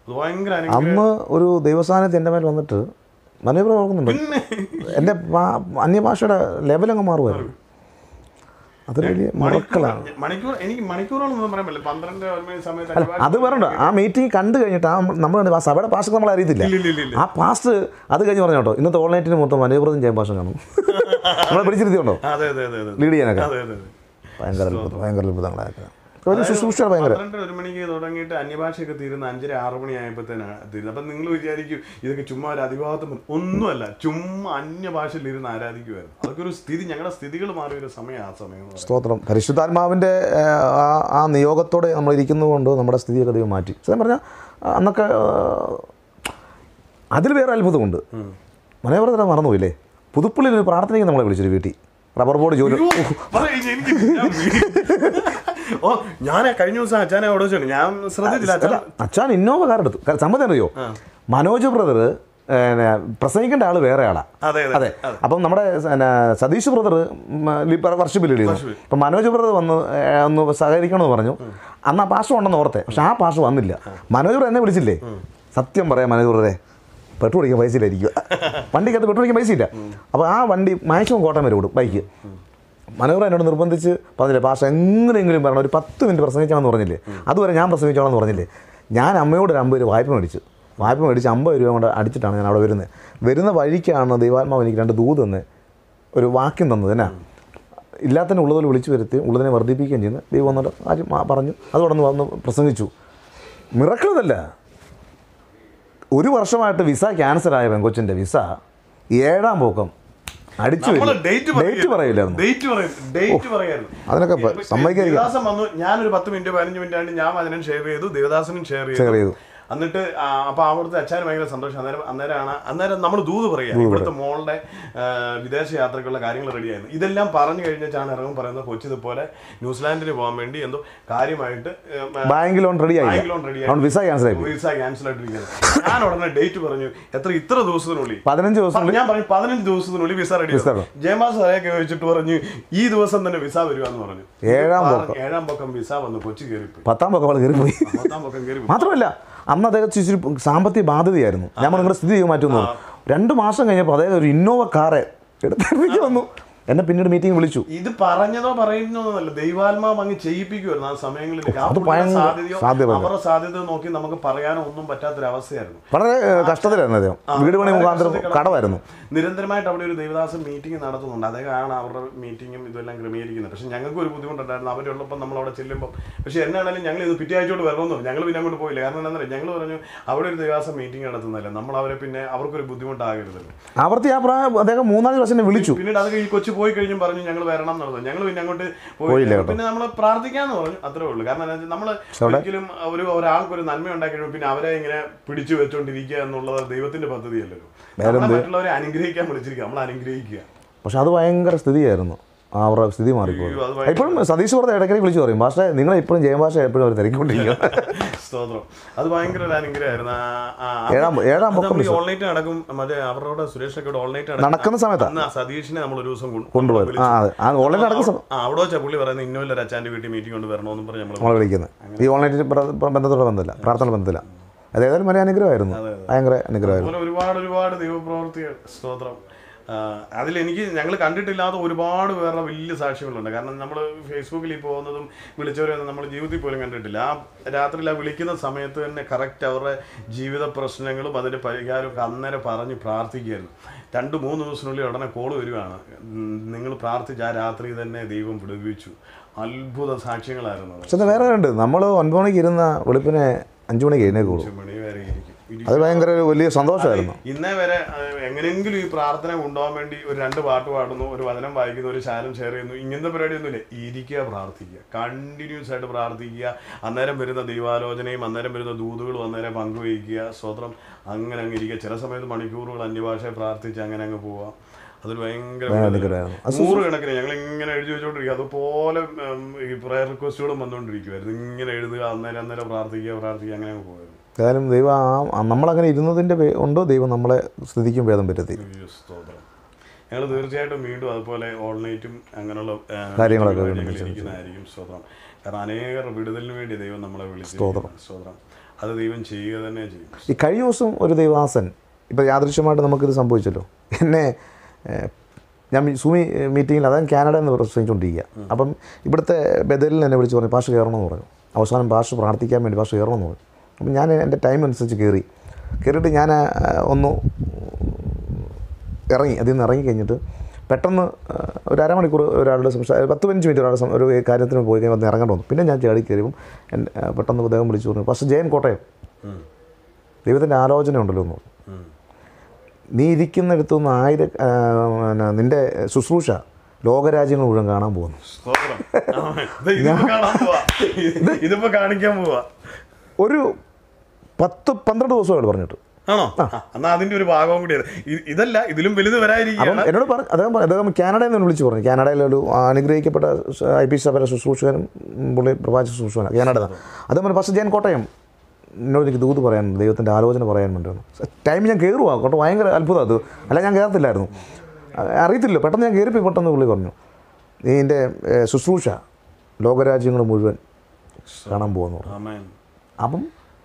അത് ഭയങ്കര അനുഗ്രഹം അന്ന് ഒരു ദൈവസാന്നിധ്യം എൻ്റെ മേൽ വന്നിട്ട് മനോഹരം ഓർക്കുന്നുണ്ട് പിന്നെ എൻ്റെ ഭാ- അന്യഭാഷയുടെ ലെവലങ്ങ് മാറുമായിരുന്നു അതൊരു വലിയ മുറക്കളാണ് മണിക്കൂർ മണിക്കൂർ എനിക്ക് മണിക്കൂറുകളൊന്നും പറയാൻ പറ്റില്ല പന്ത്രണ്ട് ഒരു മണി സമയത്ത് അല്ല അത് പറയണ്ട ആ മീറ്റിംഗ് കണ്ടു കഴിഞ്ഞിട്ട് ആ നമ്മൾ ആ സഭയുടെ പാസ്റ്റ് നമ്മൾ അറിയത്തില്ല ഇല്ല, ഇല്ല, ഇല്ല. ആ പാസ്റ്റ് അത് കഴിഞ്ഞ് പറഞ്ഞു കേട്ടോ ഇന്നത്തെ ഓൺലൈനിന് മൊത്തം മനോഹരം ചെയ്യാൻ ഭാഷ കാണും നമ്മളെ പിടിച്ചിരുത്തിയുണ്ടോ അതെ അതെ അതെ അതെ ലീഡ് ചെയ്യാനൊക്കെ അതെ അതെ അതെ ഭയങ്കര അത്ഭുതം ഭയങ്കര അത്ഭുതങ്ങളായിരുന്നു വലിയ ശുശ്രൂഷ ഭയങ്കര പന്ത്രണ്ട് ഒരു മണിക്ക് തുടങ്ങിയിട്ട് അന്യഭാഷയൊക്കെ തീരുന്ന അഞ്ചര ആറ് മണി ആയപ്പോഴത്തേനാണ് തീരുന്നത് അപ്പം നിങ്ങൾ വിചാരിക്കും ഇതൊക്കെ ചുമ്മാ ഒരു അധിഭാഗത്ത് ഒന്നുമല്ല ചുമ്മാ അന്യഭാഷയിൽ ഇരുന്ന് ആരാധിക്കുമായിരുന്നു അതൊക്കെ ഒരു സ്ഥിതി ഞങ്ങളുടെ സ്ഥിതികൾ മാറിയ ഒരു സമയം ആ സമയം എന്ന് പറയുന്നത്. സ്തോത്രം പരിശുദ്ധാത്മാവിൻ്റെ ആ ആ നിയോഗത്തോടെ നമ്മൾ ഇരിക്കുന്നതുകൊണ്ട് നമ്മുടെ സ്ഥിതിയൊക്കെ ദൈവം മാറ്റി സത്യം പറഞ്ഞാൽ അന്നൊക്കെ ആ, അതിൽ വേറെ അത്ഭുതമുണ്ട് മനോഹരതര മറന്നുപോയില്ലേ പുതുപ്പള്ളിയിൽ ഒരു പ്രാർത്ഥനയ്ക്ക് നമ്മളെ വിളിച്ചൊരു വീട്ടിൽ റബ്ബർ ബോർഡ് ജോലി അയ്യോ, പറയ് ഇനി എനിക്ക് ഞാൻ വീ- ഓ ഞാൻ കഴിഞ്ഞ ദിവസം അച്ഛനെ അവിടെ വെച്ചാണ് ഞാൻ ശ്രദ്ധിച്ചില്ല അച്ഛൻ അല്ല അച്ഛൻ ഇന്നോവ കാർ എടുത്തു കാരണം സംബന്ധം അറിയോ മനോജ് ബ്രദർ പ്രസംഗിക്കേണ്ട ആൾ വേറെ ആളാ അതെ അതെ അപ്പം നമ്മുടെ പിന്നെ സതീഷ് ബ്രദർ വർഷിപ്പ് ലീഡ് ചെയ്യുന്നു അപ്പം മനോജ് ബ്രദർ വന്ന് ഏ, ഒന്ന് സഹകരിക്കണമെന്ന് പറഞ്ഞു അന്ന് ആ പാസ് ഉണ്ടെന്ന് ഓർത്തെ പക്ഷെ ആ പാസ് വന്നില്ല മനോജ് ബ്രദർ എന്നെ വിളിച്ചില്ലേ സത്യം പറയാം മനോജ് ബ്രദറെ പെട്രോൾ അടിക്കാൻ പൈസ ഇല്ലായിരിക്കും വണ്ടിക്കകത്ത് പെട്രോൾ അടിക്കാൻ പൈസ ഇല്ല അപ്പോൾ ആ വണ്ടി മാക്സിമം കോട്ടയം വരെ വിടും ബൈക്ക് മനോഹർ എന്നോട് നിർബന്ധിച്ച് പറഞ്ഞില്ലേ പാഷ എങ്ങനെയെങ്കിലും പറയണം ഒരു പത്ത് മിനിറ്റ് പ്രസംഗിച്ചാണെന്ന് പറഞ്ഞില്ലേ അതുവരെ ഞാൻ പ്രസംഗിച്ചോളാം എന്ന് പറഞ്ഞില്ലേ ഞാൻ അമ്മയോട് ഒരു അമ്പത് രൂപ വായ്പ മേടിച്ചു വായ്പ മേടിച്ച് അമ്പത് രൂപ കൊണ്ട് അടിച്ചിട്ടാണ് ഞാൻ അവിടെ വരുന്നത് വരുന്ന വഴിക്കാണ് ദൈവാത്മാവ് എനിക്ക് രണ്ട് ദൂത് തന്നെ ഒരു വാക്യം തന്നത് എന്നാ ഇല്ലാത്തതിനെ ഉള്ളതിൽ വിളിച്ചു വരുത്തി ഉള്ളതിനെ വർദ്ധിപ്പിക്കുകയും ചെയ്യുന്നത് ദൈവം വന്നിട്ട് കാര്യം മാ- പറഞ്ഞു അതോടെ ഒന്ന് വന്ന് പ്രസംഗിച്ചു മിറക്കളതല്ല ഒരു വർഷമായിട്ട് വിസ ക്യാൻസൽ ആയ പെങ്കൊച്ചിൻ്റെ വിസ ഏഴാം പോക്കം അടിച്ചു നമ്മള് വരും ഡേറ്റ് ഡേറ്റ് പറയില്ലായിരുന്നു ഡേറ്റ് പറയും ഡേറ്റ് പറയായിരുന്നു അതിനൊക്കെ പ- സമ്മതിക്കാതിരിക്കാം ദേവദാസൻ വന്നു ഞാനൊരു പത്ത് മിനിറ്റ് പതിനഞ്ച് മിനിറ്റ് ആണ്ട് ഞാൻ അതിനും ഷെയർ ചെയ്തു ദേവദാസനും ഷെയർ ഷെയർ ചെയ്തു ചെയ്തു എന്നിട്ട് ആ, അപ്പൊ അവിടുത്തെ അച്ഛന് ഭയങ്കര സന്തോഷം അന്നേരം അന്നേരമാണ് അന്നേരം നമ്മൾ ദൂത് പറയാ ഇവിടുത്തെ മോളുടെ ആ, വിദേശ യാത്രക്കുള്ള കാര്യങ്ങൾ റെഡിയായിരുന്നു ഇതെല്ലാം പറഞ്ഞു കഴിഞ്ഞാണ് ഇറങ്ങും പറയുന്നത് കൊച്ചി ഇതുപോലെ ന്യൂസിലാൻഡിന് പോകാൻ വേണ്ടി എന്തോ കാര്യമായിട്ട് ബാങ്ക് ലോൺ റെഡി ആയില്ല ബാങ്ക് ലോൺ റെഡി അതുകൊണ്ട് വിസ ക്യാൻസൽ ആയി പോയി വിസ ക്യാൻസൽ ആയിട്ടിരിക്കുന്നത് ഞാൻ ഉടനെ ഡേറ്റ് പറഞ്ഞു എത്ര ഇത്ര ദിവസത്തിനുള്ളിൽ പതിനഞ്ച് ദിവസം ഞാൻ പറഞ്ഞു പതിനഞ്ച് ദിവസത്തിനുള്ളിൽ വിസ റെഡി വിസ റെഡി. ജയമാസ് സാറേക്ക് ചോദിച്ചിട്ട് പറഞ്ഞു ഈ ദിവസം തന്നെ വിസ വരുവാന്ന് പറഞ്ഞു ഏഴാം പറഞ്ഞു, ഏഴാം പക്കം വിസ വന്ന് കൊച്ചി കയറിപ്പോയി പത്താം പൊക്കം അവൾ കയറി പോയി പത്താം പക്കം കയറി മാത്രമല്ല അന്ന് അദ്ദേഹം ഇച്ചിരി സാമ്പത്തിക ബാധ്യതയായിരുന്നു ഞാൻ നിങ്ങളുടെ സ്ഥിതി ചെയ്യും മാറ്റുന്നു രണ്ട് മാസം കഴിഞ്ഞപ്പോൾ അദ്ദേഹം ഒരു ഇന്നോവ കാറ് എടുത്തിട്ട് വന്നു എന്നെ പിന്നീട് മീറ്റിംഗ് വിളിച്ചു ഇത് പറഞ്ഞതോ പറയുന്നതല്ല ദൈവാത്മാവ് അങ്ങ് ചെയ്യിപ്പിക്കുമായിരുന്നു ആ സമയങ്ങളിൽ ആ അത് പുള്ളിയുടെ ഭയങ്കര സാധ്യതയോ സാധ്യത അവരുടെ സാധ്യത നോക്കി നമുക്ക് പറയാനോ ഒന്നും പറ്റാത്തൊരവസ്ഥയായിരുന്നു വളരെ ഏഹ്, കഷ്ടത്തിലായിരുന്നു അദ്ദേഹം വീട് പണി മുഖാന്തരം കടമായിരുന്നു നിരന്തരമായിട്ട് അവിടെ ഒരു ദേവദാസൻ മീറ്റിംഗ് നടത്തുന്നുണ്ട് അദ്ദേഹമാണ് അവരുടെ മീറ്റിങ്ങും ഇതെല്ലാം ക്രമീകരിക്കുന്നത് പക്ഷെ ഞങ്ങൾക്ക് ഒരു ബുദ്ധിമുട്ടുണ്ടായിരുന്നു അവരുള്ളപ്പോൾ നമ്മൾ അവിടെ ചെല്ലുമ്പോൾ പക്ഷെ എന്നാണെങ്കിലും ഞങ്ങൾ ഇത് പിറ്റേ ആഴ്ചയോട് വരണമെന്ന് പറഞ്ഞു ഞങ്ങൾ പിന്നെ അങ്ങോട്ട് പോയില്ല കാരണം എന്താ ഞങ്ങൾ പറഞ്ഞു അവിടെ ഒരു ദേവദാസൻ മീറ്റിംഗ് നടത്തുന്നില്ല നമ്മൾ അവരെ പിന്നെ അവർക്കൊരു ബുദ്ധിമുട്ടാകരുതല്ലോ ആവർത്തി ആ പ്രായം അദ്ദേഹം മൂന്നാല് പ്രാവശ്യം എന്നെ വിളിച്ചു പിന്നീട് അത് കഴിഞ്ഞ് കൊച്ചു പോയി കഴിഞ്ഞും പറഞ്ഞു ഞങ്ങൾ വരണം എന്നുള്ളത് ഞങ്ങൾ പിന്നെ അങ്ങോട്ട് പോയില്ല പോയില്ല കേട്ടോ. പിന്നെ നമ്മൾ പ്രാർത്ഥിക്കാന്ന് പറഞ്ഞു അത്രേ ഉള്ളൂ കാരണം എന്താ നമ്മൾ ഒരിക്കലും ഒരു ഒരാൾക്ക് ഒരു നന്മ ഉണ്ടാക്കി കഴിയുമ്പോൾ പിന്നെ അവരെ ഇങ്ങനെ പിടിച്ചു വെച്ചോണ്ടിരിക്കുക എന്നുള്ളത് ദൈവത്തിന്റെ പദ്ധതിയല്ലല്ലോ നമ്മളെ മറ്റുള്ളവരെ അനുഗ്രഹിക്കാൻ വിളിച്ചിരിക്കുക നമ്മൾ അനുഗ്രഹിക്കുക പക്ഷെ അത് ഭയങ്കര സ്ഥിതിയായിരുന്നു ആ അവരുടെ സ്ഥിതി മാറിപ്പോയി അയ്യോ, അത് ഭയങ്കര- ഇപ്പോഴും സതീഷ് പറഞ്ഞ ഇടയ്ക്കിടയ്ക്ക് വിളിച്ചു പറയും പക്ഷേ നിങ്ങളെ ഇപ്പോഴും ജയഭാഷ എപ്പോഴും അവർ തിരക്കൊണ്ടിരിക്കുക സ്തോത്രം അത് ഭയങ്കര ഒരു അനുഗ്രഹമായിരുന്നു ആ- ആ- ആ- ഏഴാം ഏഴാം അത് പൊക്കം നമ്മൾ ഈ ഓൺലൈറ്റ് നടക്കും മറ്റേ അവരുടെ സുരേഷൊക്കെ ഓൺലൈറ്റ് നടക്കുന്ന സമയത്താ അന്ന് ആ സതീഷിനെ നമ്മൾ ഒരു ദിവസം കൊണ്ട് കൊണ്ടുപോയത് ആ അതെ ആ ഓൺലൈൻ നടക്കുന്ന സമയം ആ അവിടെ വെച്ചാ പുള്ളി പറയുന്നത് ഇന്നോല്ല ഒരു അച്ഛൻ്റെ വീട്ടിൽ മീറ്റിംഗ് കൊണ്ട് വരണമെന്നും പറഞ്ഞ് നമ്മൾ നമ്മൾ വിളിക്കുന്നത് ഈ ഓൺലൈൻ ബന്ധത്തോടെ ബന്ധമില്ല പ്രാർത്ഥന ബന്ധമില്ല അത് ഏതായാലും വലിയ അനുഗ്രഹമായിരുന്നു ഭയങ്കര അനുഗ്രഹമായിരുന്നു അതുപോലെ ഒരുപാട് ഒരുപാട് ദൈവപ്രവർത്തികൾ സ്തോത്രം അതിൽ എനിക്ക് ഞങ്ങൾ കണ്ടിട്ടില്ലാത്ത ഒരുപാട് പേരുടെ വലിയ സാക്ഷ്യങ്ങളുണ്ട് കാരണം നമ്മൾ ഫേസ്ബുക്കിൽ ഈ പോകുന്നതും വിളിച്ചവരൊന്നും നമ്മൾ ജീവിതത്തിൽ പോലും കണ്ടിട്ടില്ല ആ രാത്രിയിൽ ആ വിളിക്കുന്ന സമയത്ത് തന്നെ കറക്റ്റ് അവരുടെ ജീവിത പ്രശ്നങ്ങളും അതിൻ്റെ പരിഹാരമൊക്കെ അന്നേരം പറഞ്ഞ് പ്രാർത്ഥിക്കുകയായിരുന്നു രണ്ട് മൂന്ന് ദിവസത്തിനുള്ളിൽ ഉടനെ കോൾ വരികയാണ് നിങ്ങൾ പ്രാർത്ഥിച്ച് ആ രാത്രി തന്നെ ദൈവം വിടുവിച്ചു അത്ഭുത സാക്ഷ്യങ്ങളായിരുന്നു അത് പക്ഷെ അത് വേറെ ഉണ്ട് നമ്മൾ ഒൻപത് മണിക്ക് ഇരുന്ന വെളുപ്പിനെ അഞ്ചു മണിക്ക് എഴുന്നേക്കുള്ളൂ അഞ്ച് മണി വരെ ഇരിക്കും ഇരി- അത് ഭയങ്കര ഒരു വലിയ സന്തോഷമായിരുന്നു ഇന്നേ വരെ അഹ്, എങ്ങനെയെങ്കിലും ഈ പ്രാർത്ഥന കൊണ്ടുപോകാൻ വേണ്ടി ഒരു രണ്ട് പാട്ട് പാടുന്നു ഒരു വചനം വായിക്കുന്നു ഒരു ശാലം ഷെയർ ചെയ്യുന്നു ഇങ്ങനത്തെ പരിപാടിയൊന്നുമില്ല ഇരിക്കുക പ്രാർത്ഥിക്കുക കണ്ടിന്യൂസ് ആയിട്ട് പ്രാർത്ഥിക്കുക അന്നേരം വരുന്ന ദൈവാലോചനയും അന്നേരം വരുന്ന ദൂതുകളും അന്നേരം പങ്കുവയ്ക്കുക സ്വത്രം അങ്ങനെ അങ്ങ് ഇരിക്കുക ചില സമയത്ത് മണിക്കൂറുകൾ അന്യഭാഷയെ പ്രാർത്ഥിച്ച് അങ്ങനെ അങ്ങ് പോവുക അതൊരു ഭയങ്കര അനുഗ്രഹമായിരുന്നു നൂറുകണക്കിന് ഞങ്ങൾ ഇങ്ങനെ എഴുതി വെച്ചോണ്ടിരിക്കുക അതുപോലെ ഉം, ഈ പ്രയർ റിക്വസ്റ്റുകളും വന്നുകൊണ്ടിരിക്കുമായിരുന്നു ഇങ്ങനെ എഴുതുക അന്നേരം അന്നേരം പ്രാർത്ഥിക്കുക പ്രാർത്ഥിക്കുക അങ്ങനെ അങ്ങ് പോയിരുന്നു ഏതായാലും ദൈവം ആ നമ്മളങ്ങനെ ഇരുന്നതിൻ്റെ പേ- കൊണ്ട് ദൈവം നമ്മളെ സ്ഥിതിക്കും ഭേദം വരുത്തി അയ്യോ, സ്തോത്രം ഞങ്ങൾ തീർച്ചയായിട്ടും വീണ്ടും അതുപോലെ ഓൺലൈറ്റും അങ്ങനെയുള്ള ആ, കാര്യങ്ങളൊക്കെ കാര്യങ്ങളിൽ വീണ്ടും ഇരിക്കുന്നതായിരിക്കും സ്തോത്രം കാരണം അനേകർ വിടുതലിന് വേണ്ടി ദൈവം നമ്മളെ വിളിച്ചു സ്തോത്രം അത് ദൈവം ചെയ്യുക തന്നെ ചെയ്യും ഈ കഴിഞ്ഞ ദിവസം ഒരു ദൈവാസൻ ഇപ്പോൾ യാദൃശ്യമായിട്ട് നമുക്കിത് സംഭവിച്ചല്ലോ എന്നെ ഏഹ്, ഞാൻ സൂമി മീറ്റിങ്ങിൽ അതായത് കാനഡയിൽ നിന്ന് പ്രസംഗിച്ചുകൊണ്ടിരിക്കുക അപ്പം ഇവിടുത്തെ ബദലിൽ എന്നെ വിളിച്ച് പറഞ്ഞു പാഷ കയറണമെന്ന് പറഞ്ഞു അവസാനം പാഷ പ്രാർത്ഥിക്കാൻ വേണ്ടി പാഷ കയറണമെന്ന് പറഞ്ഞു അപ്പം ഞാൻ എൻ്റെ ടൈം അനുസരിച്ച് കയറി കയറിയിട്ട് ഞാൻ ആ, ഒന്ന് ഇറങ്ങി അതിൽ നിന്ന് ഇറങ്ങി കഴിഞ്ഞിട്ട് പെട്ടെന്ന് ആ, ഒരു അരമണിക്കൂർ ഒരാളുടെ സംസാരം പത്ത് പതിനഞ്ച് മിനിറ്റ് ഒരാളുടെ സം- ഒരു കാര്യത്തിന് പോയി കഴിഞ്ഞാൽ വന്ന് ഇറങ്ങേണ്ടി വന്നു പിന്നെ ഞാൻ ചാടി കയറിയപ്പം എൻ്റെ ആ, പെട്ടെന്ന് അദ്ദേഹം വിളിച്ചു പറഞ്ഞു പക്ഷേ ജയൻ കോട്ടയം ഉം. ദൈവത്തിൻ്റെ ആലോചന ഉണ്ടല്ലോ എന്ന് പറഞ്ഞു ഉം. നീ ഇരിക്കുന്നിടത്തു നിന്ന് ആയിര ആ, പിന്നെ നിൻ്റെ ശുശ്രൂഷ ലോകരാജ്യങ്ങൾ മുഴുവൻ കാണാൻ പോകുന്നു സ്തോത്രം. ആമേൻ. ദേ ഇതിപ്പോ കാണാൻ പോവാ ഇത് ഇതിപ്പോ കാണിക്കാൻ പോവാ ഒരു പത്ത് പന്ത്രണ്ട് ദിവസമായിട്ട് പറഞ്ഞിട്ട് ആണോ ആ, എന്നാ അതിന്റെ ഒരു ഭാഗവും കൂടിയാണ് ഇ- ഇതല്ല ഇതിലും വലുത് അപ്പം വരാതിരിക്കുകയാണ് എന്നോട് പറഞ്ഞു അദ്ദേഹം പറഞ്ഞു- അദ്ദേഹം കാനഡയിൽ നിന്ന് വിളിച്ച് പറഞ്ഞു കാനഡയിലൊരു അനുഗ്രഹിക്കപ്പെട്ട ഐ പി സഭയുടെ ശുശ്രൂഷകനും പുള്ളി പ്രവാചക ശുശ്രൂഷകനും കാനഡ അദ്ദേഹം പറഞ്ഞു ഫസ്റ്റ് ജയൻ കോട്ടയം എന്നോട് എനിക്ക് ദൂത് പറയാൻ ദൈവത്തിൻ്റെ ആലോചന പറയാൻ വേണ്ടിയാണ് ടൈം ഞാൻ കയറുവാ കേട്ടോ ഭയങ്കര അത്ഭുതം അത് അല്ല ഞാൻ കയറത്തില്ലായിരുന്നു അ- അറിയത്തില്ല പെട്ടെന്ന് ഞാൻ കയറിപ്പോയി പെട്ടെന്ന് പുള്ളി പറഞ്ഞു നീ എൻ്റെ ഏഹ്, ശുശ്രൂഷ ലോകരാജ്യങ്ങൾ മുഴുവൻ കാണാൻ പോകുന്നു പറഞ്ഞു. ആമേൻ അപ്പം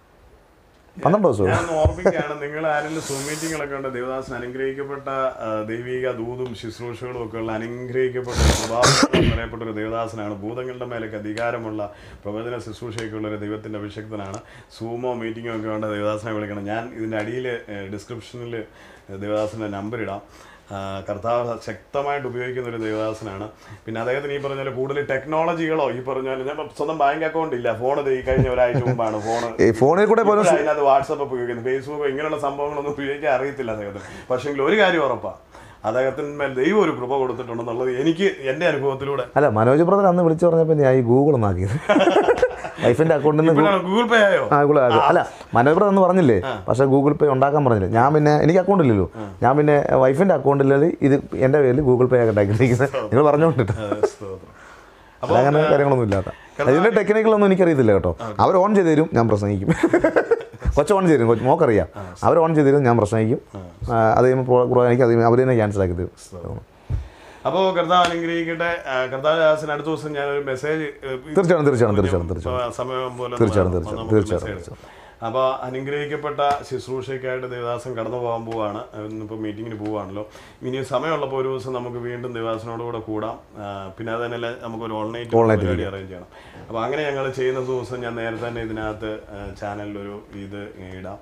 പന്ത്രണ്ട് ദിവസം ഞാൻ ഓർമ്മിക്കുകയാണ് നിങ്ങൾ ആരെങ്കിലും സൂം മീറ്റിങ്ങുകളൊക്കെ ഉണ്ട് ദേവദാസൻ അനുഗ്രഹിക്കപ്പെട്ട ആ, ദൈവിക ദൂതും ശുശ്രൂഷകളും ഒക്കെ ഉള്ള അനുഗ്രഹിക്കപ്പെട്ട സ്വഭാവം പറയപ്പെട്ട ഒരു ദേവദാസനാണ് ഭൂതങ്ങളുടെ മേലൊക്കെ അധികാരമുള്ള പ്രവചന ശുശ്രൂഷയൊക്കെ ഉള്ള ഒരു ദൈവത്തിൻ്റെ അഭിഷക്തനാണ് സൂമോ മീറ്റിങ്ങോ ഒക്കെ വേണ്ട ദേവദാസനെ വിളിക്കണം ഞാൻ ഇതിൻ്റെ അടിയിൽ ഡിസ്ക്രിപ്ഷനിൽ ദേവദാസൻ്റെ നമ്പർ ഇടാം ആ, കർത്താവ് ശക്തമായിട്ട് ഉപയോഗിക്കുന്ന ഒരു ദേവദാസനാണ് പിന്നെ അദ്ദേഹത്തിന് ഈ പറഞ്ഞ പോലെ കൂടുതൽ ടെക്നോളജികളോ ഈ പറഞ്ഞ പോലെ ഞാൻ സ്വന്തം ബാങ്ക് അക്കൗണ്ട് ഇല്ല ഫോൺ ഈ കഴിഞ്ഞ ഒരാഴ്ച മുമ്പാണ് ഫോൺ ഈ ഫോണിൽ കൂടെ പോലും ഇപ്പോഴാ അതിനകത്ത് വാട്സപ്പ് ഉപയോഗിക്കുന്നത് ഫേസ്ബുക്ക് ഇങ്ങനെയുള്ള സംഭവങ്ങളൊന്നും ഉപയോഗിക്കാൻ അറിയത്തില്ല അദ്ദേഹത്തിന് പക്ഷെങ്കിൽ ഒരു കാര്യം ഉറപ്പാണ് അദ്ദേഹത്തിന്മേൽ ദൈവം ഒരു കൃപ കൊടുത്തിട്ടുണ്ടെന്നുള്ളത് എനിക്ക് എൻ്റെ അനുഭവത്തിലൂടെ അല്ല മനോജ് ബ്രദർ അന്ന് വിളിച്ചു പറഞ്ഞപ്പോൾ ഞാൻ ഈ ഗൂഗിൾ ഒന്നാക്കിയത് വൈഫിൻ്റെ അക്കൗണ്ടിൽ നിന്ന് ഇപ്പോഴാണ് ഗൂഗിൾ പേ ആയോ ആ ഗൂഗിൾ ആക്കും. അല്ല മനോജ് ബ്രദർ എന്ന് പറഞ്ഞില്ലേ പക്ഷേ ഗൂഗിൾ പേ ഉണ്ടാക്കാൻ പറഞ്ഞില്ല ഞാൻ പിന്നെ എനിക്ക് അക്കൗണ്ട് ഇല്ലല്ലോ ഞാൻ പിന്നെ വൈഫിൻ്റെ അക്കൗണ്ടിൽ ഇത് എൻ്റെ പേരിൽ ഗൂഗിൾ പേ ഒക്കെ ഉണ്ടാക്കിയിരിക്കുന്നത് നിങ്ങൾ പറഞ്ഞുകൊണ്ടിട്ട് അതെ, സ്തോത്രം. അപ്പോൾ അങ്ങനെ കാര്യങ്ങളൊന്നും ഇല്ലാത്ത അതിൻ്റെ ടെക്നിക്കലൊന്നും എനിക്കറിയത്തില്ല കേട്ടോ അവർ ഓൺ ചെയ്ത് തരും ഞാൻ പ്രസംഗിക്കും കൊച്ചു ഓൺ ചെയ്ത് തരും കൊച്ചു മോക്കറിയാം അവർ ഓൺ ചെയ്ത് തരും ഞാൻ പ്രസംഗിക്കും ആ, അത് കഴിയുമ്പോൾ പ്രോ- പ്രോ- എനിക്ക് അത് അവർ തന്നെ ക്യാൻസൽ ആക്കി തരും അപ്പോൾ കർത്താവ് അനുഗ്രഹിക്കട്ടെ ആ, കർത്താവ് ദാസന് അടുത്ത ദിവസം ഞാനൊരു മെസ്സേജ് തീർച്ചയായും തീർച്ചയായും തീർച്ചയായും തീർച്ചയായും സമയം പോലെ തീർച്ചയായും, ഒന്ന് തീർച്ചയായും, നമുക്ക് തീർച്ചയായും, മെസ്സേജ് അപ്പോൾ അനുഗ്രഹിക്കപ്പെട്ട ശുശ്രൂഷയ്ക്കായിട്ട് ദേവദാസൻ കടന്നു പോകാൻ പോവാണ് ഇന്നിപ്പോൾ മീറ്റിങ്ങിന് പോവാണല്ലോ ഇനി സമയമുള്ളപ്പോൾ ഒരു ദിവസം നമുക്ക് വീണ്ടും ദേവദാസനോട് കൂടെ കൂടാം ആ, പിന്നെ അത് തന്നെ നമുക്കൊരു ഓൺലൈൻ Online പരിപാടി അറേഞ്ച് ചെയ്യണം അപ്പോൾ അങ്ങനെ ഞങ്ങൾ ചെയ്യുന്ന ദിവസം ഞാൻ നേരത്തെ തന്നെ ഇതിനകത്ത് ചാനലിലൊരു ഇത് ഇടാം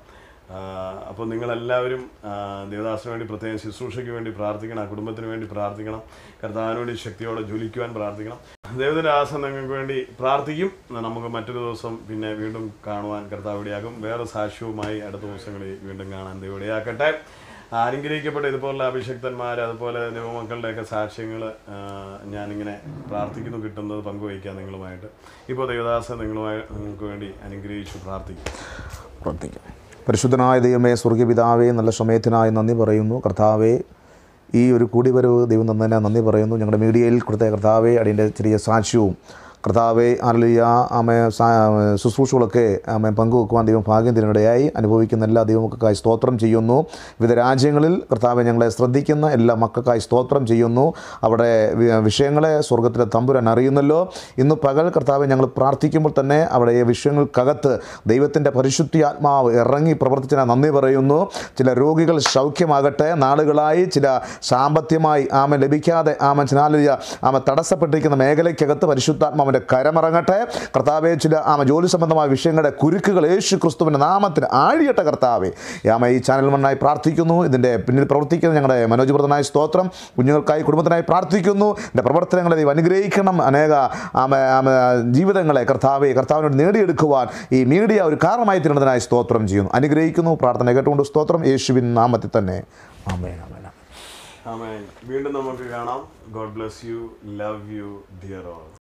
അപ്പോൾ നിങ്ങളെല്ലാവരും ആ, ദേവദാസിന് വേണ്ടി പ്രത്യേകം ശുശ്രൂഷയ്ക്ക് വേണ്ടി പ്രാർത്ഥിക്കണം ആ കുടുംബത്തിന് വേണ്ടി പ്രാർത്ഥിക്കണം കർത്താവിന് വേണ്ടി ശക്തിയോടെ ജ്വലിക്കുവാൻ പ്രാർത്ഥിക്കണം ദൈവദാസൻ നിങ്ങൾക്ക് വേണ്ടി പ്രാർത്ഥിക്കും നമുക്ക് മറ്റൊരു ദിവസം പിന്നെ വീണ്ടും കാണുവാൻ കർത്താവ് ഇടയാകും വേറെ സാക്ഷ്യവുമായി അടുത്ത ദിവസങ്ങളിൽ വീണ്ടും കാണാൻ ദൈവം ഇടയാക്കട്ടെ അനുഗ്രഹിക്കപ്പെട്ട ഇതുപോലുള്ള അഭിഷക്തന്മാർ അതുപോലെ ദൈവമക്കളുടെയൊക്കെ സാക്ഷ്യങ്ങൾ ഞാനിങ്ങനെ പ്രാർത്ഥിക്കുന്നു കിട്ടുന്നത് പങ്കുവയ്ക്കാം നിങ്ങളുമായിട്ട് ഇപ്പോൾ ദേവദാസൻ നിങ്ങളുമായി നിങ്ങൾക്ക് വേണ്ടി അനുഗ്രഹിച്ചു പ്രാർത്ഥിക്കും പ്രാർത്ഥിക്കാം പരിശുദ്ധനായ ദൈവമേ സ്വർഗീയ പിതാവേ നല്ല സമയത്തിനായി നന്ദി പറയുന്നു കർത്താവേ ഈ ഒരു കൂടിവരവ് ദൈവം തന്നതിനെ നന്ദി പറയുന്നു ഞങ്ങളുടെ മീഡിയയിൽ കൊടുത്ത കർത്താവെ അടിൻ്റെ ചെറിയ സാക്ഷ്യവും കർത്താവെ അരളിയ ആമ ശുശ്രൂഷകളൊക്കെ ആമ പങ്കുവെക്കുവാൻ ദൈവം ഭാഗ്യം തിരഞ്ഞിടയായി അനുഭവിക്കുന്ന എല്ലാ ദൈവമക്കൾക്കായി സ്തോത്രം ചെയ്യുന്നു വിവിധ രാജ്യങ്ങളിൽ കർത്താവെ ഞങ്ങളെ ശ്രദ്ധിക്കുന്ന എല്ലാ മക്കൾക്കായി സ്തോത്രം ചെയ്യുന്നു അവിടെ വി- വിഷയങ്ങളെ സ്വർഗത്തിലെ തമ്പുരാൻ അറിയുന്നല്ലോ ഇന്ന് പകൽ കർത്താവെ ഞങ്ങൾ പ്രാർത്ഥിക്കുമ്പോൾ തന്നെ അവിടെ ഈ വിഷയങ്ങൾക്കകത്ത് ദൈവത്തിൻ്റെ പരിശുദ്ധി ആത്മാവ് ഇറങ്ങി പ്രവർത്തിച്ചതിന് നന്ദി പറയുന്നു ചില രോഗികൾ സൗഖ്യമാകട്ടെ നാളുകളായി ചില സാമ്പത്തികമായി ആമ ലഭിക്കാതെ ആമ ചിനാലിയ ആമ തടസ്സപ്പെട്ടിരിക്കുന്ന മേഖലയ്ക്കകത്ത് പരിശുദ്ധാത്മാവിൻ്റെ കരമിറങ്ങട്ടെ കർത്താവെ ചില ആമ ജോലി സംബന്ധമായ വിഷയങ്ങളുടെ കുരുക്കുകൾ യേശു ക്രിസ്തുവിൻ്റെ നാമത്തിന് ആഴിയട്ടെ കർത്താവെ ആമ ഈ ചാനൽ മണ്ണായി പ്രാർത്ഥിക്കുന്നു ഇതിൻ്റെ പിന്നിൽ പ്രവർത്തിക്കുന്ന ഞങ്ങളുടെ മനോജപ്രദനായ സ്തോത്രം കുഞ്ഞുങ്ങൾക്കായി കുടുംബത്തിനായി പ്രാർത്ഥിക്കുന്നു എൻ്റെ പ്രവർത്തനങ്ങളെ ദൈവം അനുഗ്രഹിക്കണം അനേക ആമ ആമ ജീവിതങ്ങളെ കർത്താവെ കർത്താവിനോട് നേടിയെടുക്കുവാൻ ഈ മീഡിയ ഒരു കാരണമായി തീരുന്നതിനായി സ്തോത്രം ചെയ്യുന്നു അനുഗ്രഹിക്കുന്നു പ്രാർത്ഥന കേട്ടുകൊണ്ട് സ്തോത്രം യേശുവിൻ നാമത്തിൽ തന്നെ ആമേൻ ആമേൻ ആമേൻ. ആമേൻ വീണ്ടും നമുക്ക് കാണാം God bless you love you dear all